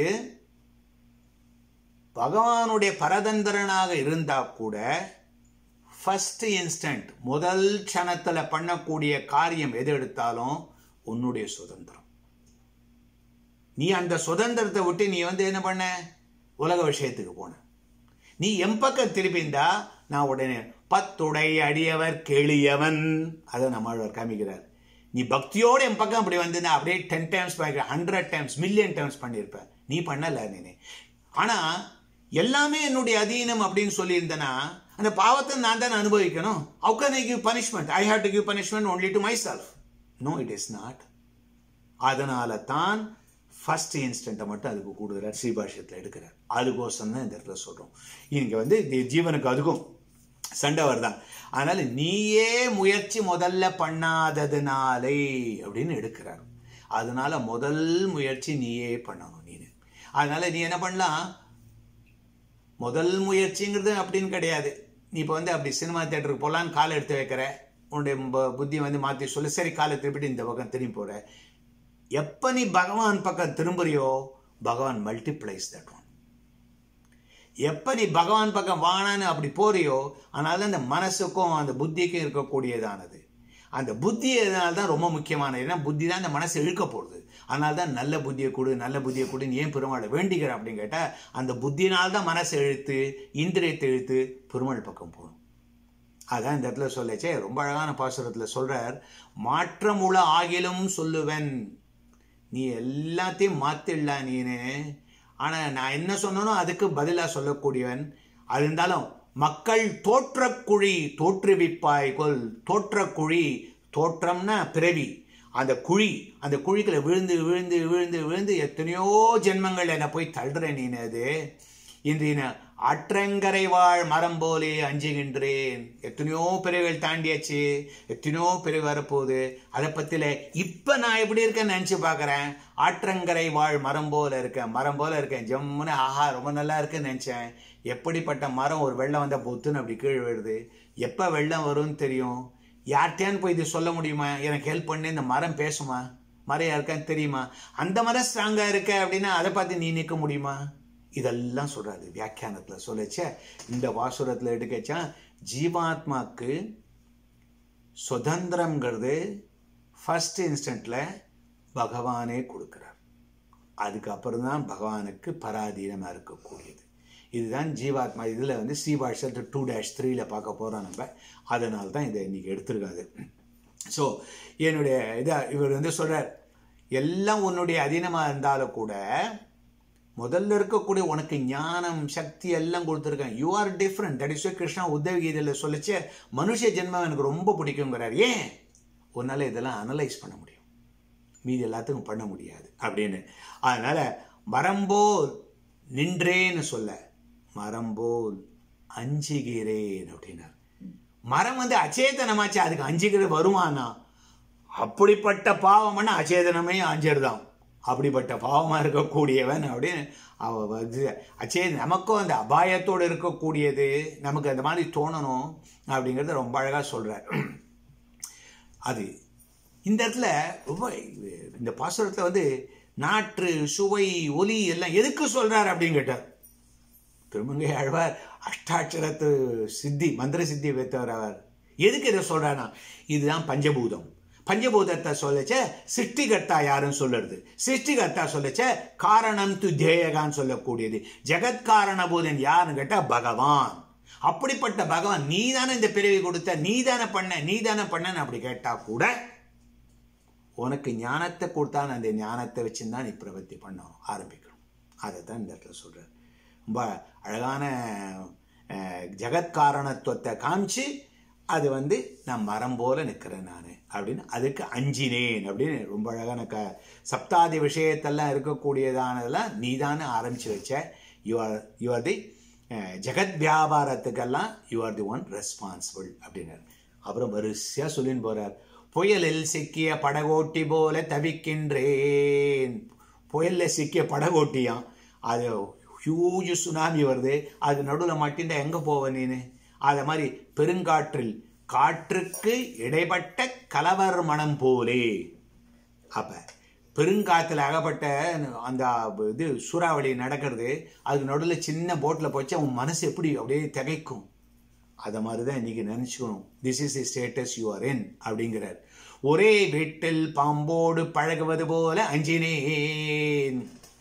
பகவானுடைய பரதந்திரனாக இருந்தா கூட ஃபர்ஸ்ட் இன்ஸ்டன்ட் முதல் க்ஷணத்தில் பண்ணக்கூடிய காரியம் எது எடுத்தாலும் உன்னுடைய சுதந்திரம் நீ அந்த சுதந்திரத்தை விட்டு நீ வந்து என்ன பண்ண உலக விஷயத்துக்கு போன நீ என் பக்கம் திரும்பிந்தா நான் உடனே பத்துடை அடியவர் கேளியவன் அதை நம்மாழ்வார் காமிக்கிறார் நீ பக்தியோடு என் பக்கம் அப்படி வந்து அப்படியே ten times hundred times million times பண்ணியிருப்பேன் நீ பண்ணல நீ ஆனா எல்லாமே என்னுடைய அதீனம் அப்படின்னு சொல்லியிருந்தேன்னா அந்த பாவத்தை நான் தானே அனுபவிக்கணும் how can I give punishment I have to give punishment only to myself no it is not அதனால தான் ஃபர்ஸ்ட் இன்ஸ்டண்ட்டை மட்டும் அதுக்கு கூடுதலாக ஸ்ரீபாஷ்யத்தில் எடுக்கிறார் அதுக்கோசம் தான் இந்த இடத்துல சொல்கிறோம் இங்கே வந்து இந்த ஜீவனுக்கு அதுக்கும் சண்டை வருதான் அதனால நீயே முயற்சி முதல்ல பண்ணாததுனாலே அப்படின்னு எடுக்கிறார் அதனால முதல் முயற்சி நீயே பண்ணணும் நீனு அதனால நீ என்ன பண்ணலாம் முதல் முயற்சிங்கிறது அப்படின்னு கிடையாது நீ இப்போ வந்து அப்படி சினிமா தேட்டருக்கு போகலான்னு காலை எடுத்து வைக்கிற உன்னுடைய ப- புத்தி வந்து மாற்றி சொல்லி சரி காலை திருப்பிட்டு இந்த பக்கம் திரும்பி போற எப்போ நீ பகவான் பக்கம் திரும்புறியோ பகவான் மல்டிப்ளைஸ் தட் ஒன் எப்போ நீ பகவான் பக்கம் வானான்னு அப்படி போறியோ அதனால அந்த மனசுக்கும் அந்த புத்திக்கும் இருக்கக்கூடியதானது அந்த புத்தி அதனால தான் ரொம்ப முக்கியமானது ஏன்னா புத்தி தான் அந்த மனசை இழுக்க போடுது அதனால தான் நல்ல புத்தியை கொடு நல்ல புத்தியை கொடுன்னு ஏன் பெருமாளை வேண்டிக்கிற அப்படின்னு கேட்டால் அந்த புத்தினால் தான் மனசை இழுத்து இந்திரியத்தை இழுத்து பெருமாள் பக்கம் போகணும் அதான் இந்த இடத்துல சொல்லச்சே ரொம்ப அழகான பாசுரத்தில் சொல்றார் மாற்றமுள்ள ஆகிலும் சொல்லுவேன் நீ எல்லாத்தையும் மாத்திடலாம் நீனு ஆனா நான் என்ன சொன்னனோ அதுக்கு பதிலா சொல்லக்கூடியவன் அது இருந்தாலும் மக்கள் தோற்றக்குழி தோற்றுவிப்பாய் கொல் தோற்றக்குழி தோற்றம்னா பிறவி அந்த குழி அந்த குழிக்குள்ள விழுந்து விழுந்து விழுந்து விழுந்து எத்தனையோ ஜென்மங்கள் என்னை போய் தள்ளுறேன் நீனு அது இன்று நான் ஆற்றங்கரை வாழ் மரம் போலே அஞ்சுகின்றேன் எத்தனையோ பிறவிகள் தாண்டியாச்சு எத்தனையோ பிறவி வரப்போகுது அதை பத்தில இப்ப நான் எப்படி இருக்கேன்னு நினைச்சு பார்க்கறேன் ஆற்றங்கரை வாழ் மரம் போல இருக்கேன் மரம் போல இருக்கேன் ஜம்முன்னு ஆஹா ரொம்ப நல்லா இருக்குன்னு நினைச்சேன் எப்படிப்பட்ட மரம் ஒரு வெள்ளம் வந்தா பொத்துன்னு அப்படி கீழே விழுது எப்ப வெள்ளம் வரும்னு தெரியும் யார்கிட்டயான்னு போய் இது சொல்ல முடியுமா எனக்கு ஹெல்ப் பண்ணி இந்த மரம் பேசுமா மரம் யாருக்கான்னு தெரியுமா அந்த மரம் ஸ்ட்ராங்கா இருக்க அப்படின்னா அதை பார்த்து நீ நிற்க முடியுமா இதெல்லாம் சொல்றாரு வியாக்கியானத்துல சொல்லச்ச இந்த வாசுரத்துல எடுக்கச்சா ஜீவாத்மாக்கு சுதந்திரம்ங்கிறது ஃபர்ஸ்ட் இன்ஸ்டன்ட்ல பகவானே கொடுக்கிறார் அதுக்கப்புறம் தான் பகவானுக்கு பராதீனமாக இருக்கக்கூடியது இதுதான் ஜீவாத்மா இதில் வந்து ஸ்ரீபாஷத்து டூ டேஷ் த்ரீல பார்க்க போகிறோம் நம்ம அதனால தான் இதை இன்னைக்கு எடுத்திருக்காது ஸோ என்னுடைய இதை இவர் வந்து சொல்றார் எல்லாம் உன்னுடைய அதீனமாக இருந்தாலும் கூட முதல்ல இருக்கக்கூடிய உனக்கு ஞானம் சக்தி எல்லாம் கொடுத்துருக்கேன் you are different that is Krishna Uddhava கீதையில் சொல்லிச்சு மனுஷ ஜென்மம் எனக்கு ரொம்ப பிடிக்குங்கிறார் ஏன் உன்னால இதெல்லாம் அனலைஸ் பண்ண முடியும் மீதி எல்லாத்துக்கும் பண்ண முடியாது அப்படின்னு அதனால மரம்போல் நின்றேன்னு சொல்ல மரம்போல் அஞ்சுகிறேன் அப்படின்னார் மரம் வந்து அச்சேதனமாச்சு அதுக்கு அஞ்சுகிறது வருமானா அப்படிப்பட்ட பாவம் பண்ண அச்சேதனமே அஞ்சிருதான் அப்படிப்பட்ட பாவமா இருக்கக்கூடியவன் அப்படின்னு அவ வந்து அச்சே நமக்கும் அந்த அபாயத்தோடு இருக்கக்கூடியது நமக்கு அந்த மாதிரி தோணணும் அப்படிங்கிறத ரொம்ப அழகா சொல்றார் அது இந்த இடத்துல ரொம்ப இந்த பாசுரத்தில் வந்து நாற்று சுவை ஒலி எல்லாம் எதுக்கு சொல்றார் அப்படின்னு கேட்டார் திருமங்கை ஆழ்வார் அஷ்டாட்சரத்து சித்தி மந்திர சித்தி வைத்தவர் அவர் எதுக்கு இதை சொல்றானா இதுதான் பஞ்சபூதம் பஞ்சபூதத்தை சொல்லச்ச சிருஷ்டிகர்த்தா யாருன்னு சொல்லுறது சிருஷ்டிகர்த்தா சொல்லச்ச காரணம் து தேயகான்னு சொல்லக்கூடியது ஜெகத்காரணபூதன் யாருன்னு கேட்டா பகவான் அப்படிப்பட்ட பகவான் நீ தானே இந்த பிறவி கொடுத்த நீ தானே பண்ண நீ தானே பண்ணன்னு அப்படி கேட்டா கூட உனக்கு ஞானத்தை கொடுத்தான் அந்த ஞானத்தை வச்சுதான் நீ பிரவர்த்தி பண்ண ஆரம்பிக்கணும் அதை தான் இந்த இடத்துல சொல்றார் ரொம்ப அழகான ஜெகத்காரணத்துவத்தை காமிச்சு அது வந்து நான் மரம் போல நிற்கிறேன் நான் அப்படின்னு அதுக்கு அஞ்சினேன் அப்படின்னு ரொம்ப அழகான க சப்தாதி விஷயத்தெல்லாம் இருக்கக்கூடியதானதெல்லாம் நீ தானே ஆரம்பிச்சு வச்ச you are you are the jagat வியாபாரத்துக்கெல்லாம் you are the one responsible அப்படின்னாரு அப்புறம் வரிசையாக சொல்லின்னு போறார் புயலில் சிக்கிய படகோட்டி போல தவிக்கின்றேன் புயலில் சிக்கிய படகோட்டியாம் அது ஹியூஜ் சுனாமி வருது அது நடுவில் மாட்டின்டா எங்கே போவ நீனு அதை மாதிரி பெருங்காற்றில் காற்றுக்கு இடைப்பட்ட கலவர் மனம் போலே அப்ப பெருங்காத்துல அகப்பட்ட அந்த இது சூறாவளி நடக்கிறது அதுக்கு நடுவில் சின்ன போட்டில் போச்சு அவன் மனசு எப்படி அப்படியே திகைக்கும் அதை மாதிரி தான் இன்னைக்கு நினச்சிக்கணும் this is the status you are in அப்படிங்கிறார் ஒரே வீட்டில் பாம்போடு பழகுவது போல அஞ்சினேன்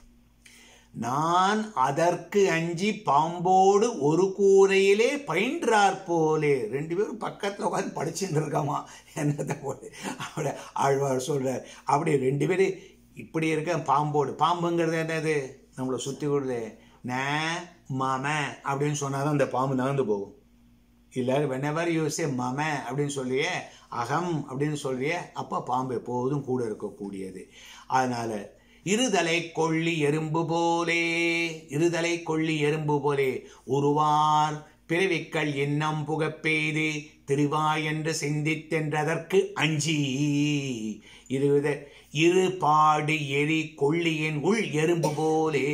நான் அதற்கு அஞ்சி பாம்போடு ஒரு கூரையிலே பயின்றார் போலே ரெண்டு பேரும் பக்கத்தில் உட்காந்து படிச்சுட்டு இருக்காமா என்னத்தை போல அவட ஆழ்வார் சொல்றார் அப்படி ரெண்டு பேரும் இப்படி இருக்க பாம்போடு பாம்புங்கிறது என்னது நம்மளை சுற்றி விடுது ந மம அப்படின்னு சொன்னாதான் அந்த பாம்பு நகர்ந்து போகும் இல்லை வெனவர் யூ சே மம அப்படின்னு சொல்லியே அகம் அப்படின்னு சொல்றியே அப்போ பாம்பு எப்போதும் கூட இருக்கக்கூடியது அதனால இருதலை கொள்ளி எறும்பு போலே இருதலை கொள்ளி எறும்பு போலே உருவார் பிறவிக்கள் இன்னம் புகப்பெய்து திருவாய் என்று சிந்தித்தென்றதற்கு அஞ்சி இருத இரு பாடு எரி கொள்ளியின் உள் எறும்பு போலே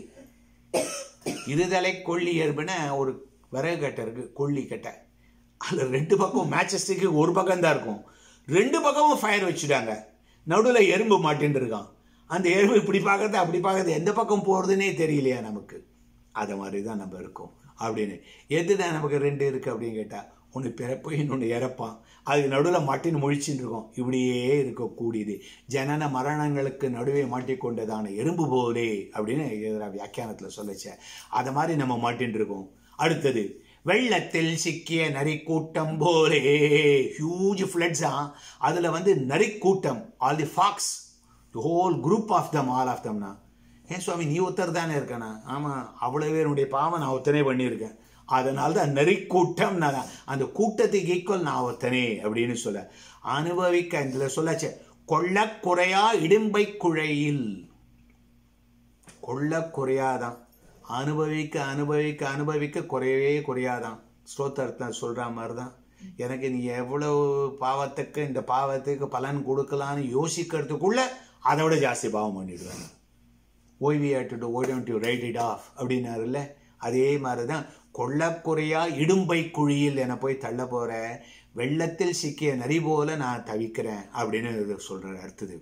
இருதலை கொள்ளி எறும்புன ஒரு விறகு கட்டை இருக்கு கொள்ளி கட்டை அதில் ரெண்டு பக்கம் மேட்சஸ்டிக்கு ஒரு பக்கம் தான் இருக்கும் ரெண்டு பக்கமும் ஃபயர் வச்சுட்டாங்க நடுவில் எறும்பு மாட்டின்னு இருக்கான் அந்த எறும்பு இப்படி பார்க்கறது அப்படி பார்க்கறது எந்த பக்கம் போகிறதுனே தெரியலையா நமக்கு அதை மாதிரி தான் நம்ம இருக்கோம் அப்படின்னு எதுதான் நமக்கு ரெண்டு இருக்குது அப்படின்னு கேட்டால் ஒன்று பிறப்பு இன்னொன்று இறப்பான் அதுக்கு நடுவில் மாட்டின்னு முழிச்சுட்டு இருக்கோம் இப்படியே இருக்கக்கூடியது ஜனன மரணங்களுக்கு நடுவே மாட்டிக்கொண்டதான எறும்பு போலே அப்படின்னு எதிராக வியாக்கியானத்தில் சொல்லிச்சேன் அதை மாதிரி நம்ம மாட்டின்னு இருக்கோம் அடுத்தது வெள்ளத்தில் சிக்கிய நரிக்கூட்டம் போலே ஹியூஜ் ஃப்ளட்ஸா அதில் வந்து நரிக்கூட்டம் all the fox the whole group of them all of தம்னா ஏன் சுவாமி நீ ஒருத்தர் தானே இருக்கண்ணா ஆமாம் அவ்வளோ பேருடைய பாவம் நான் ஒருத்தனே பண்ணியிருக்கேன் அதனால தான் நரிக்கூட்டம் நான் அந்த கூட்டத்துக்கு ஈக்குவல் நான் ஒருத்தனே அப்படின்னு சொல்ல அனுபவிக்க இதில் சொல்லாச்சே கொள்ள குறையா இடும்பை குழையில் கொள்ள குறையாதான் அனுபவிக்க அனுபவிக்க அனுபவிக்க குறையவே குறையாதான் ஸ்ரோத்தர்த்த சொல்கிற மாதிரி தான் எனக்கு நீ எவ்வளவு பாவத்துக்கு இந்த பாவத்துக்கு பலன் கொடுக்கலான்னு யோசிக்கிறதுக்குள்ள அதை விட ஜாஸ்தி பாவம் பண்ணிடுவேன் ஓய்வி ஆட்டுட்டு why don't you write it off அப்படின்னாருல்ல அதே மாதிரி தான் கொள்ளக்குறையா இடும்பை குழியில் என போய் தள்ள போற வெள்ளத்தில் சிக்கிய நரி போல நான் தவிக்கிறேன் அப்படின்னு சொல்றாரு அடுத்தது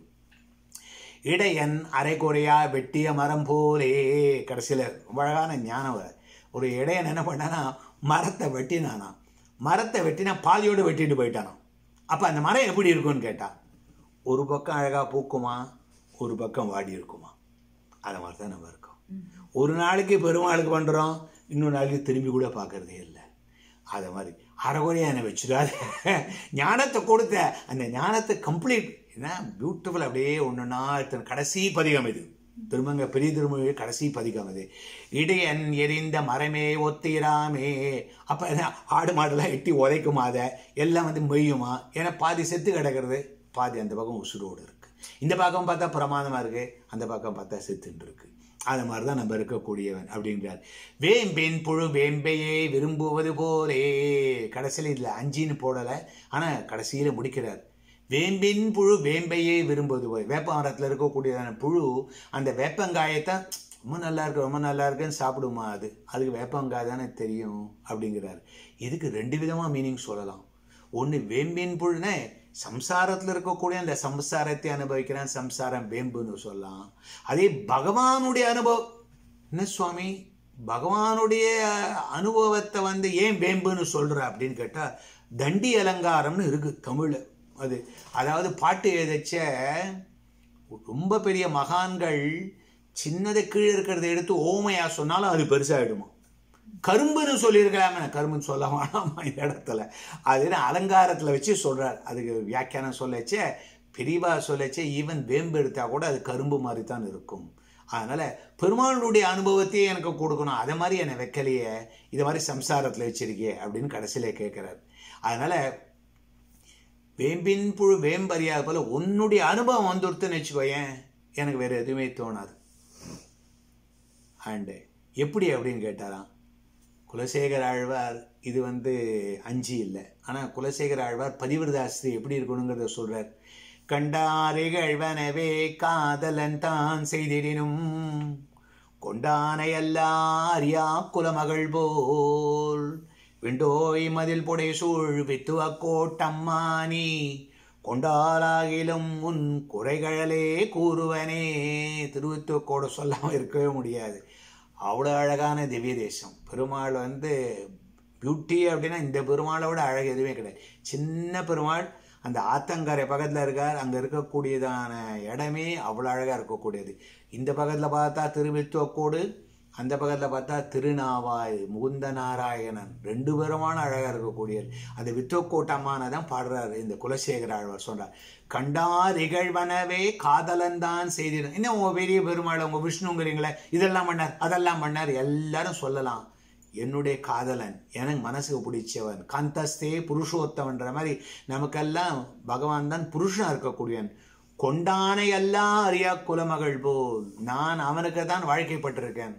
இடையன் அரைக்குறையா வெட்டிய மரம் போலே கடைசியில் அழகான ஞானம் ஒரு இடையன் என்ன பண்ணானா மரத்தை வெட்டினானா மரத்தை வெட்டினா பாதியோடு வெட்டிட்டு போயிட்டானான் அப்போ அந்த மரம் எப்படி இருக்கும்னு கேட்டான் ஒரு பக்கம் அழகாக பூக்குமா ஒரு பக்கம் வாடி இருக்குமா அதை மாதிரி தான் நம்ம இருக்கோம் ஒரு நாளைக்கு பெருமாளுக்கு பண்ணுறோம் இன்னொரு நாளைக்கு திரும்பி கூட பார்க்கறதே இல்லை அதை மாதிரி அறகுறையா என்னை வச்சுடாத ஞானத்தை கொடுத்த அந்த ஞானத்தை கம்ப்ளீட் ஏன்னா பியூட்டிஃபுல் அப்படியே ஒன்றுனா கடைசி பதிகம் இது திருமங்க பெரிய திருமொழி கடைசி பதிகம் அது இடையன் எரிந்த மரமே ஒத்திராமே அப்போ ஆடு மாடெல்லாம் எட்டி உதைக்குமா அதை எல்லாம் வந்து மொய்யுமா ஏன்னா பாதி செத்து கிடக்கிறது பாதி அந்த பக்கம் உசுரோடு இருக்கு இந்த பக்கம் பார்த்தா பிரமாதமாக இருக்கு அந்த பக்கம் பார்த்தா செத்துன்னு இருக்கு அது மாதிரி தான் நம்ம இருக்கக்கூடியவன் அப்படிங்கிறார் வேம்பெண் புழு வேம்பையே விரும்புவது போலே கடைசியில் இதில் அஞ்சின்னு போடலை ஆனால் கடைசியில் முடிக்கிறார் வேம்பின் புழு வேம்பையே விரும்புவது போய் வேப்ப மரத்தில் இருக்கக்கூடியதான புழு அந்த வேப்பங்காயத்தை ரொம்ப நல்லா இருக்கு ரொம்ப நல்லா இருக்குன்னு சாப்பிடுமா அது அதுக்கு வேப்பங்காய் தானே தெரியும் அப்படிங்கிறார் இதுக்கு ரெண்டு விதமாக மீனிங் சொல்லலாம் ஒன்று வேம்பின் புழுனே சம்சாரத்தில் இருக்கக்கூடிய அந்த சம்சாரத்தை அனுபவிக்கிறேன் சம்சாரம் வேம்புன்னு சொல்லலாம் அதே பகவானுடைய அனுபவம் என்ன சுவாமி பகவானுடைய அனுபவத்தை வந்து ஏன் வேம்புன்னு சொல்கிற அப்படின்னு கேட்டால் தண்டி அலங்காரம்னு இருக்குது தமிழில் அது அதாவது பாட்டு எழுதச்ச ரொம்ப பெரிய மகான்கள் சின்னதை கீழே இருக்கிறத எடுத்து ஓமையா சொன்னாலும் அது பெருசாகிடுமா கரும்புன்னு சொல்லியிருக்கலாமே கரும்புன்னு சொல்ல வேணாமா இந்த இடத்துல அது அலங்காரத்தில் வச்சு சொல்கிறார் அதுக்கு வியாக்கியானம் சொல்லச்சே பெரியவா சொல்லச்சே ஈவன் வேம்பு எடுத்தால் கூட அது கரும்பு மாதிரி தான் இருக்கும் அதனால் பெருமாளுடைய அனுபவத்தையே எனக்கு கொடுக்கணும் அதை மாதிரி என்னை வைக்கலையே இது மாதிரி சம்சாரத்தில் வச்சிருக்கியே அப்படின்னு கடைசியில் கேட்குறாரு அதனால் வேம்பின் புழு வேம்பறியாத போல உன்னுடைய அனுபவம் வந்துடுத்துன்னு வச்சுக்கோயேன் எனக்கு வேறு எதுவுமே தோணாது அண்டு எப்படி அப்படின்னு கேட்டாராம் குலசேகர ஆழ்வார் இது வந்து அஞ்சு இல்லை ஆனால் குலசேகர ஆழ்வார் பதிவிரதாஸ்திரி எப்படி இருக்கணுங்கிறத சொல்கிறார் கண்டாரிகழ்வனவே காதலன் தான் செய்திடினும் கொண்டானையல்லா அறியா குலமகள் போல் விண்டோய் மதில் புடை சூழ் வித்துவ கோட்டம்மானி கொண்டாலாகிலும் உன் குறைகளே கூறுவனே திருவித்துவக்கோட சொல்லாமல் இருக்கவே முடியாது அவ்வளோ அழகான திவ்ய தேசம் பெருமாள் வந்து பியூட்டி அப்படின்னா இந்த பெருமாளை விட அழகு எதுவுமே கிடையாது சின்ன பெருமாள் அந்த ஆத்தங்கரை பக்கத்தில் இருக்கார் அங்கே இருக்கக்கூடியதான இடமே அவ்வளோ அழகாக இருக்கக்கூடியது இந்த பக்கத்தில் பார்த்தா திருவித்துவக்கோடு அந்த பக்கத்தில் பார்த்தா திருநாவாய் முகுந்த நாராயணன் ரெண்டு பேருமான அழகாக இருக்கக்கூடியது அந்த வித்தோக்கோட்டமான தான் பாடுறாரு இந்த குலசேகர ஆழ்வார் சொல்றார் கண்டார் இகழ்வனவே காதலன் தான் செய்திடும் இன்னும் உங்க பெரிய பெருமாள் உங்க விஷ்ணுங்கிறீங்களே இதெல்லாம் பண்ணார் அதெல்லாம் பண்ணார் எல்லாரும் சொல்லலாம் என்னுடைய காதலன் எனக்கு மனசுக்கு பிடிச்சவன் கந்தஸ்தே புருஷோத்தவன்ற மாதிரி நமக்கெல்லாம் பகவான் தான் புருஷனா இருக்கக்கூடியவன் கொண்டானை எல்லாம் அறியா குலமகள் போல் நான் அவனுக்கு தான் வாழ்க்கைப்பட்டிருக்கேன்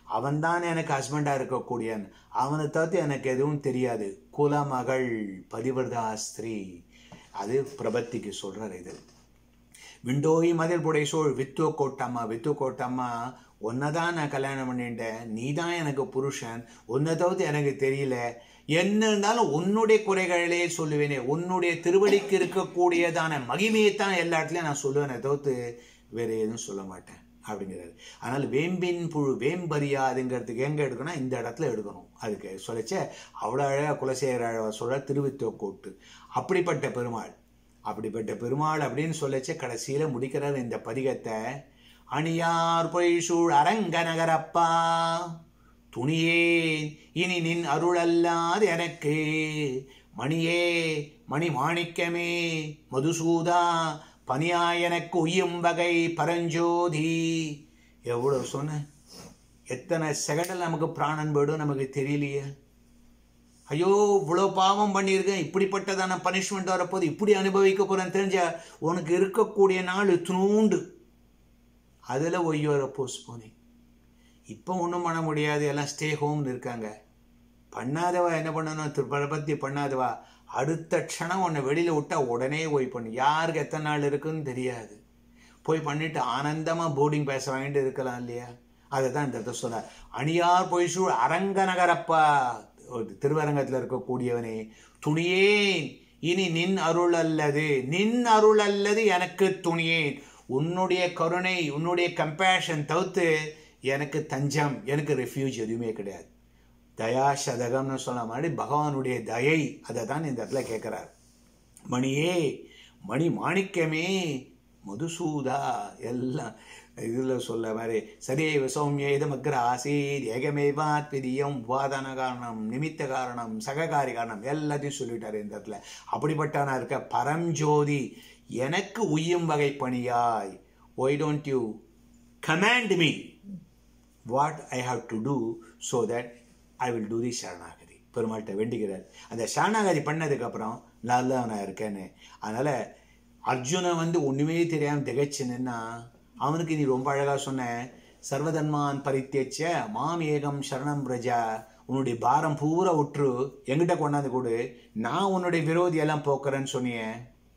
அவன்தான் எனக்கு ஹஸ்பண்டாக இருக்கக்கூடியவன் அவனை தவிர்த்து எனக்கு எதுவும் தெரியாது குலமகள் பதிவிரதா ஸ்திரீ அது பிரபத்திக்கு சொல்கிறார் இது விண்டோய் மதில் புடை சோழ் வித்து கோட்டம்மா வித்து கோட்டம்மா உன்னை தான் நான் கல்யாணம் பண்ணிட்டேன் நீ தான் எனக்கு புருஷன் உன்னை தவிர்த்து எனக்கு தெரியல என்ன இருந்தாலும் உன்னுடைய குறைகளிலே சொல்லுவேனே உன்னுடைய திருவடிக்கு இருக்கக்கூடியதான மகிமையை தான் எல்லா இடத்துலையும் நான் சொல்லுவேனே தவிர்த்து வேற எதுவும் சொல்ல மாட்டேன் அப்படிங்கிறாரு அதனால் வேம்பின் புழு வேம்பறியாதுங்கிறதுக்கு எங்கே எடுக்கணும் இந்த இடத்துல எடுக்கணும் அதுக்கு சொல்லிச்ச அவ்வளோ அழகாக குலசேகர சொல்ற திருவித்தோக்கோட்டு அப்படிப்பட்ட பெருமாள் அப்படிப்பட்ட பெருமாள் அப்படின்னு சொல்லச்ச கடைசியில் முடிக்கிறார் இந்த பதிகத்தை அணியார் பொய்சூழ் அரங்க நகரப்பா துணியேன் இனி நின் அருளல்லாது எனக்கு மணியே மணி மாணிக்கமே மதுசூதா பனியா எனக்கு உய்யும் வகை பரஞ்சோதி எவ்வளோ சொன்ன எத்தனை செகண்டில் நமக்கு பிராணன் போயிடும் நமக்கு தெரியலையே ஐயோ இவ்வளோ பாவம் பண்ணியிருக்கேன் இப்படிப்பட்டதான பனிஷ்மெண்ட் வரப்போது இப்படி அனுபவிக்க போகிறேன் தெரிஞ்ச உனக்கு இருக்கக்கூடிய நாள் துணூண்டு அதில் ஒய்யோர போஸ்ட்போனிங் இப்போ ஒன்றும் பண்ண முடியாது எல்லாம் ஸ்டே ஹோம்னு இருக்காங்க பண்ணாதவா என்ன பண்ணணும் பிரபத்தி பண்ணாதவா அடுத்த க்ஷணம் உன்னை வெளியில் விட்டா உடனே போய் பண்ணு யாருக்கு எத்தனை நாள் இருக்குன்னு தெரியாது போய் பண்ணிட்டு ஆனந்தமாக போர்டிங் பேச வாங்கிட்டு இருக்கலாம் இல்லையா அதை தான் இந்த இடத்த சொல்ல அணியார் பொய் சூழ் அரங்க நகரப்பா திருவரங்கத்தில் இருக்கக்கூடியவனே துணியேன் இனி நின் அருள் அல்லது நின் அருள் அல்லது எனக்கு துணியேன் உன்னுடைய கருணை உன்னுடைய கம்பேஷன் தவிர்த்து எனக்கு தஞ்சம் எனக்கு ரெஃப்யூஜ் எதுவுமே கிடையாது தயா சதகம்னு சொன்ன மாதிரி பகவானுடைய தயை அதை தான் இந்த இடத்துல கேட்குறார் மணியே மணி மாணிக்கமே மதுசூதா எல்லாம் இதில் சொல்ல மாதிரி சதேவ சௌமியேதமக்ர ஆசீர் ஏகமேவாத் பிரியம் உபாதான காரணம் நிமித்த காரணம் சககாரி காரணம் எல்லாத்தையும் சொல்லிட்டாரு இந்த இடத்துல அப்படிப்பட்டவனா இருக்க பரம்ஜோதி எனக்கு உய்யும் வகை பணியாய் why don't you command me what I have to do so that I will do the சரணாகதி பெருமாள்கிட்ட வேண்டிக்கிறார் அந்த சரணாகதி பண்ணதுக்கப்புறம் நல்லா நான் இருக்கேன்னு அதனால் அர்ஜுனன் வந்து ஒன்றுமே தெரியாமல் திகைச்சுன்னா அவனுக்கு நீ ரொம்ப அழகாக சொன்ன சர்வதன்மான் பரித்தேச்ச மாம் ஏகம் சரணம் பிரஜா உன்னுடைய பாரம் பூரா உற்று எங்கிட்ட கொண்டாந்து கொடு நான் உன்னுடைய விரோதி எல்லாம் போக்குறேன்னு சொன்னியே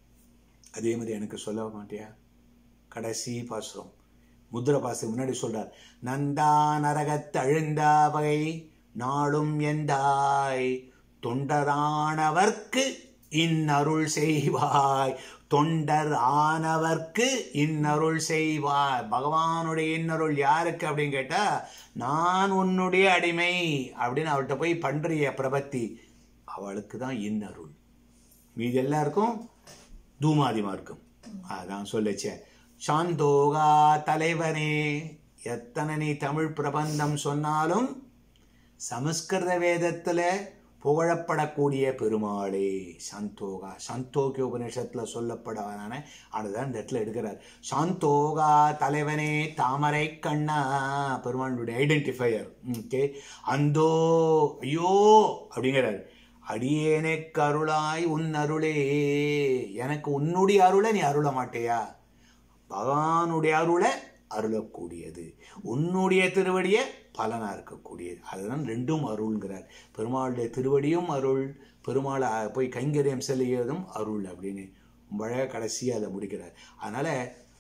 அதே மாதிரி எனக்கு சொல்ல மாட்டியா கடைசி பாசுரம் முத்திர பாசு முன்னாடி சொல்றார் நந்தா நரகத்து அழுந்தா வகை நாடும் எந்தாய் தொண்டரானவர்க்கு இன்னருள் செய்வாய் தொண்டர் ஆனவர்க்கு இன்னருள் செய்வாய் பகவானுடைய இன்னருள் யாருக்கு அப்படின்னு கேட்டா நான் உன்னுடைய அடிமை அப்படின்னு அவள்கிட்ட போய் பண்றிய பிரபத்தி அவளுக்கு தான் இன்னருள் மீதி எல்லாருக்கும் தூமாதிமா இருக்கும் அதான் சொல்லிச்சேன் சாந்தோகா தலைவனே எத்தனை நீ தமிழ் பிரபந்தம் சொன்னாலும் சமஸ்கிருத வேதத்துல புகழப்படக்கூடிய பெருமாளே சந்தோகா சந்தோக்கிய உபநிஷத்தில் சொல்லப்படவான அதுதான் இந்த இடத்துல எடுக்கிறார் சாந்தோகா தலைவனே தாமரை கண்ணா பெருமாளுடைய ஐடென்டிஃபையர் ஓகே அந்தோ ஐயோ அப்படிங்கிறார் அடியேனே கருளாய் உன் அருளே எனக்கு உன்னுடைய அருளை நீ அருள மாட்டேயா பகவானுடைய அருளை அருளக்கூடியது உன்னுடைய திருவடியை பலனாக இருக்கக்கூடியது அதுதான் ரெண்டும் அருள்ங்கிறார் பெருமாளுடைய திருவடியும் அருள் பெருமாளை போய் கைங்கரியம் செல்லியதும் அருள் அப்படின்னு மழை கடைசியாக அதை முடிக்கிறார் அதனால்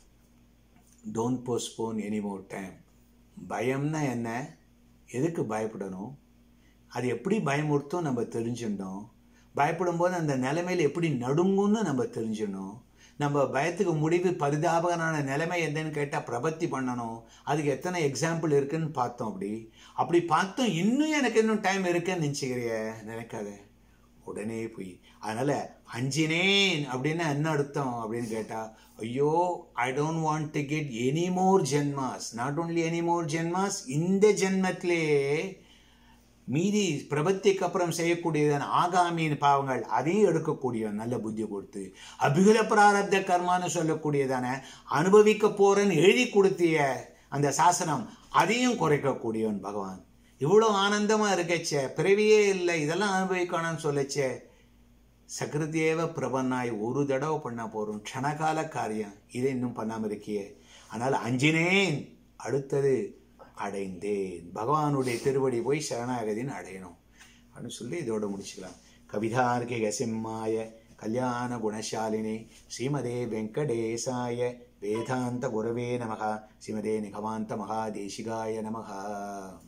don't postpone any more time பயம்னா என்ன எதுக்கு பயப்படணும் அது எப்படி பயமுறுத்தும் நம்ம தெரிஞ்சிடணும் பயப்படும்போது அந்த நிலைமையில் எப்படி நடுங்கும்னு நம்ம தெரிஞ்சிடணும் நம்ம பயத்துக்கு முடிவு பரிதாபகனான நிலைமை என்னன்னு கேட்டால் பிரபத்தி பண்ணணும் அதுக்கு எத்தனை எக்ஸாம்பிள் இருக்குன்னு பார்த்தோம் அப்படி அப்படி பார்த்தோம் இன்னும் எனக்கு இன்னும் டைம் இருக்குன்னு நினச்சிக்கிறிய நினைக்காத உடனே போய் அதனால் அஞ்சினேன் அப்படின்னா என்ன அர்த்தம் அப்படின்னு கேட்டால் ஐயோ I don't want to get any more ஜென்மாஸ் நாட் ஓன்லி எனி மோர் ஜென்மாஸ் இந்த ஜென்மத்திலே மீதி பிரபத்திக்கு அப்புறம் செய்யக்கூடியதான ஆகாமியின் பாவங்கள் அதையும் எடுக்கக்கூடியவன் நல்ல புத்தி கொடுத்து அபிகுல பிராரப்த கர்மான்னு சொல்லக்கூடியதான அனுபவிக்க போறேன்னு எழுதி கொடுத்திய அந்த சாசனம் அதையும் குறைக்கக்கூடியவன் பகவான் இவ்வளோ ஆனந்தமா இருக்கச்சே பிறவியே இல்லை இதெல்லாம் அனுபவிக்கணும்னு சொல்லச்சே சகிருத்தியேவ பிரபன்னாய் ஒரு தடவை பண்ணா போறோம் க்ஷணகால காரியம் இதை இன்னும் பண்ணாம இருக்கியே ஆனால் அஞ்சினேன் அடுத்தது அடைந்தேன் பகவானுடைய திருவடி போய் சரணாகதின்னு அடையணும் அப்படின்னு சொல்லி இதோட முடிச்சுக்கலாம் கவிதார்க்கிக சிம்மாய கல்யாண குணசாலினி ஸ்ரீமதே வெங்கடேசாய வேதாந்த குரவே நமக ஸ்ரீமதே நிகமாந்த மகாதேசிகாய நமக